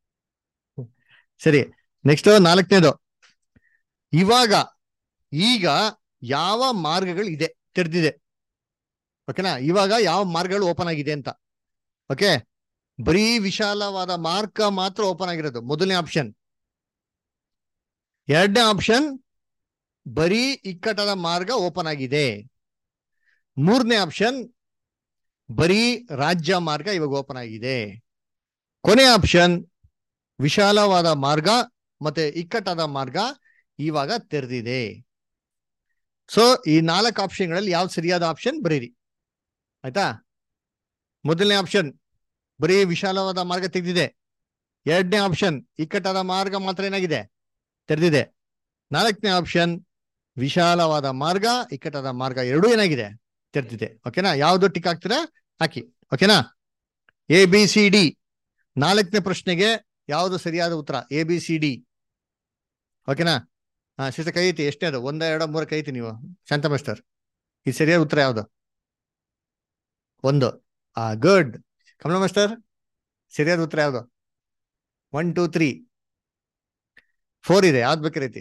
ಸರಿ ನೆಕ್ಸ್ಟ್ ನಾಲ್ಕನೇದು ಇವಾಗ ಈಗ ಯಾವ ಮಾರ್ಗಗಳು ಇದೆ ತೆರೆದಿದೆ ಓಕೆನಾ ಇವಾಗ ಯಾವ ಮಾರ್ಗಗಳು ಓಪನ್ ಆಗಿದೆ ಅಂತ ಓಕೆ ಬರೀ ವಿಶಾಲವಾದ ಮಾರ್ಗ ಮಾತ್ರ ಓಪನ್ ಆಗಿರೋದು ಮೊದಲನೇ ಆಪ್ಷನ್ ಎರಡನೇ ಆಪ್ಷನ್ ಬರೀ ಇಕ್ಕಟ್ಟದ ಮಾರ್ಗ ಓಪನ್ ಆಗಿದೆ ಮೂರನೇ ಆಪ್ಷನ್ ಬರೀ ರಾಜ್ಯ ಮಾರ್ಗ ಇವಾಗ ಓಪನ್ ಆಗಿದೆ ಕೊನೆ ಆಪ್ಷನ್ ವಿಶಾಲವಾದ ಮಾರ್ಗ ಮತ್ತೆ ಇಕ್ಕಟ್ಟಾದ ಮಾರ್ಗ ಇವಾಗ ತೆರೆದಿದೆ ಸೊ ಈ ನಾಲ್ಕು ಆಪ್ಷನ್ಗಳಲ್ಲಿ ಯಾವ್ದು ಸರಿಯಾದ ಆಪ್ಷನ್ ಬರೀರಿ ಆಯ್ತಾ ಮೊದಲನೇ ಆಪ್ಷನ್ ಬರೀ ವಿಶಾಲವಾದ ಮಾರ್ಗ ತೆಗೆದಿದೆ ಎರಡನೇ ಆಪ್ಷನ್ ಇಕ್ಕಟ್ಟಾದ ಮಾರ್ಗ ಮಾತ್ರ ಏನಾಗಿದೆ ತೆರೆದಿದೆ ನಾಲ್ಕನೇ ಆಪ್ಷನ್ ವಿಶಾಲವಾದ ಮಾರ್ಗ ಇಕ್ಕಟ್ಟಾದ ಮಾರ್ಗ ಎರಡೂ ಏನಾಗಿದೆ ತೆರೆದಿದೆ ಓಕೆನಾ ಯಾವ್ದು ಟಿಕ್ ಹಾಕ್ತೀರಾ ಹಾಕಿ ಓಕೆನಾ ಎ ಬಿ ಸಿ ಡಿ ನಾಲ್ಕನೇ ಪ್ರಶ್ನೆಗೆ ಯಾವುದು ಸರಿಯಾದ ಉತ್ತರ ಎ ಬಿ ಸಿ ಡಿ ಓಕೆನಾ ಹಾ ಶಿಷ್ಟ ಕೈ ಐತಿ ಎಷ್ಟೇ ಅದು ಒಂದ ಎರಡ ಮೂರ ಕೈ ಐತಿ ನೀವು ಶಾಂತ ಮಾಸ್ಟರ್ ಈ ಸರಿಯಾದ ಉತ್ತರ ಯಾವ್ದು ಒಂದು ಆ ಗುಡ್ ಕಮಲ ಮಾಸ್ಟರ್ ಸರಿಯಾದ ಉತ್ತರ ಯಾವ್ದು ಒನ್ ಟೂ ತ್ರೀ ಫೋರ್ ಇದೆ ಯಾವ್ದು ಬೇಕಿರೈತಿ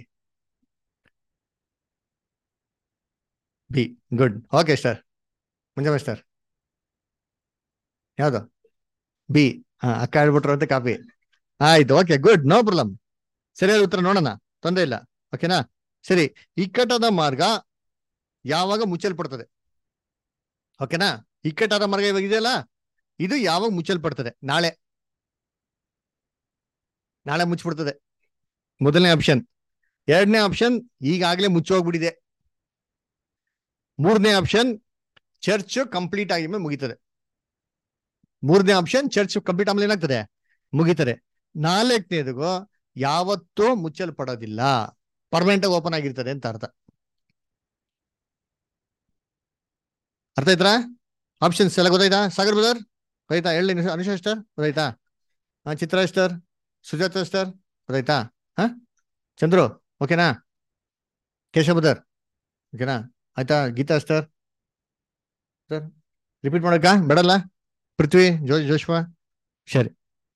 ಬಿ ಗುಡ್ ಓಕೆ ಸರ್ ಮುಂಜಾ ಮಾಸ್ಟರ್ ಯಾವ್ದು ಬಿ ಹಾ ಅಕ್ಕ ಹೇಳ್ಬಿಟ್ರು ಅಂತ ಕಾಪಿ ಆಯ್ತು ಓಕೆ ಗುಡ್ ನೋ ಪ್ರಾಬ್ಲಮ್ ಸರಿಯಾದ ಉತ್ತರ ನೋಡೋಣ ತೊಂದರೆ ಇಲ್ಲ ಓಕೆನಾ ಸರಿ ಇಕ್ಕಟ್ಟಾದ ಮಾರ್ಗ ಯಾವಾಗ ಮುಚ್ಚಲ್ಪಡ್ತದೆ ಓಕೆನಾ ಇಕ್ಕಟ್ಟಾದ ಮಾರ್ಗ ಇವಾಗ ಇದೆಯಲ್ಲ ಇದು ಯಾವಾಗ ಮುಚ್ಚಲ್ಪಡ್ತದೆ ನಾಳೆ ನಾಳೆ ಮುಚ್ಚಿಬಿಡ್ತದೆ ಮೊದಲನೇ ಆಪ್ಷನ್ ಎರಡನೇ ಆಪ್ಷನ್ ಈಗಾಗಲೇ ಮುಚ್ಚೋಗ್ಬಿಟ್ಟಿದೆ ಮೂರನೇ ಆಪ್ಷನ್ ಚರ್ಚ್ ಕಂಪ್ಲೀಟ್ ಆಗಿ ಮುಗೀತದೆ ಮೂರನೇ ಆಪ್ಷನ್ ಚರ್ಚ್ ಕಂಪ್ಲೀಟ್ ಆಮೇಲೆ ಏನಾಗ್ತದೆ ಮುಗೀತದೆ ನಾಲ್ಕನೇದಿಗೂ ಯಾವತ್ತೂ ಮುಚ್ಚಲ್ಪಡೋದಿಲ್ಲ ಪರ್ಮನೆಂಟ್ ಆಗಿ ಓಪನ್ ಆಗಿರ್ತದೆ ಅಂತ ಅರ್ಥ ಅರ್ಥ ಆಯ್ತಾ ಆಪ್ಷನ್ಸ್ ಎಲ್ಲ ಗೊತ್ತಾಯ್ತಾ ಸಾಗರ್ ಬ್ರದರ್ ಗೊತ್ತಾಯ್ತಾ ಹೇಳಿ ಅನುಷಾ ಸ್ಟರ್ ಗೊತ್ತಾಯ್ತಾ ಹಾ ಚಿತ್ರಾ ಸ್ಟರ್ ಸುಜಾತ ಸ್ಟರ್ ಗೊತ್ತಾಯ್ತಾ ಹಾ ಚಂದ್ರು ಓಕೆನಾ ಕೇಶವ್ ಬ್ರದರ್ ಓಕೆನಾ ಆಯ್ತಾ ಗೀತಾ ಸ್ಟರ್ ಸರ್ ರಿಪೀಟ್ ಮಾಡಕ್ಕ ಬೇಡಲ್ಲ ಪೃಥ್ವಿ ಜೋ ಜೋಶ್ವಾ ಸರಿ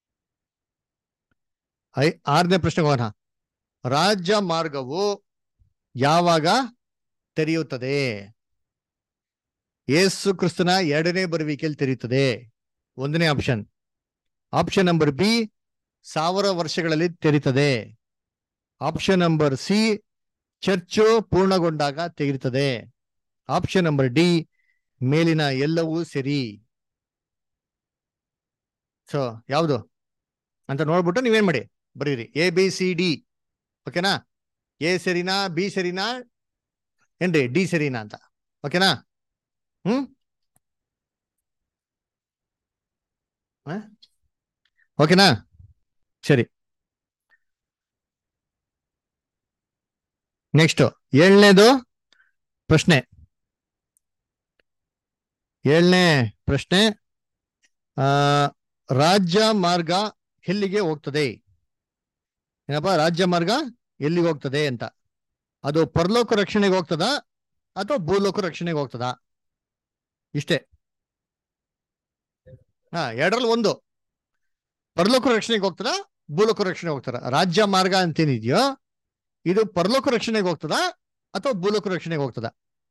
ಐ ಆರನೇ ಪ್ರಶ್ನೆಗೆ ಹೋಗೋಣ ರಾಜ್ಯ ಮಾರ್ಗವು ಯಾವಾಗ ತೆರೆಯುತ್ತದೆ ಯೇಸು ಕ್ರಿಸ್ತನ ಎರಡನೇ ಬರುವಿಕೆಯಲ್ಲಿ ತೆರೆಯುತ್ತದೆ ಒಂದನೇ ಆಪ್ಷನ್ ಆಪ್ಷನ್ ನಂಬರ್ ಬಿ ಸಾವಿರ ವರ್ಷಗಳಲ್ಲಿ ತೆರೀತದೆ ಆಪ್ಷನ್ ನಂಬರ್ ಸಿ ಚರ್ಚು ಪೂರ್ಣಗೊಂಡಾಗ ತೆಗೆಯುತ್ತದೆ ಆಪ್ಷನ್ ನಂಬರ್ ಡಿ ಮೇಲಿನ ಎಲ್ಲವೂ ಸರಿ ಸೊ ಯಾವುದು ಅಂತ ನೋಡ್ಬಿಟ್ಟು ನೀವೇನ್ ಮಾಡಿ ಬರೀರಿ ಎ ಬಿ ಸಿ ಡಿ ಓಕೆನಾ ಎ ಸರಿನಾ ಬಿ ಸರಿನಾ ಏನ್ರಿ ಡಿ ಸರಿನಾ ಅಂತ ಓಕೆನಾ ಹ್ಮ್ ಆ? ಓಕೆನಾ ಸರಿ ನೆಕ್ಸ್ಟ್ ಏಳನೇದು ಪ್ರಶ್ನೆ ಏಳನೇ ಪ್ರಶ್ನೆ ಆ ರಾಜ್ಯ ಮಾರ್ಗ ಎಲ್ಲಿಗೆ ಹೋಗ್ತದೆ ಏನಪ್ಪ ರಾಜ್ಯ ಮಾರ್ಗ ಎಲ್ಲಿಗೆ ಹೋಗ್ತದೆ ಅಂತ ಅದು ಪರಲೋಕ ರಕ್ಷಣೆಗೆ ಹೋಗ್ತದ ಅಥವಾ ಭೂಲೋಕ ರಕ್ಷಣೆಗೆ ಹೋಗ್ತದ ಇಷ್ಟೇ ಹಾ ಎರಡರಲ್ಲಿ ಒಂದು ಪರಲೋಕ ರಕ್ಷಣೆಗೆ ಹೋಗ್ತದ ಭೂಲೋಕ ರಕ್ಷಣೆಗೆ ಹೋಗ್ತದ ರಾಜ್ಯ ಮಾರ್ಗ ಅಂತೇನಿದೆಯೋ ಇದು ಪರಲೋಕ ರಕ್ಷಣೆಗೆ ಹೋಗ್ತದ ಅಥವಾ ಭೂಲೋಕ ರಕ್ಷಣೆಗೆ ಹೋಗ್ತದ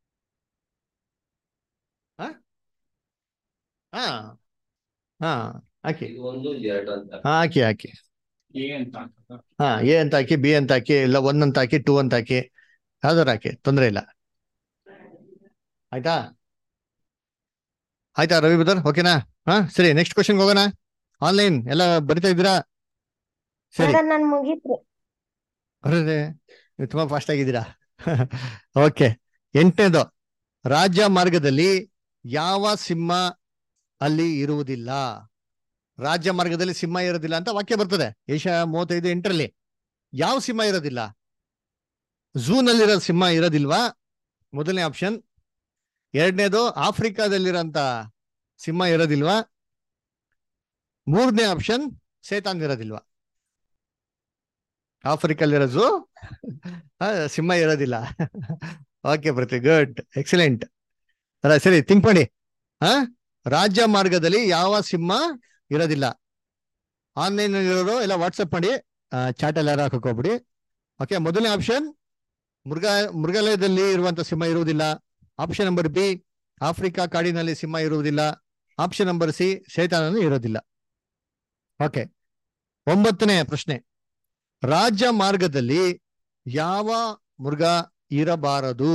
ಹಾ ಹಾ ಹಾ ಹಾಕಿ ಇದು ಒಂದು ಎರಡು ಅಂತ ಹಾ ಹಾಕಿ ಹಾಕಿ ಎ ಅಂತ ಹಾಕದ? ಹಾ ಎ ಅಂತ ಹಾಕಿ ಬಿ ಅಂತ ಹಾಕಿ ಇಲ್ಲ ಒನ್ ಅಂತ ಹಾಕಿ ಟೂ ಅಂತ ಹಾಕಿ ಯಾವ್ದಾರು ಹಾಕಿ ತೊಂದ್ರೆ ಇಲ್ಲ ಆಯ್ತಾ ಆಯ್ತಾ ರವಿ ಬದರ್ ಓಕೆನಾ ಹಾ ಸರಿ ನೆಕ್ಸ್ಟ್ ಕ್ವಶನ್ ಹೋಗೋಣ ಆನ್ಲೈನ್ ಎಲ್ಲ ಬರಿತಾ ಇದ್ದೀರಾ ಸರಿ ಬ್ರದರ್ ನನ್ ಮುಗೀತ್ರಿ ಅರೆ ನೀವು ತುಂಬಾ ಫಾಸ್ಟ್ ಆಗಿದ್ದೀರಾ ಓಕೆ ಎಂಟನೇದು ರಾಜ್ಯ ಮಾರ್ಗದಲ್ಲಿ ಯಾವ ಸಿಂಹ ಅಲ್ಲಿ ಇರುವುದಿಲ್ಲ ರಾಜ್ಯ ಮಾರ್ಗದಲ್ಲಿ ಸಿಂಹ ಇರೋದಿಲ್ಲ ಅಂತ ವಾಕ್ಯ ಬರ್ತದೆ ಏಷ್ಯಾ ಮೂವತ್ತೈದು ಎಂಟರಲ್ಲಿ ಯಾವ ಸಿಂಹ ಇರೋದಿಲ್ಲ ಝೂನಲ್ಲಿರೋ ಸಿಂಹ ಇರೋದಿಲ್ವಾ ಮೊದಲನೇ ಆಪ್ಷನ್ ಎರಡನೇದು ಆಫ್ರಿಕಾದಲ್ಲಿರೋಂಥ ಸಿಂಹ ಇರೋದಿಲ್ವಾ ಮೂರನೇ ಆಪ್ಷನ್ ಸೇತಾನ್ ಇರೋದಿಲ್ವಾ ಆಫ್ರಿಕಲ್ಲಿರೋ ಝೂ ಸಿಂಹ ಇರೋದಿಲ್ಲ ಓಕೆ ಪ್ರತಿ ಗುಡ್ ಎಕ್ಸಲೆಂಟ್ ಅಲ್ಲ ಸರಿ ಥಿಂಕ್ ಮಾಡಿ ಹಾ ರಾಜ್ಯ ಮಾರ್ಗದಲ್ಲಿ ಯಾವ ಸಿಂಹ ಇರೋದಿಲ್ಲ ಆನ್ಲೈನ್ ಇರೋರು ಎಲ್ಲ ವಾಟ್ಸಪ್ ಮಾಡಿ ಚಾಟ್ ಎಲ್ಲ ಯಾರು ಹಾಕೋಬಿಡಿ ಓಕೆ ಮೊದಲನೇ ಆಪ್ಷನ್ ಮೃಗ ಮೃಗಾಲಯದಲ್ಲಿ ಇರುವಂತ ಸಿಂಹ ಇರುವುದಿಲ್ಲ ಆಪ್ಷನ್ ನಂಬರ್ ಬಿ ಆಫ್ರಿಕಾ ಕಾಡಿನಲ್ಲಿ ಸಿಂಹ ಇರುವುದಿಲ್ಲ ಆಪ್ಷನ್ ನಂಬರ್ ಸಿ ಶೈತಾನನು ಇರೋದಿಲ್ಲ ಓಕೆ ಒಂಬತ್ತನೇ ಪ್ರಶ್ನೆ ರಾಜ್ಯ ಮಾರ್ಗದಲ್ಲಿ ಯಾವ ಮೃಗ ಇರಬಾರದು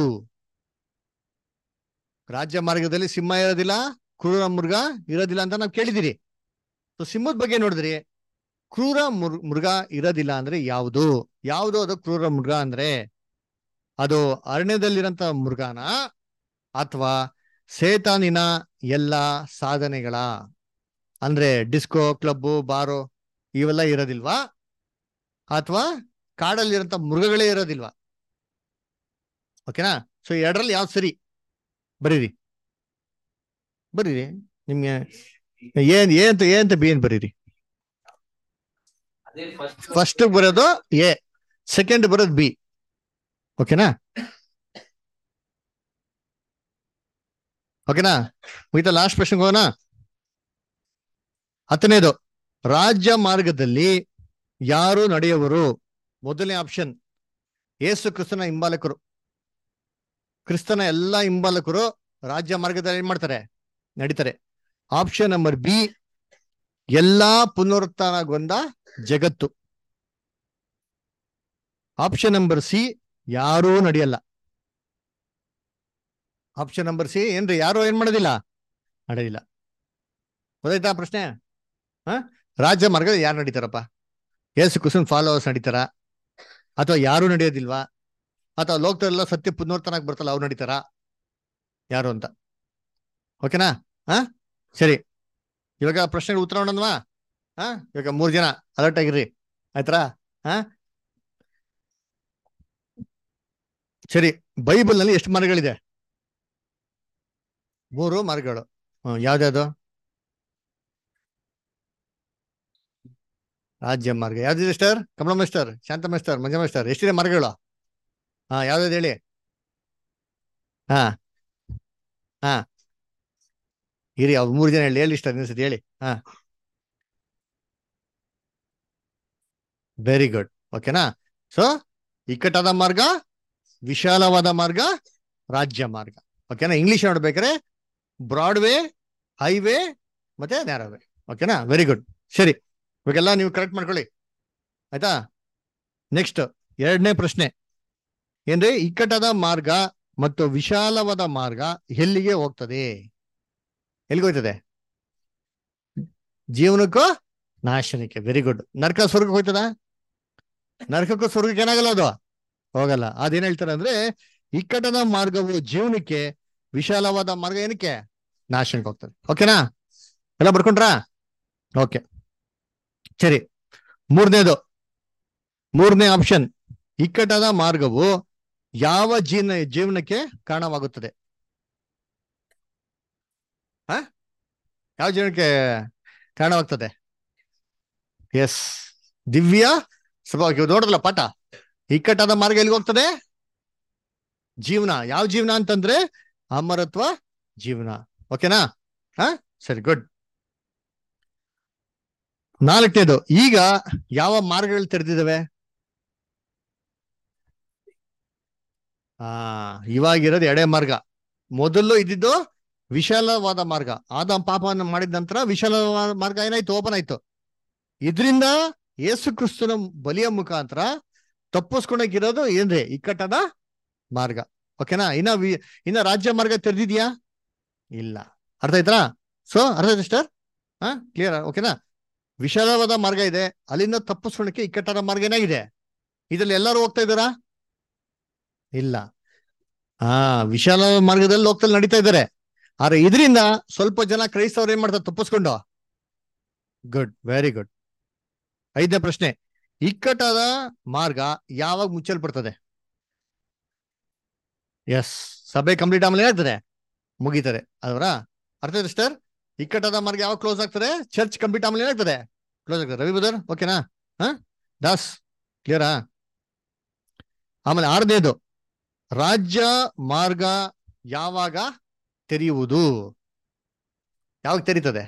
ರಾಜ್ಯ ಮಾರ್ಗದಲ್ಲಿ ಸಿಂಹ ಇರೋದಿಲ್ಲ ಕ್ರೂರ ಮೃಗ ಇರೋದಿಲ್ಲ ಅಂತ ನಾವು ಕೇಳಿದಿರಿ ಸೊ ಸಿಂಹದ ಬಗ್ಗೆ ನೋಡಿದ್ರಿ ಕ್ರೂರ ಮೃ ಮೃಗ ಇರೋದಿಲ್ಲ ಅಂದ್ರೆ ಯಾವುದು ಯಾವುದು ಅದು ಕ್ರೂರ ಮೃಗ ಅಂದ್ರೆ ಅದು ಅರಣ್ಯದಲ್ಲಿರಂತ ಮೃಗನ ಅಥವಾ ಸೇತಾನಿನ ಎಲ್ಲ ಸಾಧನೆಗಳ ಅಂದ್ರೆ ಡಿಸ್ಕೋ ಕ್ಲಬ್ಬು ಬಾರು ಇವೆಲ್ಲ ಇರೋದಿಲ್ವಾ ಅಥವಾ ಕಾಡಲ್ಲಿರಂತ ಮೃಗಗಳೇ ಇರೋದಿಲ್ವಾ ಓಕೆನಾ ಸೊ ಎರಡರಲ್ಲಿ ಯಾವ್ದು ಸರಿ ಬರೀರಿ ಬರೀರಿ ನಿಮ್ಗೆ ಏನ್ ಏನ್ ಅಂತ ಏನ್ ಅಂತ ಬಿ ಏನ್ ಬರೀರಿ ಅದೇ ಫಸ್ಟ್ ಫಸ್ಟ್ ಬರೋದು ಎ ಸೆಕೆಂಡ್ ಬರೋದು ಬಿ ಓಕೆನಾ ಓಕೆನಾ ಮುಗಿತಾ ಲಾಸ್ಟ್ ಪ್ರಶ್ನೆಗೆ ಹೋಗೋಣ ಹತ್ತನೇದು ರಾಜ್ಯ ಮಾರ್ಗದಲ್ಲಿ ಯಾರು ನಡೆಯುವರು ಮೊದಲನೇ ಆಪ್ಷನ್ ಏಸು ಕ್ರಿಸ್ತನ ಹಿಂಬಾಲಕರು ಕ್ರಿಸ್ತನ ಎಲ್ಲಾ ಹಿಂಬಾಲಕರು ರಾಜ್ಯ ಮಾರ್ಗದಲ್ಲಿ ಏನ್ ಮಾಡ್ತಾರೆ ನಡೀತಾರೆ ಆಪ್ಷನ್ ನಂಬರ್ ಬಿ ಎಲ್ಲಾ ಪುನರುತ್ಥಾನಗೊಂಡ ಜಗತ್ತು ಆಪ್ಷನ್ ನಂಬರ್ ಸಿ ಯಾರೂ ನಡೆಯಲ್ಲ ಆಪ್ಷನ್ ನಂಬರ್ ಸಿ ಏನ್ರಿ ಯಾರು ಏನ್ ಮಾಡೋದಿಲ್ಲ ನಡೆದಿಲ್ಲ ಗೊತ್ತಾಯ್ತಾ ಪ್ರಶ್ನೆ ಹ ರಾಜ್ಯ ಮಾರ್ಗದಲ್ಲಿ ಯಾರು ನಡೀತಾರಪ್ಪ ಯೇಸು ಕ್ರಿಸ್ತನ್ ಫಾಲೋವರ್ಸ್ ನಡೀತಾರ ಅಥವಾ ಯಾರು ನಡೆಯೋದಿಲ್ವಾ ಅಥವಾ ಲೋಕದಲ್ಲ ಸತ್ಯ ಪುನರ್ತನಾಗಿ ಬರ್ತಲ್ಲ ಅವ್ರು ನಡೀತಾರ ಯಾರು ಅಂತ ಓಕೆನಾ ಹಾ ಸರಿ ಇವಾಗ ಪ್ರಶ್ನೆಗೆ ಉತ್ತರ ನೋಡೋಣವಾ ಹಾ ಇವಾಗ ಮೂರ್ ಜನ ಅಲರ್ಟ್ ಆಗಿರ್ರಿ ಆಯ್ತಾ ಹಾ ಸರಿ ಬೈಬಲ್ ನಲ್ಲಿ ಎಷ್ಟು ಮರಗಳಿದೆ ಮೂರು ಮರಗಳು ಹ್ಮ್ ಯಾವ್ದ್ಯಾವ್ದು ರಾಜ್ಯ ಮಾರ್ಗ ಯಾವ್ದಿದೆ ಸ್ಟರ್ Kamala mister Shanta mister Manja mister ಎಷ್ಟಿದೆ ಮರಗಳು ಹಾ ಯಾವ್ದಾವ್ದು ಹೇಳಿ ಹಾ ಹಾ ಇರಿ ಅವ್ರು ಮೂರು ಜನ ಹೇಳಿ ಹೇಳಿ ಇಷ್ಟ ಅನ್ಸುತ್ತೆ ಹೇಳಿ ಹಾ ವೆರಿ ಗುಡ್ ಓಕೆನಾ ಸೊ ಇಕ್ಕಟ್ಟಾದ ಮಾರ್ಗ ವಿಶಾಲವಾದ ಮಾರ್ಗ ರಾಜ್ಯ ಮಾರ್ಗ ಓಕೆನಾ ಇಂಗ್ಲಿಷ್ ನೋಡ್ಬೇಕಾರೆ ಬ್ರಾಡ್ವೇ ಹೈವೇ ಮತ್ತೆ ನ್ಯಾರೋವೇ ಓಕೆನಾ ವೆರಿ ಗುಡ್ ಸರಿ ಇವಾಗೆಲ್ಲ ನೀವು ಕರೆಕ್ಟ್ ಮಾಡ್ಕೊಳ್ಳಿ ಆಯ್ತಾ ನೆಕ್ಸ್ಟ್ ಎರಡನೇ ಪ್ರಶ್ನೆ ಏನ್ರಿ ಇಕ್ಕಟ್ಟಾದ ಮಾರ್ಗ ಮತ್ತು ವಿಶಾಲವಾದ ಮಾರ್ಗ ಎಲ್ಲಿಗೆ ಹೋಗ್ತದೆ ಎಲ್ಲಿಗೆ ಹೋಗ್ತದೆ ಜೀವನಕ್ಕೂ ನಾಶನಕ್ಕೆ ವೆರಿ ಗುಡ್ ನರಕ ಸ್ವರ್ಗಕ್ಕೆ ಹೋಗ್ತದ ನರಕಕ್ಕೂ ಸ್ವರ್ಗಕ್ಕೆ ಏನಾಗಲ್ಲ ಅದು ಹೋಗಲ್ಲ ಅದೇನ್ ಹೇಳ್ತಾರೆ ಅಂದ್ರೆ ಇಕ್ಕಟ್ಟದ ಮಾರ್ಗವು ಜೀವನಕ್ಕೆ ವಿಶಾಲವಾದ ಮಾರ್ಗ ಏನಕ್ಕೆ ನಾಶನಕ್ಕೆ ಹೋಗ್ತದೆ ಓಕೆನಾ ಎಲ್ಲ ಬರ್ಕೊಂಡ್ರಾ ಓಕೆ ಸರಿ ಮೂರನೇದು ಮೂರನೇ ಆಪ್ಷನ್ ಇಕ್ಕಟ್ಟಾದ ಮಾರ್ಗವು ಯಾವ ಜೀವನ ಜೀವನಕ್ಕೆ ಕಾರಣವಾಗುತ್ತದೆ ಹ ಯಾವ ಜೀವನಕ್ಕೆ ಕಾರಣವಾಗ್ತದೆ ಎಸ್ ದಿವ್ಯ ಸ್ವಲ್ಪ ನೋಡಿದ್ರಲ್ಲ ಪಾಠ ಇಕ್ಕಟ್ಟಾದ ಮಾರ್ಗ ಎಲ್ಲಿಗೆ ಹೋಗ್ತದೆ ಜೀವನ ಯಾವ ಜೀವನ ಅಂತಂದ್ರೆ ಅಮರತ್ವ ಜೀವನ ಓಕೆನಾ ಹಾ ಸರಿ ಗುಡ್ ನಾಲ್ಕನೇದು ಈಗ ಯಾವ ಮಾರ್ಗಗಳು ತೆರೆದಿದ್ದಾವೆ ಆ ಇವಾಗಿರೋದು ಎಡೆ ಮಾರ್ಗ ಮೊದಲು ಇದ್ದಿದ್ದು ವಿಶಾಲವಾದ ಮಾರ್ಗ ಆದ ಪಾಪವನ್ನು ಮಾಡಿದ ನಂತರ ವಿಶಾಲವಾದ ಮಾರ್ಗ ಏನಾಯ್ತು ಓಪನ್ ಆಯ್ತು ಇದರಿಂದ ಯೇಸು ಕ್ರಿಸ್ತನ ಬಲಿಯ ಮುಖಾಂತರ ತಪ್ಪಿಸ್ಕೊಳಕಿರೋದು ಏನ್ರಿ ಇಕ್ಕಟ್ಟದ ಮಾರ್ಗ ಓಕೆನಾ ಇನ್ನ ವಿ ಇನ್ನ ರಾಜ್ಯ ಮಾರ್ಗ ತೆರೆದಿದ್ಯಾ ಇಲ್ಲ ಅರ್ಥ ಆಯ್ತಾ ಸೊ ಅರ್ಥ ಆಯ್ತಾ ಸಿಸ್ಟರ್ ಹಾ ಕ್ಲಿಯರ್ ಓಕೆನಾ ವಿಶಾಲವಾದ ಮಾರ್ಗ ಇದೆ ಅಲ್ಲಿಂದ ತಪ್ಪಿಸ್ಕೊಳಕ್ಕೆ ಇಕ್ಕಟ್ಟಾದ ಮಾರ್ಗ ಏನಾಗಿದೆ ಇದ್ರಲ್ಲಿ ಎಲ್ಲರೂ ಹೋಗ್ತಾ ಇದ್ದಾರಾ ಇಲ್ಲ ಹಾ ವಿಶಾಲ ಮಾರ್ಗದಲ್ಲಿ ಹೋಗ್ತಲ್ಲಿ ನಡೀತಾ ಇದ್ದಾರೆ ಆದ್ರೆ ಇದರಿಂದ ಸ್ವಲ್ಪ ಜನ ಕ್ರೈಸ್ತವ್ರು ಏನ್ ಮಾಡ್ತಾರೆ ತಪ್ಪಿಸ್ಕೊಂಡು ಗುಡ್ ವೆರಿ ಗುಡ್ ಐದನೇ ಪ್ರಶ್ನೆ ಇಕ್ಕಟ್ಟಾದ ಮಾರ್ಗ ಯಾವಾಗ ಮುಚ್ಚಲ್ಪಡ್ತದೆ ಎಸ್ ಸಭೆ ಕಂಪ್ಲೀಟ್ ಆಮೇಲೆ ಏನಾಗ್ತದೆ ಮುಗೀತದೆ ಅದರ ಅರ್ಥ ಸಿಸ್ಟರ್ ಇಕ್ಕಟ್ಟಾದ ಮಾರ್ಗ ಯಾವಾಗ ಕ್ಲೋಸ್ ಆಗ್ತದೆ ಚರ್ಚ್ ಕಂಪ್ಲೀಟ್ ಆಮೇಲೆ ಏನಾಗ್ತದೆ ಕ್ಲೋಸ್ ಆಗ್ತದೆ ರವಿ ಬದರ್ ಓಕೆನಾ ಹಾ ದಾಸ್ ಕ್ಲಿಯರಾ ಆಮೇಲೆ ಆರನೇದು ರಾಜ್ಯ ಮಾರ್ಗ ಯಾವಾಗ ತೆರೆಯುವುದು ಯಾವಾಗ ತೆರೀತದೆ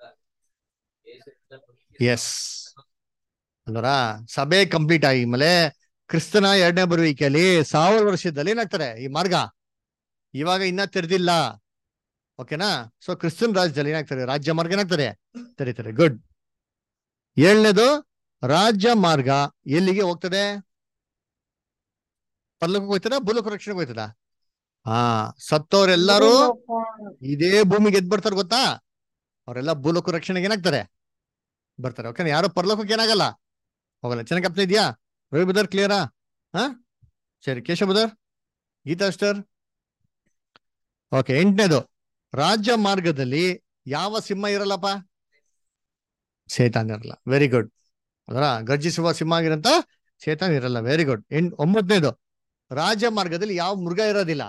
ಎಸ್ ಅಲ್ವರ ಸಭೆ ಕಂಪ್ಲೀಟ್ ಆಗಿದ್ಮೇಲೆ ಕ್ರಿಸ್ತನ ಎರಡನೇ ಬರುವಿಕೆಯಲ್ಲಿ ಸಾವಿರ ವರ್ಷದಲ್ಲಿ ಏನಾಗ್ತಾರೆ ಈ ಮಾರ್ಗ ಇವಾಗ ಇನ್ನ ತೆರೆದಿಲ್ಲ ಓಕೆನಾ ಸೊ ಕ್ರಿಸ್ತನ್ ರಾಜ್ಯದಲ್ಲಿ ಏನಾಗ್ತದೆ ರಾಜ್ಯ ಮಾರ್ಗ ಏನಾಗ್ತದೆ ತೆರೀತಾರೆ ಗುಡ್ ಏಳನೇದು ರಾಜ್ಯ ಮಾರ್ಗ ಎಲ್ಲಿಗೆ ಹೋಗ್ತದೆ ಪರ್ಲೋಕಕ್ಕೆ ಹೋಗ್ತದ ಭೂಲೋಕ ರಕ್ಷಣೆಗೆ ಹೋಗ್ತದ ಹಾ ಸತ್ತವರೆಲ್ಲರೂ ಇದೇ ಭೂಮಿಗೆ ಎದ್ ಬರ್ತಾರೆ ಗೊತ್ತಾ ಅವರೆಲ್ಲ ಭೂಲೋಕ ರಕ್ಷಣೆಗೆ ಏನಾಗ್ತಾರೆ ಬರ್ತಾರೆ ಓಕೆ ಯಾರು ಪರಲೋಕಕ್ಕೆ ಏನಾಗಲ್ಲ ಹೋಗಲ್ಲ ಚೆನ್ನಾಗಿ ಅಪ್ಪ ಇದೆಯಾ ರವಿ ಬದರ್ ಕ್ಲಿಯರಾ ಹಾ ಸರಿ ಕೇಶವ ಬದರ್ ಗೀತಾ ಸ್ಟರ್ ಓಕೆ ಎಂಟನೇದು ರಾಜ್ಯ ಮಾರ್ಗದಲ್ಲಿ ಯಾವ ಸಿಂಹ ಇರಲ್ಲಪ್ಪ ಸೇತಾನ್ ಇರಲ್ಲ ವೆರಿ ಗುಡ್ ಅದರ ಗರ್ಜಿಸುವ ಸಿಂಹ ಆಗಿರಂತ ಸೇತಾನ್ ಇರಲ್ಲ ವೆರಿ ಗುಡ್ ಎಂಟ್ ಒಂಬತ್ತನೇದು ರಾಜ್ಯ ಮಾರ್ಗದಲ್ಲಿ ಯಾವ ಮೃಗ ಇರೋದಿಲ್ಲ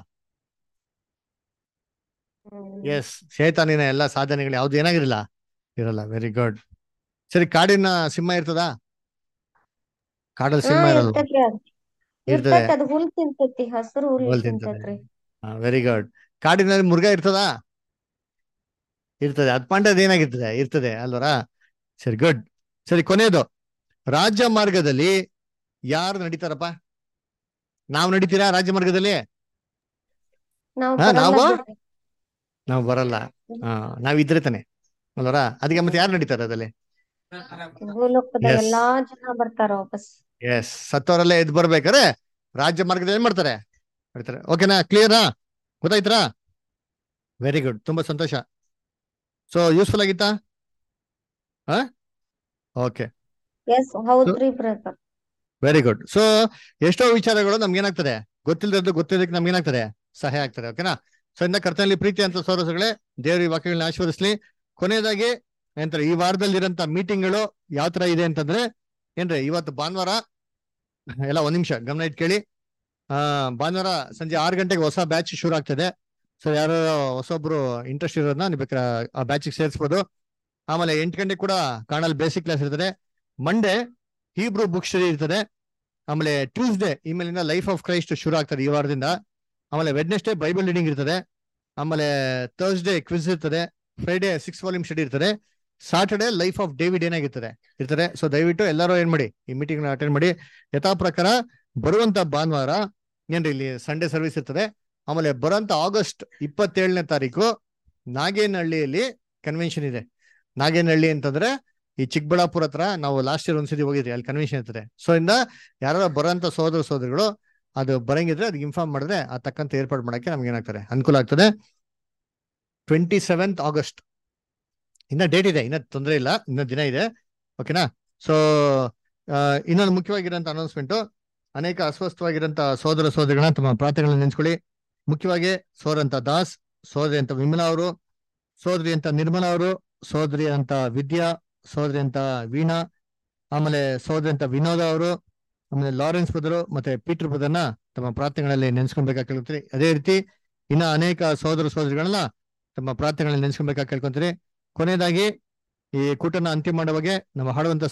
ಎಸ್ ಶೇತಾನಿನ ಎಲ್ಲ ಸಾಧನೆಗಳು ಯಾವ್ದು ಏನಾಗಿರಲ್ಲ ಇರಲ್ಲ ವೆರಿ ಗುಡ್ ಸರಿ ಕಾಡಿನ ಸಿಂಹ ಇರ್ತದಾ ಕಾಡಲ್ಲಿ ಸಿಂಹ ಇರಲ್ಲ ಇರ್ತೈತ್ರಿ ಅದ್ ಇರ್ತದೆ ಇರ್ತೈತಿ ಅದ್ ಹುಲ್ ತಿಂತೈತಿ ಹಸಿರು ಹುಲ್ ಹುಲ್ ತಿಂತದೆ. ತಿಂತೈತ್ರಿ ವೆರಿ ಗುಡ್ ಕಾಡಿನಲ್ಲಿ ಮೃಗ ಇರ್ತದಾ ಇರ್ತದೆ ಅದ್ ಪಾಂಡದ್ ಏನಾಗಿರ್ತದೆ ಇರ್ತದೆ ಅಲ್ವರ ಸರಿ ಗುಡ್ ಸರಿ ಕೊನೆಯದು ರಾಜ್ಯ ಮಾರ್ಗದಲ್ಲಿ ಯಾರು ನಡೀತಾರಪ್ಪ ನಾವ್ ನಡೀತೀರಾ ರಾಜ್ಯ ಮಾರ್ಗದಲ್ಲಿ ನಾವ್ ಹಾ, ಬರಲ್ಲ ನಾವು? ಬಿಡ್ರಿ. ನಾವು ಬರಲ್ಲ ಹಾ ನಾವ್ ಇದ್ರೆ ತಾನೆ ಅಲ್ವರ ಅದಕ್ಕೆ ಮತ್ತೆ ಯಾರು ನಡೀತಾರೆ ಅದಲ್ಲಿ ಭೂಲೋಕದ Yes. ಎಲ್ಲಾ ಜನ ಬರ್ತಾರ ವಾಪಸ್ ಎಸ್ ಸತ್ತವರೆಲ್ಲ ಎದ್ ಬರ್ಬೇಕಾರೆ ರಾಜ್ಯ ಮಾರ್ಗದಲ್ಲಿ ಏನ್ ಮಾಡ್ತಾರೆ ಮಾಡ್ತಾರೆ ಓಕೆನಾ ಕ್ಲಿಯರಾ ಗೊತ್ತಾಯ್ತಾ ವೆರಿ ಗುಡ್ ತುಂಬಾ ಸಂತೋಷ ಸೊ ಯೂಸ್ಫುಲ್ ಆಗಿತ್ತಾ ಹಾ ಓಕೆ ಎಸ್ ಹೌದ್ರಿ ಬ್ರದರ್ ವೆರಿ ಗುಡ್ ಸೊ ಎಷ್ಟೋ ವಿಚಾರಗಳು ನಮ್ಗೆ ಏನಾಗ್ತದೆ ಗೊತ್ತಿಲ್ಲದ್ದು ಗೊತ್ತಿದ್ದಕ್ಕೆ ನಮ್ಗೆ ಏನಾಗ್ತದೆ ಸಹಾಯ ಆಗ್ತದೆ ಓಕೆನಾ ಸೊ ಇಂದ ಕರ್ತನಲ್ಲಿ ಪ್ರೀತಿ ಅಂತ ಸೋರಸಗಳೇ ದೇವ್ರ ಈ ವಾಕ್ಯಗಳನ್ನ ಆಶೀರ್ವದಿಸ್ಲಿ ಕೊನೆಯದಾಗಿ ಏನಂತಾರೆ ಈ ವಾರದಲ್ಲಿ ಇರೋಂತ ಮೀಟಿಂಗ್ಗಳು ಯಾವ ತರ ಇದೆ ಅಂತಂದ್ರೆ ಏನ್ರಿ ಇವತ್ತು ಭಾನುವಾರ ಎಲ್ಲ ಒಂದ್ ನಿಮಿಷ ಗಮನ ಇಟ್ ಕೇಳಿ ಆ ಭಾನುವಾರ ಸಂಜೆ ಆರು ಗಂಟೆಗೆ ಹೊಸ ಬ್ಯಾಚ್ ಶುರು ಆಗ್ತದೆ ಸೊ ಯಾರು ಹೊಸೊಬ್ರು ಇಂಟ್ರೆಸ್ಟ್ ಇರೋದನ್ನ ನೀವು ಬೇಕಾದ್ರೆ ಆ ಬ್ಯಾಚಿಗೆ ಸೇರಿಸ್ಬೋದು ಆಮೇಲೆ ಎಂಟು ಗಂಟೆಗೆ ಕೂಡ ಕಾಣಲ್ ಬೇಸಿಕ್ ಕ್ಲಾಸ್ ಇರ್ತದೆ ಮಂಡೇ ಹೀಬ್ರೂ ಬುಕ್ ಸ್ಟಡಿ ಇರ್ತದೆ ಆಮೇಲೆ ಟ್ಯೂಸ್ಡೇ ಇಮೇಲಿಂದ ಲೈಫ್ ಆಫ್ ಕ್ರೈಸ್ಟ್ ಶುರು ಆಗ್ತದೆ ಈ ವಾರದಿಂದ ಆಮೇಲೆ ವೆಡ್ನೆಸ್ಡೇ ಬೈಬಲ್ ರೀಡಿಂಗ್ ಇರ್ತದೆ ಆಮೇಲೆ ಥರ್ಸ್ಡೇ ಕ್ವಿಸ್ ಇರ್ತದೆ ಫ್ರೈಡೇ ಸಿಕ್ಸ್ ವಾಲ್ಯೂಮ್ ಸ್ಟಡಿ ಇರ್ತದೆ ಸಾಟರ್ಡೆ ಲೈಫ್ ಆಫ್ ಡೇವಿಡ್ ಏನಾಗಿರ್ತದೆ ಇರ್ತದೆ ಸೊ ದಯವಿಟ್ಟು ಎಲ್ಲರೂ ಏನ್ ಮಾಡಿ ಈ ಮೀಟಿಂಗ್ ಅಟೆಂಡ್ ಮಾಡಿ ಯಥಾ ಪ್ರಕಾರ ಬರುವಂತ ಭಾನುವಾರ ಏನ್ರಿ ಇಲ್ಲಿ ಸಂಡೇ ಸರ್ವಿಸ್ ಇರ್ತದೆ ಆಮೇಲೆ ಬರುವಂತ ಆಗಸ್ಟ್ ಇಪ್ಪತ್ತೇಳನೇ ತಾರೀಕು ನಾಗೇನಹಳ್ಳಿಯಲ್ಲಿ ಕನ್ವೆನ್ಷನ್ ಇದೆ ನಾಗೇನಹಳ್ಳಿ ಅಂತಂದ್ರೆ ಈ ಚಿಕ್ಕಬಳ್ಳಾಪುರ ಹತ್ರ ನಾವು ಲಾಸ್ಟ್ ಇಯರ್ ಒಂದ್ಸತಿ ಹೋಗಿದ್ರಿ ಅಲ್ಲಿ ಕನ್ವೆನ್ಷನ್ ಇರ್ತದೆ ಸೊ ಇಂದ ಯಾರು ಬರೋಂತ ಸೋದರ ಸೋದರಿಗಳು ಅದು ಬರಂಗಿದ್ರೆ ಅದಕ್ಕೆ ಇನ್ಫಾರ್ಮ್ ಮಾಡಿದ್ರೆ ಆ ತಕ್ಕಂತ ಏರ್ಪಾಡು ಮಾಡಕ್ಕೆ ನಮ್ಗೆ ಏನಾಗ್ತದೆ ಅನುಕೂಲ ಆಗ್ತದೆ ಟ್ವೆಂಟಿ ಸೆವೆಂತ್ ಆಗಸ್ಟ್ ಇನ್ನ ಡೇಟ್ ಇದೆ ಇನ್ನ ತೊಂದರೆ ಇಲ್ಲ ಇನ್ನ ದಿನ ಇದೆ ಓಕೆನಾ ಸೊ ಇನ್ನೊಂದು ಮುಖ್ಯವಾಗಿರೋಂಥ ಅನೌನ್ಸ್ಮೆಂಟ್ ಅನೇಕ ಅಸ್ವಸ್ಥವಾಗಿರೋಂಥ ಸೋದರ ಸೋದರಿಗಳನ್ನ ತಮ್ಮ ಪ್ರಾರ್ಥನೆಗಳನ್ನ ನೆನೆಸ್ಕೊಳ್ಳಿ ಮುಖ್ಯವಾಗಿ ಸೋದರಂತ ದಾಸ್ ಸೋದರಿ ಅಂತ ವಿಮಲಾ ಅವರು ಸೋದರಿ ಅಂತ ನಿರ್ಮಲಾ ಅವರು ಸೋದರಿ ಅಂತ ವಿದ್ಯಾ ಸೋದರಿ ಅಂತ ವೀಣಾ ಆಮೇಲೆ ಸೋದರಿ ಅಂತ ವಿನೋದ ಅವರು ಆಮೇಲೆ ಲಾರೆನ್ಸ್ ಬ್ರದರು ಮತ್ತೆ ಪೀಟರ್ ಬ್ರದರ್ನ ತಮ್ಮ ಪ್ರಾರ್ಥನೆಗಳಲ್ಲಿ ನೆನೆಸ್ಕೊಬೇಕಾಗಿ ಕೇಳ್ಕೊತೀರಿ ಅದೇ ರೀತಿ ಇನ್ನ ಅನೇಕ ಸೋದರ ಸೋದರಿಗಳನ್ನ ತಮ್ಮ ಪ್ರಾರ್ಥನೆಗಳಲ್ಲಿ ನೆನೆಸ್ಕೊಬೇಕಾಗಿ ಕೇಳ್ಕೊಂತೀರಿ ಕೊನೆಯದಾಗಿ ಈ ಕೂಟನ ಅಂತ್ಯ ಮಾಡುವಾಗೆ ನಮ್ಮ ಹಾಡುವಂತ